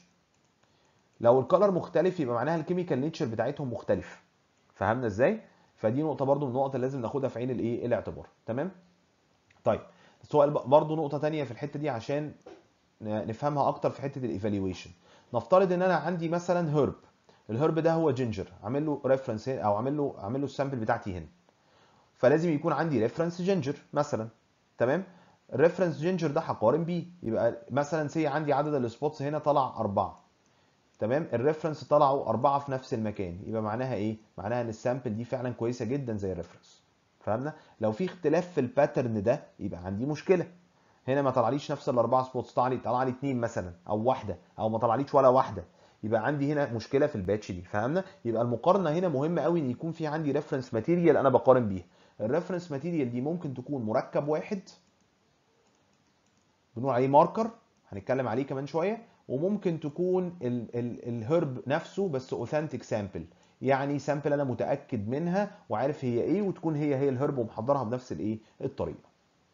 لو الكالر مختلف يبقى معناها الكيميكال نيتشر بتاعتهم مختلف فهمنا ازاي فدي نقطه برضو من النقط اللي لازم ناخدها في عين الايه الاعتبار تمام طيب السؤال برضو نقطه تانية في الحته دي عشان نفهمها اكتر في حته الايفالويشن نفترض ان انا عندي مثلا هرب الهرب ده هو جينجر عامل له ريفرنس او عامل له عامل له السامبل بتاعتي هنا فلازم يكون عندي ريفرنس جينجر مثلا تمام الريفرنس جينجر ده هقارن بيه يبقى مثلا سي عندي عدد السبوتس هنا طلع أربعة تمام الريفرنس طلعوا أربعة في نفس المكان يبقى معناها إيه؟ معناها إن السامبل دي فعلا كويسة جدا زي الريفرنس فهمنا؟ لو في اختلاف في الباترن ده يبقى عندي مشكلة هنا ما طلعليش نفس الأربعة سبوتس طلع لي طلع لي اتنين مثلا أو واحدة أو ما طلعليش ولا واحدة يبقى عندي هنا مشكلة في الباتش دي فهمنا؟ يبقى المقارنة هنا مهمة قوي إن يكون في عندي ريفرنس ماتيريال أنا بقارن بيها الريفرنس ماتيريال دي ممكن تكون مركب واحد بنقول عليه ماركر هنتكلم عليه كمان شويه وممكن تكون الهرب نفسه بس اوثنتيك سامبل يعني سامبل انا متاكد منها وعارف هي ايه وتكون هي هي الهرب ومحضرها بنفس الايه الطريقه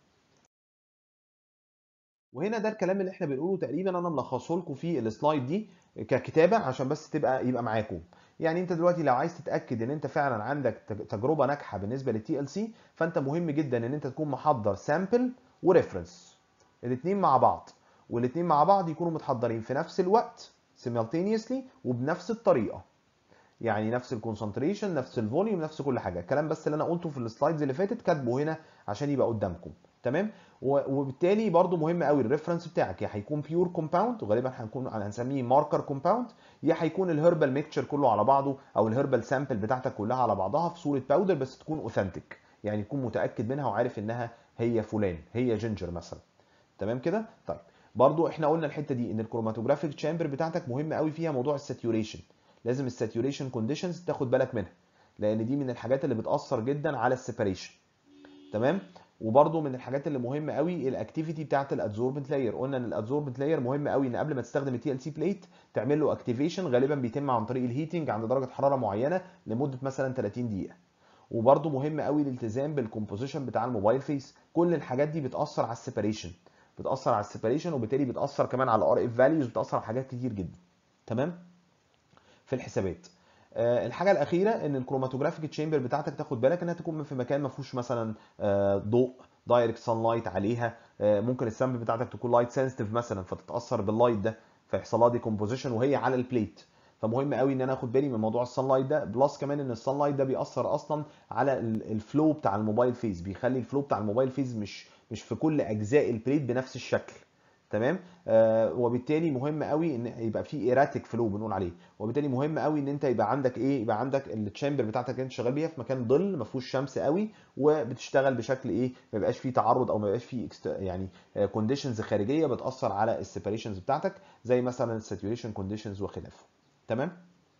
وهنا ده الكلام اللي احنا بنقوله تقريبا انا ملخصه لكم في السلايد دي ككتابه عشان بس تبقى يبقى معاكم يعني انت دلوقتي لو عايز تتاكد ان انت فعلا عندك تجربه ناجحه بالنسبه للتي ال سي فانت مهم جدا ان انت تكون محضر سامبل وريفرنس الاثنين مع بعض والاثنين مع بعض يكونوا متحضرين في نفس الوقت simultaneously وبنفس الطريقه يعني نفس الكونسنتريشن نفس الفوليوم نفس كل حاجه الكلام بس اللي انا قلته في السلايدز اللي فاتت كاتبه هنا عشان يبقى قدامكم تمام وبالتالي برضو مهم قوي الريفرنس بتاعك يا هيكون بيور كومباوند وغالبا هنكون هنسميه ماركر كومباوند يا هيكون الهربال ميكتشر كله على بعضه او الهربال سامبل بتاعتك كلها على بعضها في صوره باودر بس تكون اوثنتيك يعني تكون متاكد منها وعارف انها هي فلان هي جينجر مثلا تمام كده طيب برضو احنا قلنا الحته دي ان الكروماتوجرافيك تشامبر بتاعتك مهم قوي فيها موضوع الساتيوريشن لازم الساتيوريشن كونديشنز تاخد بالك منها لان دي من الحاجات اللي بتاثر جدا على السيبريشن تمام وبرده من الحاجات اللي مهمه قوي الاكتيفيتي بتاعت الادزوربنت لاير قلنا ان الادزوربنت لاير مهم قوي ان قبل ما تستخدم التي ال سي بليت تعمل له اكتيفيشن غالبا بيتم عن طريق الهيتنج عند درجه حراره معينه لمده مثلا 30 دقيقه وبرده مهم قوي الالتزام بالكومبوزيشن بتاع الموبايل فيس كل الحاجات دي بتاثر على السيبريشن بتاثر على السيبريشن وبالتالي بتاثر كمان على الار اف فاليوز بتاثر على حاجات كتير جدا تمام في الحسابات آه الحاجه الاخيره ان الكروماتوجرافيك تشامبر بتاعتك تاخد بالك انها تكون في مكان ما فيهوش مثلا آه ضوء دايركت سان لايت عليها آه ممكن السامبل بتاعتك تكون لايت سنسيتيف مثلا فتتاثر باللايت ده فيحصل لها ديكومبوزيشن وهي على البليت فمهم قوي ان انا اخد بالي من موضوع السان لايت ده بلس كمان ان السان لايت ده بيأثر اصلا على الفلو بتاع الموبايل فيز بيخلي الفلو بتاع الموبايل فيز مش مش في كل اجزاء البليت بنفس الشكل تمام آه وبالتالي مهم قوي ان يبقى في ايراتيك فلو بنقول عليه وبالتالي مهم قوي ان انت يبقى عندك ايه يبقى عندك التشامبر بتاعتك انت شغال بيها في مكان ظل ما فيهوش شمس قوي وبتشتغل بشكل ايه ما يبقاش فيه تعرض او ما يبقاش فيه يعني كونديشنز خارجيه بتاثر على السيبريشنز بتاعتك زي مثلا الساتوريشن كونديشنز وخلافه تمام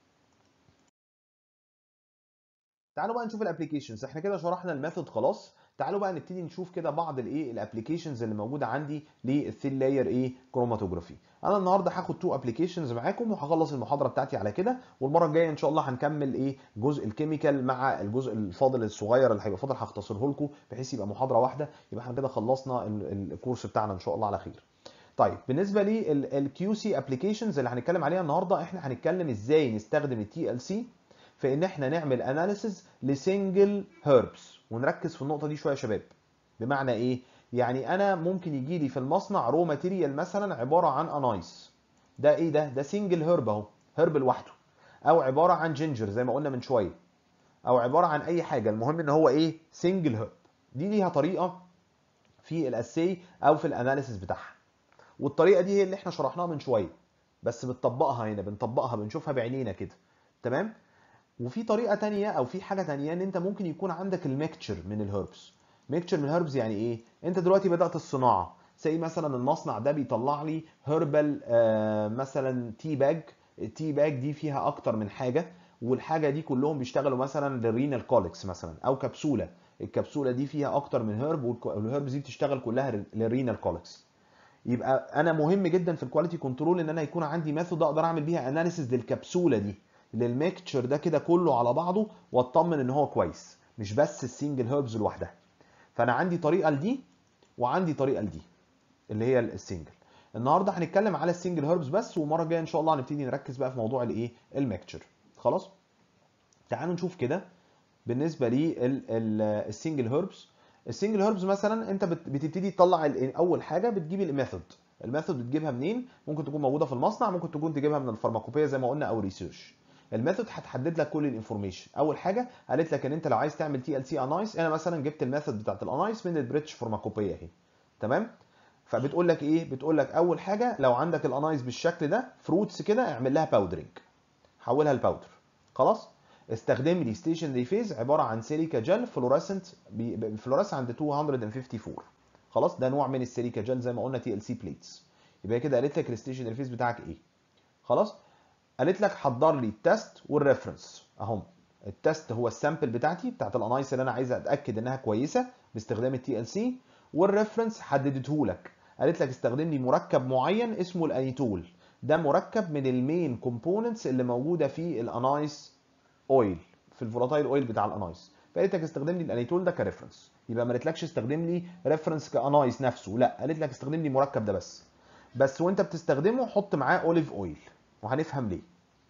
تعالوا بقى نشوف الابلكيشنز احنا كده شرحنا الميثود خلاص تعالوا بقى نبتدي نشوف كده بعض الايه الابلكيشنز اللي موجوده عندي للثين لاير ايه كروماتوجرافي انا النهارده هاخد تو ابلكيشنز معاكم وهخلص المحاضره بتاعتي على كده والمره الجايه ان شاء الله هنكمل ايه جزء الكيميكال مع الجزء الفاضل الصغير اللي هيبقى فاضل هختصره لكم بحيث يبقى محاضره واحده يبقى احنا كده خلصنا الكورس بتاعنا ان شاء الله على خير طيب بالنسبه للكيو سي ابلكيشنز اللي هنتكلم عليها النهارده احنا هنتكلم ازاي نستخدم التي ال سي في ان احنا نعمل اناليسز لسنجل هيربس ونركز في النقطه دي شويه يا شباب بمعنى ايه يعني انا ممكن يجي لي في المصنع رو ماتيريال مثلا عباره عن انايس ده ايه ده ده سنجل هيرب اهو هيرب لوحده او عباره عن جينجر زي ما قلنا من شويه او عباره عن اي حاجه المهم ان هو ايه سنجل هيرب دي ليها طريقه في الاسي او في الاناليسيس بتاعها والطريقه دي هي اللي احنا شرحناها من شويه بس بنطبقها هنا بنطبقها بنشوفها بعينينا كده تمام وفي طريقه تانية او في حاجه تانية ان انت ممكن يكون عندك الميكتشر من الهربس ميكتشر من الهربس يعني ايه انت دلوقتي بدات الصناعه زي مثلا المصنع ده بيطلع لي هربل آه مثلا تي باج التي باج دي فيها اكتر من حاجه والحاجه دي كلهم بيشتغلوا مثلا للرينال كوليكس مثلا او كبسوله الكبسوله دي فيها اكتر من هرب والهربس دي بتشتغل كلها للرينال كوليكس يبقى انا مهم جدا في الكواليتي كنترول ان انا يكون عندي ميثود اقدر اعمل بيها اناليسيس للكبسوله دي للميكتشر ده كده كله على بعضه واطمن ان هو كويس مش بس السنجل هيربز لوحدها فانا عندي طريقه لدي وعندي طريقه لدي اللي هي السنجل النهارده هنتكلم على السنجل هيربز بس والمره الجايه ان شاء الله هنبتدي نركز بقى في موضوع الايه الميكتشر خلاص تعالوا نشوف كده بالنسبه للسنجل هيربز السنجل هيربز مثلا انت بتبتدي تطلع اول حاجه بتجيب الميثود الميثود بتجيبها منين ممكن تكون موجوده في المصنع ممكن تكون تجيبها من الفارماكوبيه زي ما قلنا او ريسيرش الميثود هتحدد لك كل الانفورميشن اول حاجه قالت لك ان انت لو عايز تعمل تي ال سي انايس انا مثلا جبت الميثود بتاعت الانايس من البريتش فارماكوبيا اهي تمام فبتقول لك ايه بتقول لك اول حاجه لو عندك الانايس بالشكل ده فروتس كده اعمل لها باودرنج حولها لباودر خلاص استخدم لي ستيشنري فيز عباره عن سيليكا جل فلوريسنت فلوريس عند 254 خلاص ده نوع من السيليكا جل زي ما قلنا تي ال سي بليتس يبقى كده قالت لك الستيشنري فيز بتاعك ايه خلاص قالت لك حضر لي التست والريفرنس اهم التست هو السامبل بتاعتي بتاعت الانايس اللي انا عايز اتاكد انها كويسه باستخدام التي ال سي والريفرنس حددته لك قالت لك استخدم لي مركب معين اسمه الانيتول ده مركب من المين كومبوننتس اللي موجوده في الانايس اويل في الفولاتايل اويل بتاع الانايس فقالت لك استخدم لي الانيتول ده كريفرنس يبقى ما قالتلكش استخدم لي ريفرنس كانايس نفسه لا قالت لك استخدم لي المركب ده بس بس وانت بتستخدمه حط معاه اوليف اويل وهنفهم ليه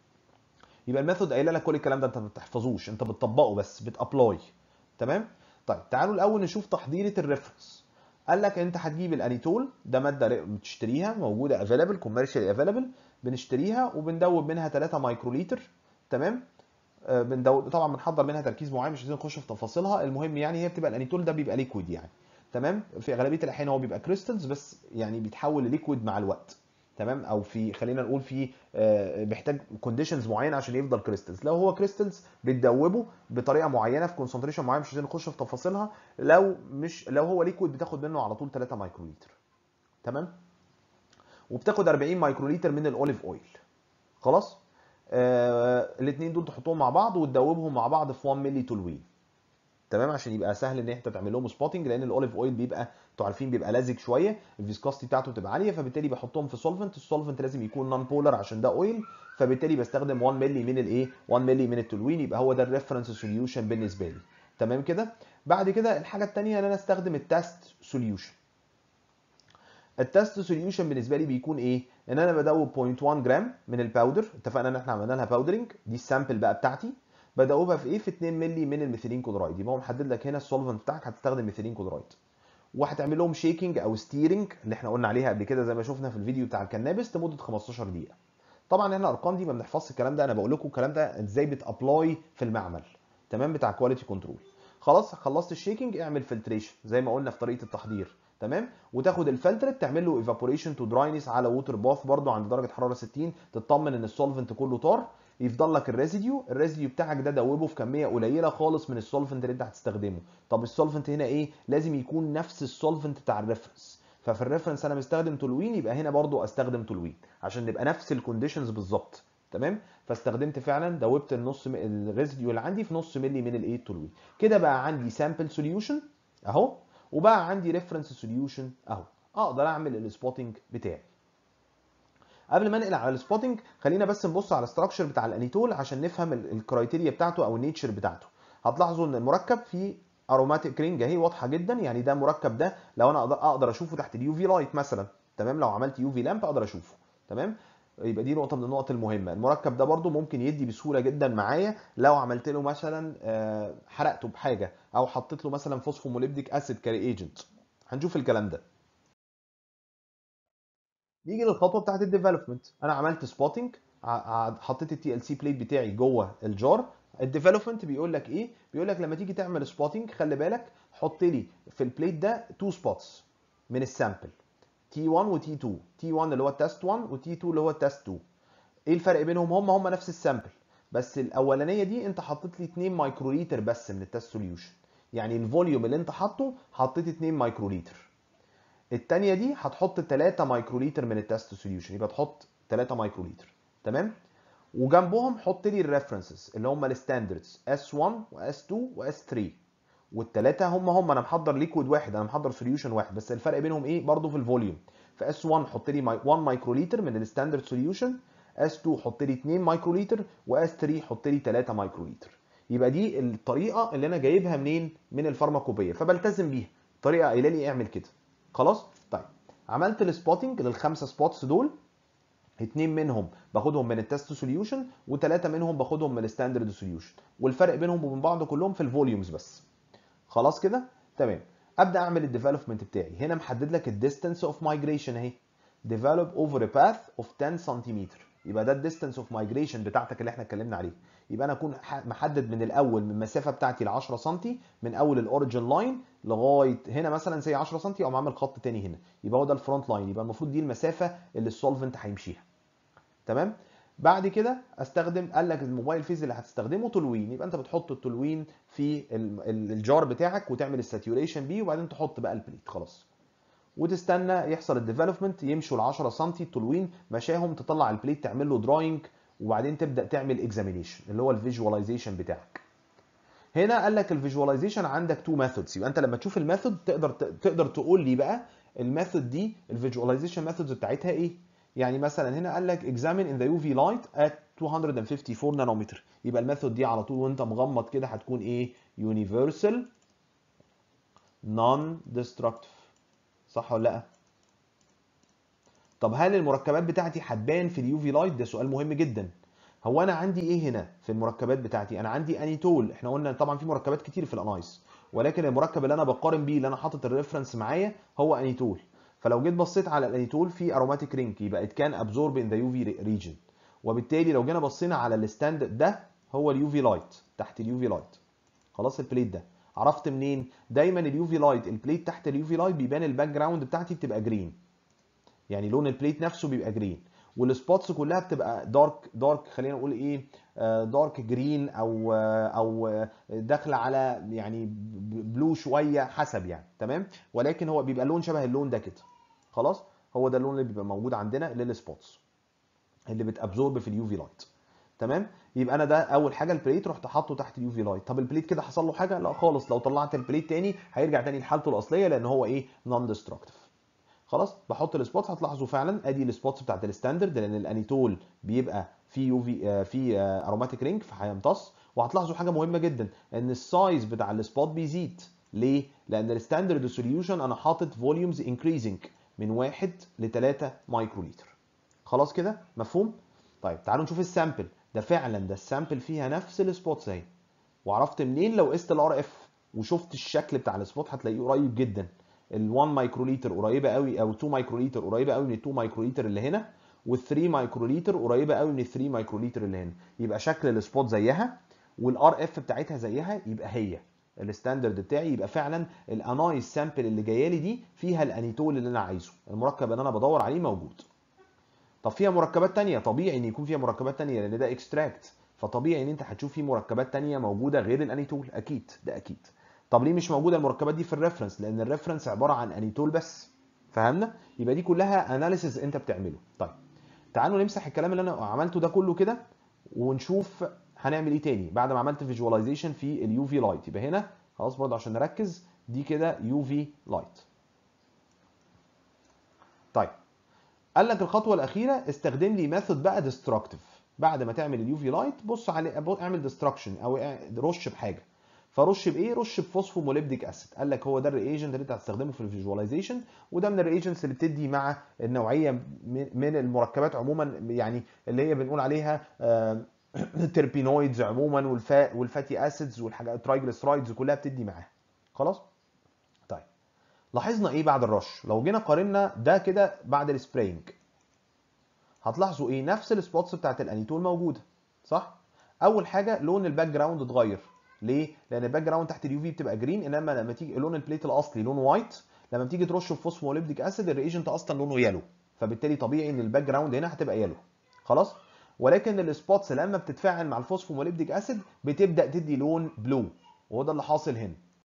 يبقى الميثود قايله لك كل الكلام ده انت ما بتحفظوش انت بتطبقه بس بتابلاي تمام طيب تعالوا الاول نشوف تحضيره الريفرنس قال لك انت هتجيب الانيتول ده ماده بتشتريها موجوده افيلابل كوميرشال افيلابل بنشتريها وبندوب منها 3 مايكروليتر تمام آه بندوب طبعا بنحضر منها تركيز معين مش عايزين نخش في تفاصيلها المهم يعني هي بتبقى الانيتول ده بيبقى ليكويد يعني تمام في اغلبيه الاحيان هو بيبقى كريستالز بس يعني بيتحول لليكويد مع الوقت تمام او في خلينا نقول في بيحتاج كونديشنز معينه عشان يفضل كريستالز لو هو كريستالز بتدوبه بطريقه معينه في كونسنتريشن معين مش عايزين نخش في تفاصيلها لو مش لو هو ليكويد بتاخد منه على طول 3 مايكروليتر تمام وبتاخد 40 مايكروليتر من الاوليف اويل خلاص آه الاثنين دول تحطهم مع بعض وتدوبهم مع بعض في 1 مللي تولوين تمام عشان يبقى سهل ان انت تعمل لهم سبوتنج لان الاوليف اويل بيبقى انتوا عارفين بيبقى لازق شويه الفيسكوستي بتاعته بتبقى عاليه فبالتالي بحطهم في سولفنت السولفنت لازم يكون نون بولر عشان ده اويل فبالتالي بستخدم 1 مللي من الايه 1 مللي من التولوين يبقى هو ده الريفرنس سوليوشن بالنسبه لي تمام كده بعد كده الحاجه الثانيه ان انا استخدم التست سوليوشن التست سوليوشن بالنسبه لي بيكون ايه ان انا بدوب 0.1 جرام من الباودر اتفقنا ان احنا عملنا لها باودرنج دي السامبل بقى بتاعتي بدوبها في ايه في 2 مللي من الميثيلين كلورايد يبقى هو محدد لك هنا السولفنت بتاعك هتستخدم ميثيلين كلورايد وهتعمل لهم شيكنج او ستيرنج اللي احنا قلنا عليها قبل كده زي ما شفنا في الفيديو بتاع الكنابس لمده 15 دقيقه طبعا احنا الارقام دي ما بنحفظش الكلام ده انا بقول لكم الكلام ده ازاي بتابلاي في المعمل تمام بتاع كواليتي كنترول خلاص خلصت الشيكنج اعمل فلتريشن زي ما قلنا في طريقه التحضير تمام وتاخد الفلتر تعمل له ايفابوريشن تو دراينس على ووتر باث برده عند درجه حراره 60 تطمن ان السولفنت كله طار يفضل لك الريزيديو الريزيديو بتاعك ده دوبه في كميه قليله خالص من السولفنت اللي انت هتستخدمه طب السولفنت هنا ايه لازم يكون نفس السولفنت بتاع الريفرنس ففي الريفرنس انا مستخدم تولوين يبقى هنا برضو استخدم تولوين عشان نبقى نفس الكونديشنز بالظبط تمام فاستخدمت فعلا دوبت النص م... الريزيديو اللي عندي في نص ملي من الايه التولوين كده بقى عندي سامبل سوليوشن اهو وبقى عندي ريفرنس سوليوشن اهو اقدر اعمل السبوتنج بتاعي قبل ما انقل على السبوتنج خلينا بس نبص على الاستراكشر بتاع الانيتول عشان نفهم الكرايتيريا بتاعته او النيتشر بتاعته هتلاحظوا ان المركب فيه اروماتيك رينج اهي واضحه جدا يعني ده مركب ده لو انا اقدر اقدر اشوفه تحت اليو في لايت مثلا تمام لو عملت يو في لامب اقدر اشوفه تمام يبقى دي نقطه من النقط المهمه المركب ده برده ممكن يدي بسهوله جدا معايا لو عملت له مثلا حرقته بحاجه او حطيت له مثلا فوسفوموليبديك اسيد كاري ايجنت هنشوف الكلام ده نيجي للخطوه بتاعت الديفلوبمنت انا عملت سبوتنج حطيت التي ال سي بليت بتاعي جوه الجار الديفلوبمنت بيقول لك ايه بيقول لك لما تيجي تعمل سبوتنج خلي بالك حط لي في البليت ده تو سبوتس من السامبل تي 1 وتي 2 تي 1 اللي هو التست 1 وتي 2 اللي هو التست 2 ايه الفرق بينهم هم هم نفس السامبل بس الاولانيه دي انت حطيت لي 2 مايكروليتر بس من التست سوليوشن يعني الفوليوم اللي انت حاطه حطيت 2 مايكروليتر الثانيه دي هتحط 3 مايكروليتر من التست سوليوشن يبقى تحط 3 مايكروليتر تمام وجنبهم حط لي الريفرنسز اللي هم الستاندردز S1 وS2 وS3 والثلاثه هم هم انا محضر ليكويد واحد انا محضر سوليوشن واحد بس الفرق بينهم ايه برضو في الفوليوم في S1 حط لي 1 مايكروليتر من الستاندرد سوليوشن S2 حط لي 2 مايكروليتر وS3 حط لي 3 مايكروليتر يبقى دي الطريقه اللي انا جايبها منين من الفارماكوبيه فبلتزم بيها طريقه قايله لي اعمل كده خلاص طيب عملت السبوتنج للخمسه سبوتس دول اتنين منهم باخدهم من التست سوليوشن وثلاثه منهم باخدهم من الستاندرد سوليوشن والفرق بينهم وبين بعض كلهم في الفوليومز بس خلاص كده تمام ابدا اعمل الديفلوبمنت بتاعي هنا محدد لك الديستانس اوف مايجريشن اهي develop over a path of 10 سنتيمتر يبقى ده الديستانس اوف مايجريشن بتاعتك اللي احنا اتكلمنا عليه يبقى انا اكون محدد من الاول من المسافه بتاعتي ل 10 سم من اول الاوريجن لاين لغايه هنا مثلا زي 10 سم او عامل خط تاني هنا يبقى هو ده الفرونت لاين يبقى المفروض دي المسافه اللي السولفنت هيمشيها تمام بعد كده استخدم قال لك الموبايل فيز اللي هتستخدمه تولوين يبقى انت بتحط التولوين في الجار بتاعك وتعمل الساتوريشن بيه وبعدين تحط بقى البليت خلاص وتستنى يحصل الديفلوبمنت يمشوا ل 10 سم التولوين مشاهم تطلع البليت تعمل له دراينج وبعدين تبدا تعمل اكزامينيشن اللي هو الفيجواليزيشن بتاعك هنا قال لك الفيجواليزيشن عندك تو ميثودز يبقى انت لما تشوف الميثود تقدر تقدر تقول لي بقى الميثود دي الفيجواليزيشن ميثودز بتاعتها ايه يعني مثلا هنا قال لك examine in the UV light at 254 نانومتر يبقى الميثود دي على طول وانت مغمض كده هتكون ايه universal non destructive صح ولا لا طب هل المركبات بتاعتي هتبان في اليو في لايت ده سؤال مهم جدا هو انا عندي ايه هنا في المركبات بتاعتي انا عندي انيتول احنا قلنا طبعا في مركبات كتير في الانايس ولكن المركب اللي انا بقارن بيه اللي انا حاطط الريفرنس معايا هو انيتول فلو جيت بصيت على الانيتول في اروماتيك رينك يبقى ات كان ابزورب ان ذا يو في ريجن وبالتالي لو جينا بصينا على الستاند ده هو اليو في لايت تحت اليو في لايت خلاص البليت ده عرفت منين دايما اليو في لايت البليت تحت اليو في لايت بيبان الباك جراوند بتاعتي بتبقى جرين يعني لون البليت نفسه بيبقى جرين والسبوتس كلها بتبقى دارك دارك خلينا نقول ايه دارك جرين او او داخله على يعني بلو شويه حسب يعني تمام ولكن هو بيبقى اللون شبه اللون ده كده خلاص هو ده اللون اللي بيبقى موجود عندنا للسبوتس اللي بتابزورب في اليو في لايت تمام يبقى انا ده اول حاجه البليت رحت حاطه تحت اليو في لايت طب البليت كده حصل له حاجه لا خالص لو طلعت البليت تاني هيرجع تاني لحالته الاصليه لان هو ايه نون ديستركتيف خلاص بحط السبوتس هتلاحظوا فعلا ادي السبوتس بتاعت الستاندرد لان الانيتول بيبقى في يو في في اروماتيك رينج فهيمتص وهتلاحظوا حاجه مهمه جدا ان السايز بتاع السبوت بيزيد ليه؟ لان الستاندرد سوليوشن انا حاطط فوليومز انكريزنج من 1 ل 3 مايكرو لتر خلاص كده مفهوم؟ طيب تعالوا نشوف السامبل ده فعلا ده السامبل فيها نفس السبوتس اهي وعرفت منين لو قست الار اف وشفت الشكل بتاع السبوت هتلاقيه قريب جدا ال 1 مايكرو لتر قريبه قوي او 2 مايكرو لتر قريبه قوي من ال 2 مايكرو لتر اللي هنا وال 3 مايكرو لتر قريبه قوي من ال 3 مايكرو لتر اللي هنا يبقى شكل السبوت زيها والار اف بتاعتها زيها يبقى هي الستاندرد بتاعي يبقى فعلا الانايز سامبل اللي جايه لي دي فيها الانيتول اللي انا عايزه المركب اللي انا بدور عليه موجود طب فيها مركبات تانية طبيعي ان يكون فيها مركبات تانية لان ده اكستراكت فطبيعي ان انت هتشوف فيه مركبات تانية موجوده غير الانيتول اكيد ده اكيد طب ليه مش موجوده المركبات دي في الريفرنس لان الريفرنس عباره عن انيتول بس فهمنا يبقى دي كلها اناليسيز انت بتعمله طيب تعالوا نمسح الكلام اللي انا عملته ده كله كده ونشوف هنعمل ايه تاني بعد ما عملت فيجواليزيشن في اليو في لايت يبقى هنا خلاص برضه عشان نركز دي كده يو في لايت طيب قال لك الخطوه الاخيره استخدم لي ميثود بقى ديستركتيف بعد ما تعمل اليو في لايت بص على اعمل ديستركشن او رش بحاجه فرش بايه رش بفوسفوموليبديك اسيد قال لك هو ده الرياجنت اللي انت هتستخدمه في الفيجواليزيشن وده من الرياجنتس اللي بتدي مع النوعيه من المركبات عموما يعني اللي هي بنقول عليها التربينويدز عموما والفا والفاتي اسيدز والحاجات الترايجليسرايدز كلها بتدي معاها خلاص طيب لاحظنا ايه بعد الرش لو جينا قارنا ده كده بعد السبراينج هتلاحظوا ايه نفس السبوتس بتاعت الانيتول موجوده صح اول حاجه لون الباك جراوند اتغير ليه لان الباك جراوند تحت اليو في بتبقى جرين انما لما تيجي لون البليت الاصلي لون وايت لما بتيجي ترشه بفوسفوليبديك اسيد الريجنت اصلا لونه يلو فبالتالي طبيعي ان الباك جراوند هنا هتبقى يلو خلاص ولكن السبوتس لما بتتفاعل مع الفوسفوموليبديك اسيد بتبدا تدي لون بلو وهو ده اللي حاصل هنا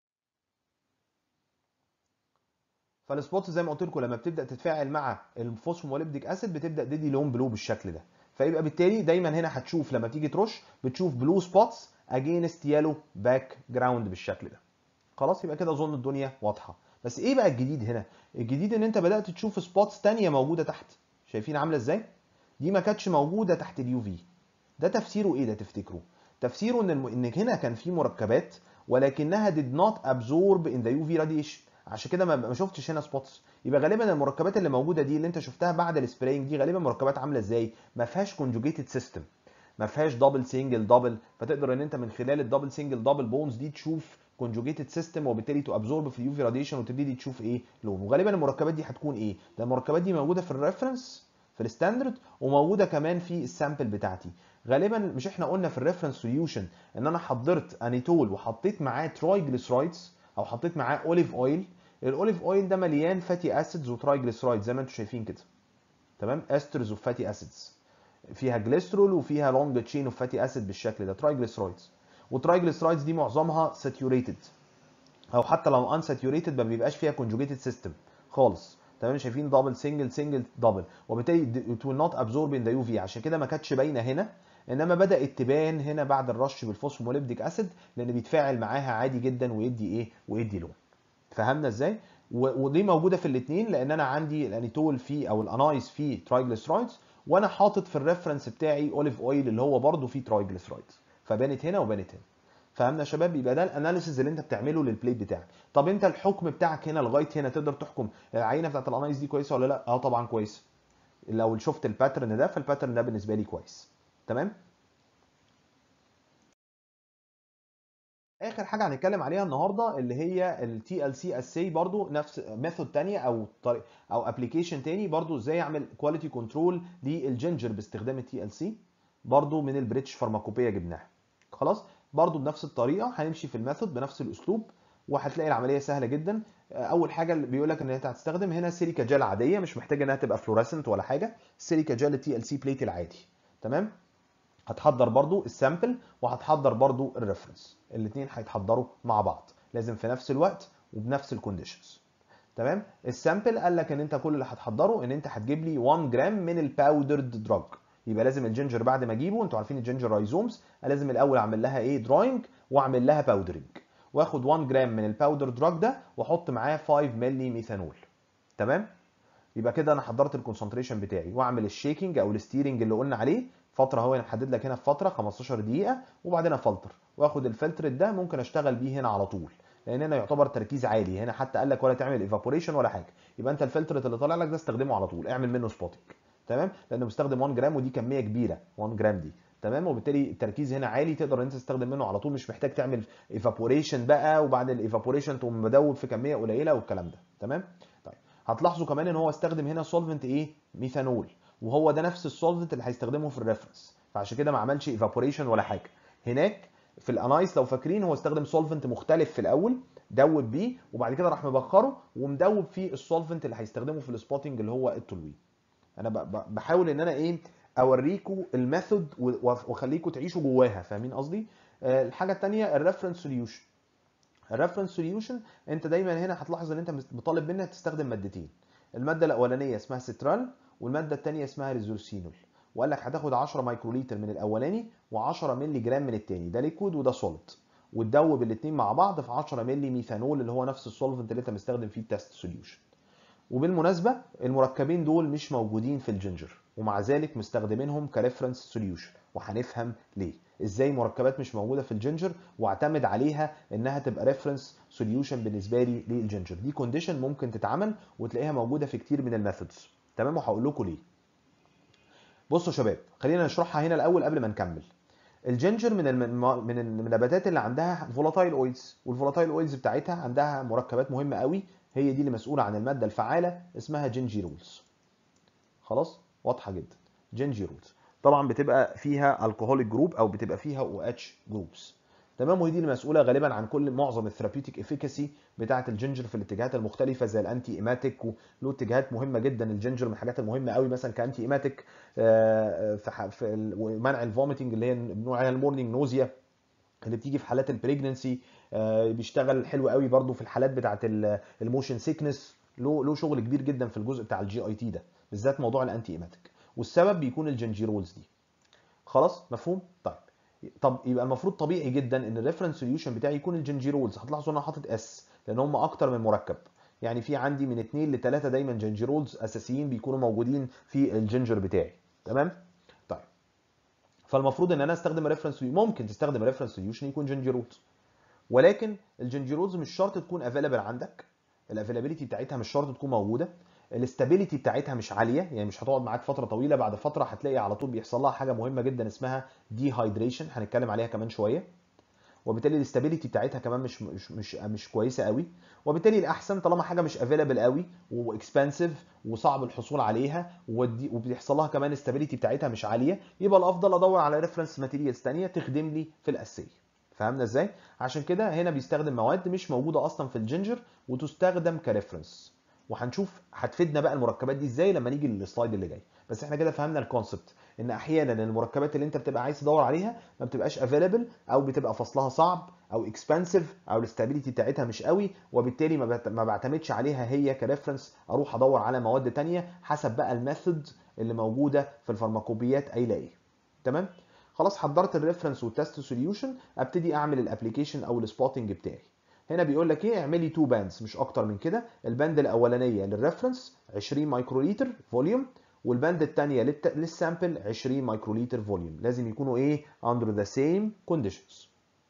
فالسبوتس زي ما قلت لكم لما بتبدا تتفاعل مع الفوسفوموليبديك اسيد بتبدا تدي لون بلو بالشكل ده فيبقى بالتالي دايما هنا هتشوف لما تيجي ترش بتشوف بلو سبوتس اجينست يلو باك جراوند بالشكل ده خلاص يبقى كده اظن الدنيا واضحه بس ايه بقى الجديد هنا الجديد ان انت بدات تشوف سبوتس ثانيه موجوده تحت شايفين عامله ازاي دي ما كانتش موجوده تحت اليو في ده تفسيره ايه ده تفتكروا تفسيره ان الم... ان هنا كان في مركبات ولكنها did not absorb in the UV radiation عشان كده ما شفتش هنا سبوتس يبقى غالبا المركبات اللي موجوده دي اللي انت شفتها بعد السبراينج دي غالبا مركبات عامله ازاي ما فيهاش كونجوجيتد سيستم ما فيهاش دبل سنجل دبل فتقدر ان انت من خلال الدبل سنجل دبل بونز دي تشوف كونجوجيتد سيستم وبالتالي تو ابزورب في اليو في راديشن وتبتدي تشوف ايه لون وغالبا المركبات دي هتكون ايه ده المركبات دي موجوده في الريفرنس في الستاندرد وموجوده كمان في السامبل بتاعتي غالبا مش احنا قلنا في الريفرنس سوليوشن ان انا حضرت انيتول وحطيت معاه ترايجليسرايدز او حطيت معاه اوليف اويل الاوليف اويل ده مليان فاتي اسيدز وترايجليسرايدز زي ما انتم شايفين كده تمام استرز اوف فاتي اسيدز فيها جليسترول وفيها لونج تشين اوف فاتي اسيد بالشكل ده ترايجليسرايدز والترايجليسرايدز دي معظمها ساتيوريتد او حتى لو ان ساتيوريتد ما بيبقاش فيها كونجوجيتد سيستم خالص تمام شايفين دبل سنجل سنجل دبل وبالتالي it will not absorb in the UV عشان كده ما كانتش باينه هنا انما بدات تبان هنا بعد الرش بالفوسفوموليبديك اسيد لان بيتفاعل معاها عادي جدا ويدي ايه ويدي لون فهمنا ازاي ودي موجوده في الاثنين لان انا عندي الانيتول فيه او الانايس فيه ترايجليسرايدز وانا حاطط في الريفرنس بتاعي اوليف اويل اللي هو برده فيه ترايجليسرايدز فبانت هنا وبانت هنا فهمنا يا شباب يبقى ده الاناليسيز اللي انت بتعمله للبليت بتاعك طب انت الحكم بتاعك هنا لغايه هنا تقدر تحكم العينه بتاعت الانايس دي كويسه ولا لا اه طبعا كويسه لو شفت الباترن ده فالباترن ده بالنسبه لي كويس تمام اخر حاجه هنتكلم عليها النهارده اللي هي التي ال سي اسي برضو نفس ميثود ثانيه او طريق او ابلكيشن تاني برضو ازاي اعمل كواليتي كنترول للجنجر باستخدام التي ال سي برضو من البريتش فارماكوبيا جبناها خلاص برضو بنفس الطريقه هنمشي في الميثود بنفس الاسلوب وهتلاقي العمليه سهله جدا اول حاجه بيقول لك ان انت هتستخدم هنا سيليكا جel عاديه مش محتاجه انها تبقى فلوريسنت ولا حاجه سيليكا جel التي ال سي بليت العادي تمام هتحضر برضو السامبل وهتحضر برضو الريفرنس الاثنين هيتحضروا مع بعض لازم في نفس الوقت وبنفس الكونديشنز تمام السامبل قال لك ان انت كل اللي هتحضره ان انت هتجيب لي 1 جرام من الباودرد دراج يبقى لازم الجنجر بعد ما اجيبه انتوا عارفين الجنجر رايزومز لازم الاول اعمل لها ايه دراينج واعمل لها باودرنج واخد 1 جرام من الباودر دراج ده واحط معاه 5 مللي ميثانول تمام يبقى كده انا حضرت الكونسنتريشن بتاعي واعمل الشيكنج او الستيرنج اللي قلنا عليه فتره هو انا محدد لك هنا في فتره 15 دقيقه وبعدين افلتر واخد الفلتر ده ممكن اشتغل بيه هنا على طول لان هنا يعتبر تركيز عالي هنا حتى قال لك ولا تعمل ايفابوريشن ولا حاجه يبقى انت الفلتر اللي طالع لك ده استخدمه على طول اعمل منه سبوتنج تمام لانه بيستخدم 1 جرام ودي كميه كبيره 1 جرام دي تمام وبالتالي التركيز هنا عالي تقدر انت تستخدم منه على طول مش محتاج تعمل ايفابوريشن بقى وبعد الايفابوريشن تقوم مدوب في كميه قليله والكلام ده تمام طيب هتلاحظوا كمان ان هو استخدم هنا سولفنت ايه ميثانول وهو ده نفس السولفنت اللي هيستخدمه في الريفرنس فعشان كده ما عملش ايفابوريشن ولا حاجه هناك في الانايس لو فاكرين هو استخدم سولفنت مختلف في الاول دوب بيه وبعد كده راح مبخره ومدوب فيه السولفنت اللي هيستخدمه في السبوتنج اللي هو التولوين انا بحاول ان انا ايه اوريكم الميثود واخليكم تعيشوا جواها فاهمين قصدي الحاجه الثانيه الريفرنس سوليوشن الريفرنس سوليوشن انت دايما هنا هتلاحظ ان انت مطالب منك تستخدم مادتين الماده الاولانيه اسمها سترال والماده الثانيه اسمها ريزورسينول وقال لك هتاخد 10 مايكروليتر من الاولاني و10 مللي جرام من الثاني ده ليكويد وده سوليد وتدوب الاثنين مع بعض في 10 مللي ميثانول اللي هو نفس السولفنت اللي انت مستخدم فيه التست سوليوشن وبالمناسبه المركبين دول مش موجودين في الجنجر ومع ذلك مستخدمينهم كريفرنس سوليوشن وهنفهم ليه ازاي مركبات مش موجوده في الجنجر واعتمد عليها انها تبقى ريفرنس سوليوشن بالنسبه لي للجنجر دي كونديشن ممكن تتعمل وتلاقيها موجوده في كتير من الميثودز تمام وهقول لكم ليه بصوا يا شباب خلينا نشرحها هنا الاول قبل ما نكمل الجنجر من الم... من النباتات اللي عندها فولاتايل اويلز والفولاتايل اويلز بتاعتها عندها مركبات مهمه قوي هي دي اللي مسؤوله عن الماده الفعاله اسمها جينجيرولز خلاص واضحه جدا جينجيرولز طبعا بتبقى فيها الكحوليك جروب او بتبقى فيها او اتش جروبس تمام وهي دي المسؤوله غالبا عن كل معظم الثيرابيوتيك افيكاسي بتاعه الجنجر في الاتجاهات المختلفه زي الانتي ايماتيك وله اتجاهات مهمه جدا الجنجر من الحاجات المهمه قوي مثلا كانتي ايماتيك في في منع الفوميتنج اللي هي بنقول عليها المورنينج نوزيا اللي بتيجي في حالات البريجننسي بيشتغل حلو قوي برده في الحالات بتاعه الموشن سيكنس له له شغل كبير جدا في الجزء بتاع الجي اي تي ده بالذات موضوع الانتي ايماتيك والسبب بيكون الجنجيرولز دي خلاص مفهوم طيب طب يبقى المفروض طبيعي جدا ان الريفرنس سوليوشن بتاعي يكون الجنجيرولز هتلاحظوا انا حاطط اس لان هم اكتر من مركب يعني في عندي من 2 ل 3 دايما جنجيرولز اساسيين بيكونوا موجودين في الجنجر بتاعي تمام طيب فالمفروض ان انا استخدم ريفرنس ممكن تستخدم ريفرنس سوليوشن يكون جنجيرولز ولكن الجنجيرولز مش شرط تكون افيلابل عندك الافيلابيلتي بتاعتها مش شرط تكون موجوده الاستابيليتي بتاعتها مش عاليه يعني مش هتقعد معاك فتره طويله بعد فتره هتلاقي على طول بيحصل لها حاجه مهمه جدا اسمها دي هايدريشن هنتكلم عليها كمان شويه وبالتالي الاستابيليتي بتاعتها كمان مش مش مش, مش كويسه قوي وبالتالي الاحسن طالما حاجه مش افيلابل قوي واكسبنسيف وصعب الحصول عليها ودي وبيحصل لها كمان الاستابيليتي بتاعتها مش عاليه يبقى الافضل ادور على ريفرنس ماتيريالز ثانيه تخدم لي في الاساسيه فهمنا ازاي عشان كده هنا بيستخدم مواد مش موجوده اصلا في الجينجر وتستخدم كريفرنس وهنشوف هتفيدنا بقى المركبات دي ازاي لما نيجي للسلايد اللي جاي بس احنا كده فهمنا الكونسبت ان احيانا المركبات اللي انت بتبقى عايز تدور عليها ما بتبقاش افيلبل او بتبقى فصلها صعب او اكسبنسيف او الاستابيليتي بتاعتها مش قوي وبالتالي ما بت- ما بعتمدش عليها هي كريفرنس اروح ادور على مواد تانية حسب بقى الميثود اللي موجوده في الفارماكوبيات قايله ايه تمام خلاص حضرت الريفرنس والتست سوليوشن ابتدي اعمل الابلكيشن او السبوتنج بتاعي هنا بيقول لك ايه اعملي تو باندز مش اكتر من كده الباند الاولانيه للريفرنس 20 مايكروليتر فوليوم والباند الثانيه للسامبل 20 مايكروليتر فوليوم لازم يكونوا ايه under the same conditions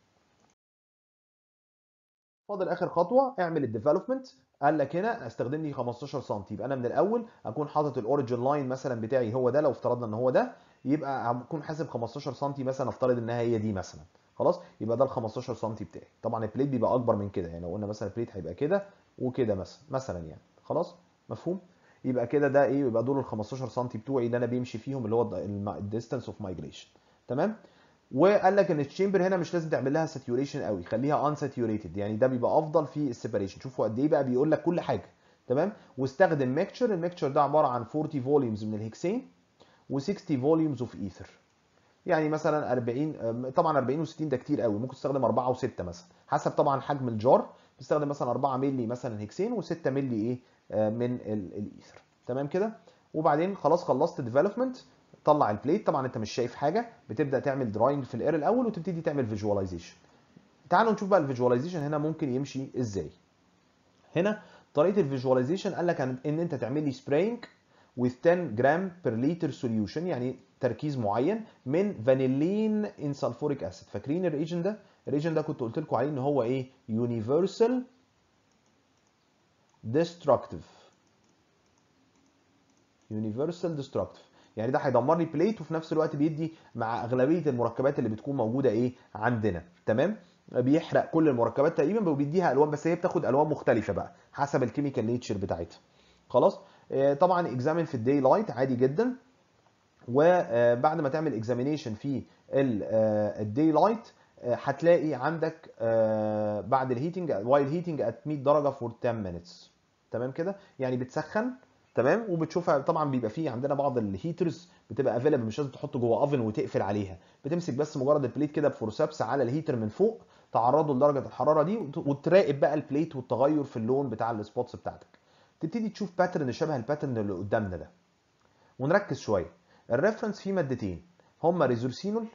فاضل اخر خطوه اعمل الديفلوبمنت قال لك هنا استخدم لي 15 سم يبقى انا من الاول اكون حاطط الاوريجن لاين مثلا بتاعي هو ده لو افترضنا ان هو ده يبقى اكون حاسب 15 سم مثلا افترض انها هي دي مثلا خلاص يبقى ده ال 15 سم بتاعي طبعا البليت بيبقى اكبر من كده يعني لو قلنا مثلا البليت هيبقى كده وكده مثلا مثلا يعني خلاص مفهوم يبقى كده ده ايه يبقى دول ال 15 سم بتوعي اللي انا بيمشي فيهم اللي هو الديستانس اوف مايجريشن تمام وقال لك ان التشامبر هنا مش لازم تعمل لها ساتيوريشن قوي خليها ان ساتيوريتد يعني ده بيبقى افضل في السيبريشن شوفوا قد ايه بقى بيقول لك كل حاجه تمام واستخدم ميكتشر الميكتشر ده عباره عن 40 فوليومز من الهكسين و60 فوليومز اوف ايثر يعني مثلا 40 طبعا 40 و60 ده كتير قوي ممكن تستخدم 4 و6 مثلا حسب طبعا حجم الجار تستخدم مثلا 4 مللي مثلا هكسين و6 مللي ايه آه، من ال- الايثر تمام كده وبعدين خلاص خلصت ديفلوبمنت طلع البليت طبعا انت مش شايف حاجه بتبدا تعمل دراينج في الاير الاول وتبتدي تعمل فيجواليزيشن تعالوا نشوف بقى الفيجواليزيشن هنا ممكن يمشي ازاي هنا طريقه الفيجواليزيشن قال لك ان إن انت تعمل لي سبراينج with 10 جرام per liter solution يعني تركيز معين من فانيلين ان سلفوريك اسيد فاكرين الريجن ده الريجن ده كنت قلت لكم عليه ان هو ايه universal destructive universal destructive يعني ده هيدمر لي بليت وفي نفس الوقت بيدي مع اغلبيه المركبات اللي بتكون موجوده ايه عندنا تمام بيحرق كل المركبات تقريبا وبيديها الوان بس هي بتاخد الوان مختلفه بقى حسب الكيميكال نيتشر بتاعتها خلاص آه، طبعا اكزامين في الداي لايت عادي جدا وبعد ما تعمل اكزامينيشن في الداي لايت هتلاقي عندك آه، بعد الهيتنج وايل هيتنج ات 100 درجه فور 10 minutes تمام كده يعني بتسخن تمام وبتشوفها طبعا بيبقى فيه عندنا بعض الهيترز بتبقى افيلبل مش لازم تحط جوه اوفن وتقفل عليها بتمسك بس مجرد البليت كده بفورسابس على الهيتر من فوق تعرضه لدرجه الحراره دي وت- وتراقب بقى البليت والتغير في اللون بتاع السبوتس بتاعتك تبتدي تشوف باترن شبه الباترن اللي قدامنا ده ونركز شويه الريفرنس فيه مادتين هما ريزورسينول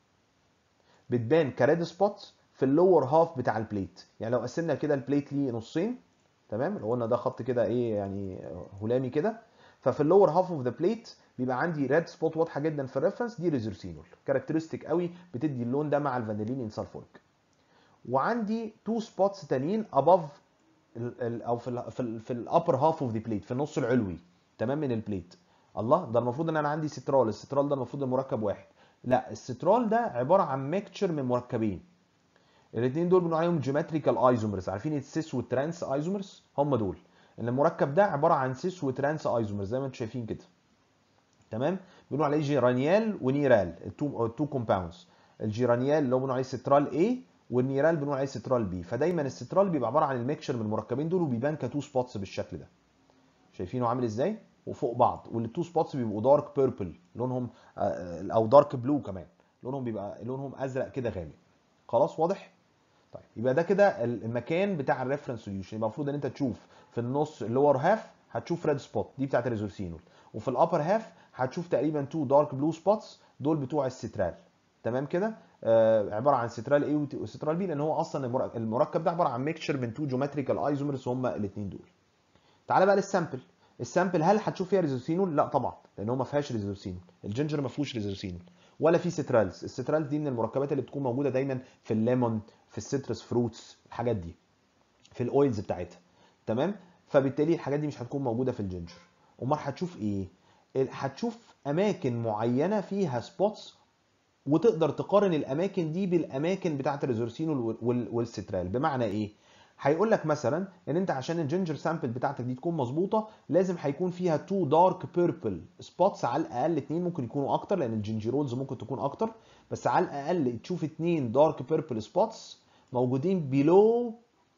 بتبان كريد سبوتس في اللور هاف بتاع البليت يعني لو قسمنا كده البليت ليه نصين تمام لو قلنا ده خط كده ايه يعني هلامي كده ففي اللور هاف اوف ذا بليت بيبقى عندي ريد سبوت واضحه جدا في الريفرنس دي ريزورسينول كاركترستيك قوي بتدي اللون ده مع الفانيلين ان سلفوريك وعندي تو سبوتس تانيين اباف او في ال في ال في الابر هاف اوف ذا بليت في النص العلوي تمام من البليت الله ده المفروض ان انا عندي سترال السترال ده المفروض المركب واحد لا السترال ده عباره عن ميكتشر من مركبين الاثنين دول بنقول عليهم جيومتريكال ايزومرز عارفين السيس والترانس ايزومرز هم دول ان المركب ده عباره عن سيس وترانس ايزومرز زي ما انتم شايفين كده تمام بنقول عليه جيرانيال ونيرال التو التو كومباوندز الجيرانيال اللي هو بنقول عليه سترال A والنيرال بنقول عليه سترال B فدايما السترال بيبقى عباره عن الميكشر من المركبين دول وبيبان كتو سبوتس بالشكل ده شايفينه عامل ازاي وفوق بعض والتو سبوتس بيبقوا دارك بيربل لونهم آه، او دارك بلو كمان لونهم بيبقى لونهم ازرق كده غامق خلاص واضح طيب يبقى ده كده المكان بتاع الريفرنس سوليوشن يبقى المفروض ان انت تشوف في النص اللور هاف هتشوف ريد سبوت دي بتاعت الريزورسينول وفي الابر هاف هتشوف تقريبا تو دارك بلو سبوتس دول بتوع السترال تمام كده آه عباره عن سترال اي وسترال بي لان هو اصلا المرك- المركب ده عباره عن ميكشر من تو جيومتريكال ايزومرز هما الاثنين دول تعالى بقى للسامبل السامبل هل هتشوف فيها ريزورسينول لا طبعا لان هو ما فيهاش ريزورسينول الجينجر ما فيهوش ريزورسينول ولا في سترالز السترالز دي من المركبات اللي بتكون موجوده دايما في الليمون في السيترس فروتس الحاجات دي في الاويلز بتاعتها تمام فبالتالي الحاجات دي مش هتكون موجوده في الجينجر امال هتشوف ايه ال- هتشوف اماكن معينه فيها سبوتس وتقدر تقارن الاماكن دي بالاماكن بتاعه الريزورسينول وال- والسترال بمعنى ايه هيقول لك مثلا ان انت عشان الجينجر سامبل بتاعتك دي تكون مظبوطه لازم هيكون فيها تو دارك بيربل سبوتس على الاقل اتنين ممكن يكونوا اكتر لان الجينجيرولز ممكن تكون اكتر بس على الاقل تشوف اتنين دارك بيربل سبوتس موجودين بيلو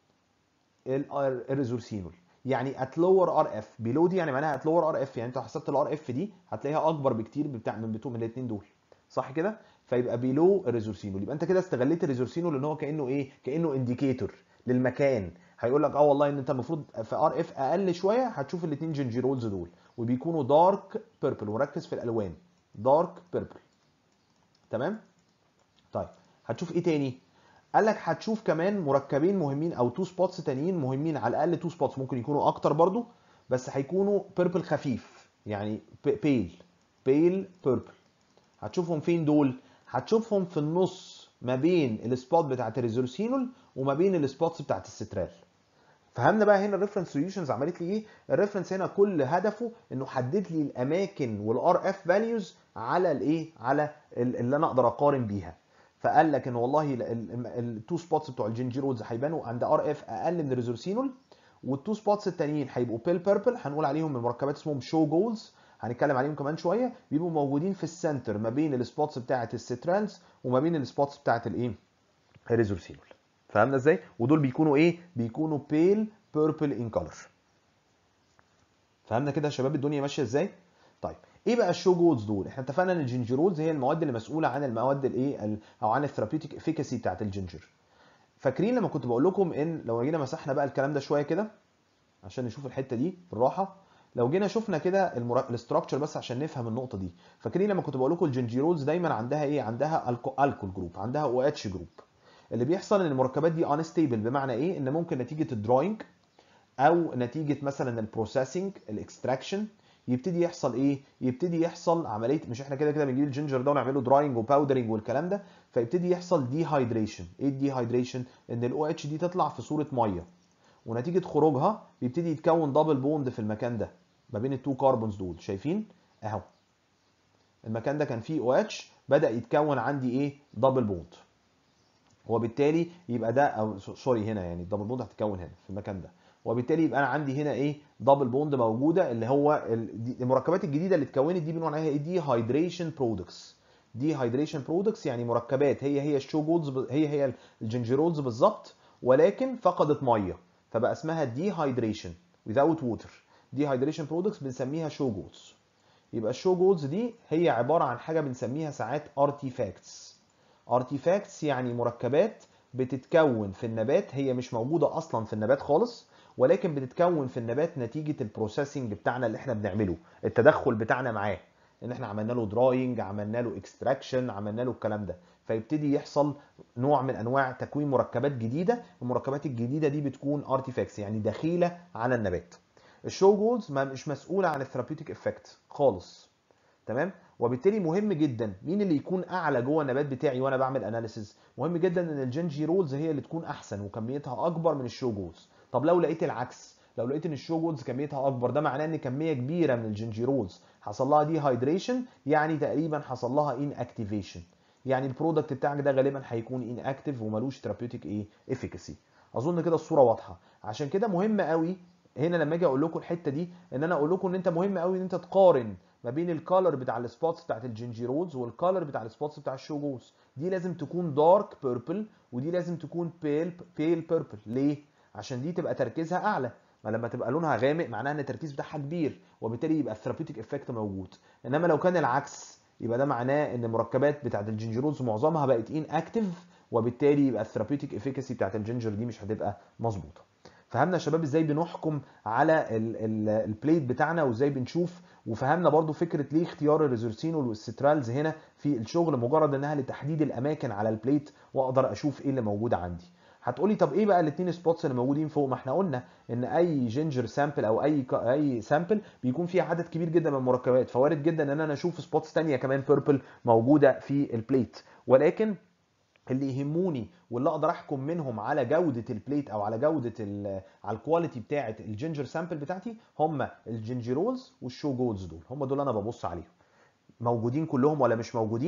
الريزورسينول يعني ات لور ار اف بيلو دي يعني معناها ات لور ار اف يعني انت لو حسبت الار اف دي هتلاقيها اكبر بكتير بتاع من بتوع من الاثنين دول صح كده فيبقى بيلو الريزورسينول يبقى انت كده استغليت الريزورسينول ان هو كانه ايه كانه انديكيتور للمكان هيقول لك اه والله ان انت المفروض في ار اف اقل شويه هتشوف الاثنين جنجيرولز دول وبيكونوا دارك بيربل وركز في الالوان دارك بيربل تمام طيب هتشوف ايه تاني قال لك هتشوف كمان مركبين مهمين او تو سبوتس تانيين مهمين على الاقل تو سبوتس ممكن يكونوا اكتر برضو بس هيكونوا بيربل خفيف يعني بيل بيل بيربل هتشوفهم فين دول هتشوفهم في النص ما بين السبوت بتاعت الريزورسينول وما بين السبوتس بتاعت السترال فهمنا بقى هنا الريفرنس سوليوشنز عملت لي ايه الريفرنس هنا كل هدفه انه حدد لي الاماكن والار اف فاليوز على الايه على ال- اللي انا اقدر اقارن بيها فقال لك ان والله التو سبوتس بتوع الجنجيرولز هيبانوا عند ار اف اقل من الريزورسينول والتو سبوتس التانيين هيبقوا بيل بيربل هنقول عليهم من مركبات اسمهم شو جولز هنتكلم عليهم كمان شويه بيبقوا موجودين في السنتر ما بين السبوتس بتاعه السترالز وما بين السبوتس بتاعه الايه الريزورسينول فهمنا ازاي ودول بيكونوا ايه بيكونوا بيل بيربل ان كلر فهمنا كده يا شباب الدنيا ماشيه ازاي طيب ايه بقى الشو جولز دول احنا اتفقنا ان الجنجيرولز هي المواد اللي مسؤوله عن المواد الايه ال- او عن الثيرابيوتيك افيكاسي بتاعت الجنجر فاكرين لما كنت بقول لكم ان لو جينا مسحنا بقى الكلام ده شويه كده عشان نشوف الحته دي بالراحه لو جينا شفنا كده الاستراكشر بس عشان نفهم النقطه دي فاكرين لما كنت بقول لكم الجنجيرولز دايما عندها ايه عندها الكول جروب عندها او اتش جروب اللي بيحصل ان المركبات دي انستيبل بمعنى ايه ان ممكن نتيجه الدراينج او نتيجه مثلا البروسيسنج الاكستراكشن يبتدي يحصل ايه يبتدي يحصل عمليه مش احنا كده كده بنجيب الجينجر ده ونعمله دراينج وباودرنج والكلام ده فيبتدي يحصل دي هايدريشن ايه الدي هايدريشن ان الاو اتش دي تطلع في صوره ميه ونتيجه خروجها بيبتدي يتكون دبل بوند في المكان ده ما بين التو كاربونز دول شايفين اهو المكان ده كان فيه او اتش بدا يتكون عندي ايه دبل بوند وبالتالي يبقى ده او سوري هنا يعني الدبل بوند هتتكون هنا في المكان ده وبالتالي يبقى انا عندي هنا ايه دبل بوند موجوده اللي هو ال- دي- المركبات الجديده اللي اتكونت دي بنقول عليها ايه دي هايدريشن برودكتس دي هايدريشن برودكتس يعني مركبات هي هي الشو جولز ب- هي هي الجنجيرولز بالظبط ولكن فقدت ميه فبقى اسمها دي هايدريشن without water دي هايدريشن برودكتس بنسميها شو جولز يبقى الشو جولز دي هي عباره عن حاجه بنسميها ساعات ارتيفاكتس ارتيفاكتس يعني مركبات بتتكون في النبات هي مش موجوده اصلا في النبات خالص ولكن بتتكون في النبات نتيجه البروسيسنج بتاعنا اللي احنا بنعمله التدخل بتاعنا معاه ان احنا عملنا له دراينج عملنا له اكستراكشن عملنا له الكلام ده فيبتدي يحصل نوع من انواع تكوين مركبات جديده المركبات الجديده دي بتكون ارتيفاكتس يعني دخيله على النبات الشو جولز ما مش مسؤوله عن الثيرابيوتيك افكت خالص تمام وبالتالي مهم جدا مين اللي يكون اعلى جوه النبات بتاعي وانا بعمل اناليسيز مهم جدا ان الجنجي رولز هي اللي تكون احسن وكميتها اكبر من الشو جولز طب لو لقيت العكس لو لقيت ان الشو جولز كميتها اكبر ده معناه ان كميه كبيره من الجنجي رولز حصل لها دي هايدريشن يعني تقريبا حصل لها ان اكتيفيشن يعني البرودكت بتاعك ده غالبا هيكون ان اكتيف وملوش ثيرابيوتيك ايه افيكاسي اظن كده الصوره واضحه عشان كده مهم قوي هنا لما اجي اقول لكم الحته دي ان انا اقول لكم ان انت مهم قوي ان انت تقارن ما بين الكالر بتاع السبوتس بتاعت الجنجيرولز والكالر بتاع السبوتس بتاع الشوجوز دي لازم تكون دارك بيربل ودي لازم تكون بيل بيل بيربل ليه عشان دي تبقى تركيزها اعلى ما لما تبقى لونها غامق معناها ان التركيز بتاعها كبير وبالتالي يبقى الثيرابيوتيك افكت موجود انما لو كان العكس يبقى ده معناه ان المركبات بتاعت الجنجيرولز معظمها بقت ان اكتف وبالتالي يبقى الثيرابيوتيك افيكاسي بتاعت الجنجر دي مش هتبقى مظبوطه فهمنا يا شباب ازاي بنحكم على البليت بتاعنا وازاي بنشوف وفهمنا برضو فكره ليه اختيار الريزورسينول والسترالز هنا في الشغل مجرد انها لتحديد الاماكن على البليت واقدر اشوف ايه اللي موجود عندي هتقولي طب ايه بقى الاثنين سبوتس اللي موجودين فوق ما احنا قلنا ان اي جينجر سامبل او اي ك... اي سامبل بيكون فيه عدد كبير جدا من المركبات فوارد جدا ان انا اشوف سبوتس ثانيه كمان بيربل موجوده في البليت ولكن اللي يهموني واللي اقدر احكم منهم على جوده البليت او على جوده على الكواليتي بتاعه الجينجر سامبل بتاعتي هم الجينجيرولز والشو جولز دول هم دول انا ببص عليهم موجودين كلهم ولا مش موجودين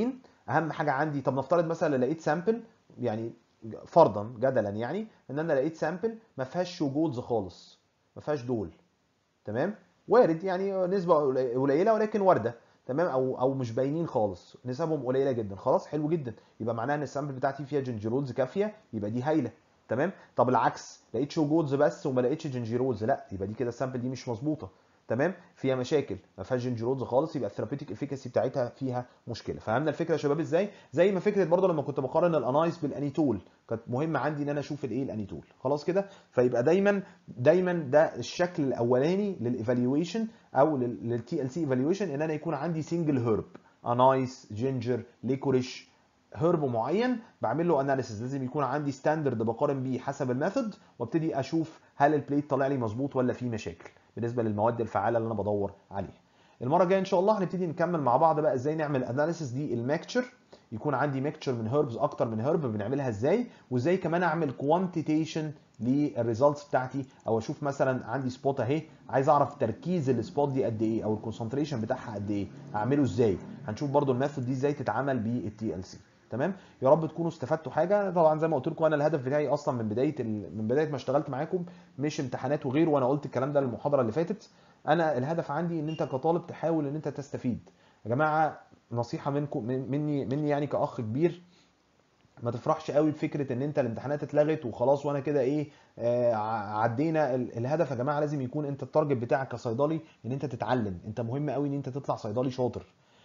اهم حاجه عندي طب نفترض مثلا لقيت سامبل يعني فرضا جدلا يعني ان انا لقيت سامبل ما فيهاش شو جولز خالص ما فيهاش دول تمام وارد يعني نسبه قليله ولكن وارده تمام او او مش باينين خالص نسبهم قليله جدا خلاص حلو جدا يبقى معناها ان السامبل بتاعتي فيها جنجيرولز كافيه يبقى دي هايله تمام طب العكس لقيت شو جولز بس وما لقيتش جنجيرولز لا يبقى دي كده السامبل دي مش مظبوطه تمام فيها مشاكل ما فيهاش جنجيرولز خالص يبقى الثيرابيوتيك افيكاسي بتاعتها فيها مشكله فهمنا الفكره يا شباب ازاي زي ما فكره برضه لما كنت بقارن الانايس بالانيتول كانت مهمه عندي ان انا اشوف الايه الانيتول خلاص كده فيبقى دايما دايما ده الشكل الاولاني للايفالويشن او للتي ال سي ايفالويشن ان انا يكون عندي سنجل هيرب انايس جينجر ليكوريش هيرب معين بعمل له اناليسيس لازم يكون عندي ستاندرد بقارن بيه حسب الميثود وابتدي اشوف هل البليت طالع لي مظبوط ولا في مشاكل بالنسبه للمواد الفعاله اللي انا بدور عليها المره الجايه ان شاء الله هنبتدي نكمل مع بعض بقى ازاي نعمل اناليسيس دي الميكتشر يكون عندي ميكتشر من هيربز اكتر من هيرب بنعملها ازاي وازاي كمان اعمل كوانتيتيشن للريزلتس بتاعتي او اشوف مثلا عندي سبوت اهي عايز اعرف تركيز السبوت دي قد ايه او الكونسنتريشن بتاعها قد ايه اعمله ازاي هنشوف برده الميثود دي ازاي تتعمل بالتي ال سي تمام يا رب تكونوا استفدتوا حاجه طبعا زي ما قلت لكم انا الهدف بتاعي اصلا من بدايه ال... من بدايه ما اشتغلت معاكم مش امتحانات وغيره وانا قلت الكلام ده المحاضره اللي فاتت انا الهدف عندي ان انت كطالب تحاول ان انت تستفيد يا جماعه نصيحه منكم مني مني يعني كاخ كبير ما تفرحش قوي بفكره ان انت الامتحانات اتلغت وخلاص وانا كده ايه آه عدينا الهدف يا جماعه لازم يكون انت التارجت بتاعك كصيدلي ان انت تتعلم انت مهم قوي ان انت تطلع صيدلي شاطر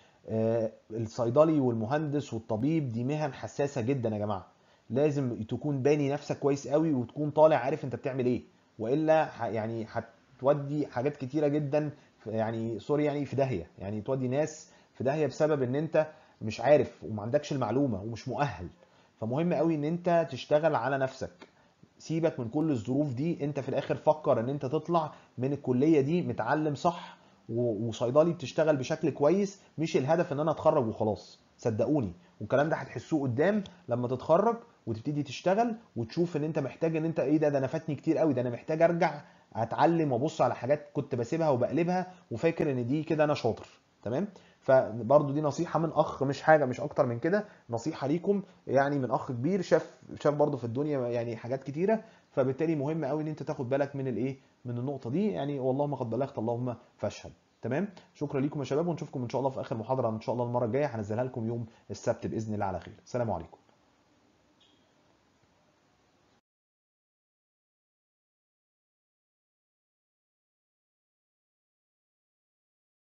آه الصيدلي والمهندس والطبيب دي مهن حساسه جدا يا جماعه لازم تكون باني نفسك كويس قوي وتكون طالع عارف انت بتعمل ايه والا يعني هتودي حاجات كتيره جدا يعني سوري يعني في داهيه يعني تودي ناس في داهيه بسبب ان انت مش عارف وما عندكش المعلومه ومش مؤهل فمهم قوي ان انت تشتغل على نفسك سيبك من كل الظروف دي انت في الاخر فكر ان انت تطلع من الكليه دي متعلم صح وصيدلي بتشتغل بشكل كويس مش الهدف ان انا اتخرج وخلاص صدقوني والكلام ده هتحسوه قدام لما تتخرج وتبتدي تشتغل وتشوف ان انت محتاج ان انت ايه ده ده انا فاتني كتير قوي ده انا محتاج ارجع اتعلم وابص على حاجات كنت بسيبها وبقلبها وفاكر ان دي كده انا شاطر تمام فبرضه دي نصيحه من اخ مش حاجه مش اكتر من كده نصيحه ليكم يعني من اخ كبير شاف شاف برضه في الدنيا يعني حاجات كتيره فبالتالي مهم قوي ان انت تاخد بالك من الايه من النقطه دي يعني والله قد بلغت اللهم فاشهد تمام شكرا ليكم يا شباب ونشوفكم ان شاء الله في اخر محاضره ان شاء الله المره الجايه هنزلها لكم يوم السبت باذن الله على خير السلام عليكم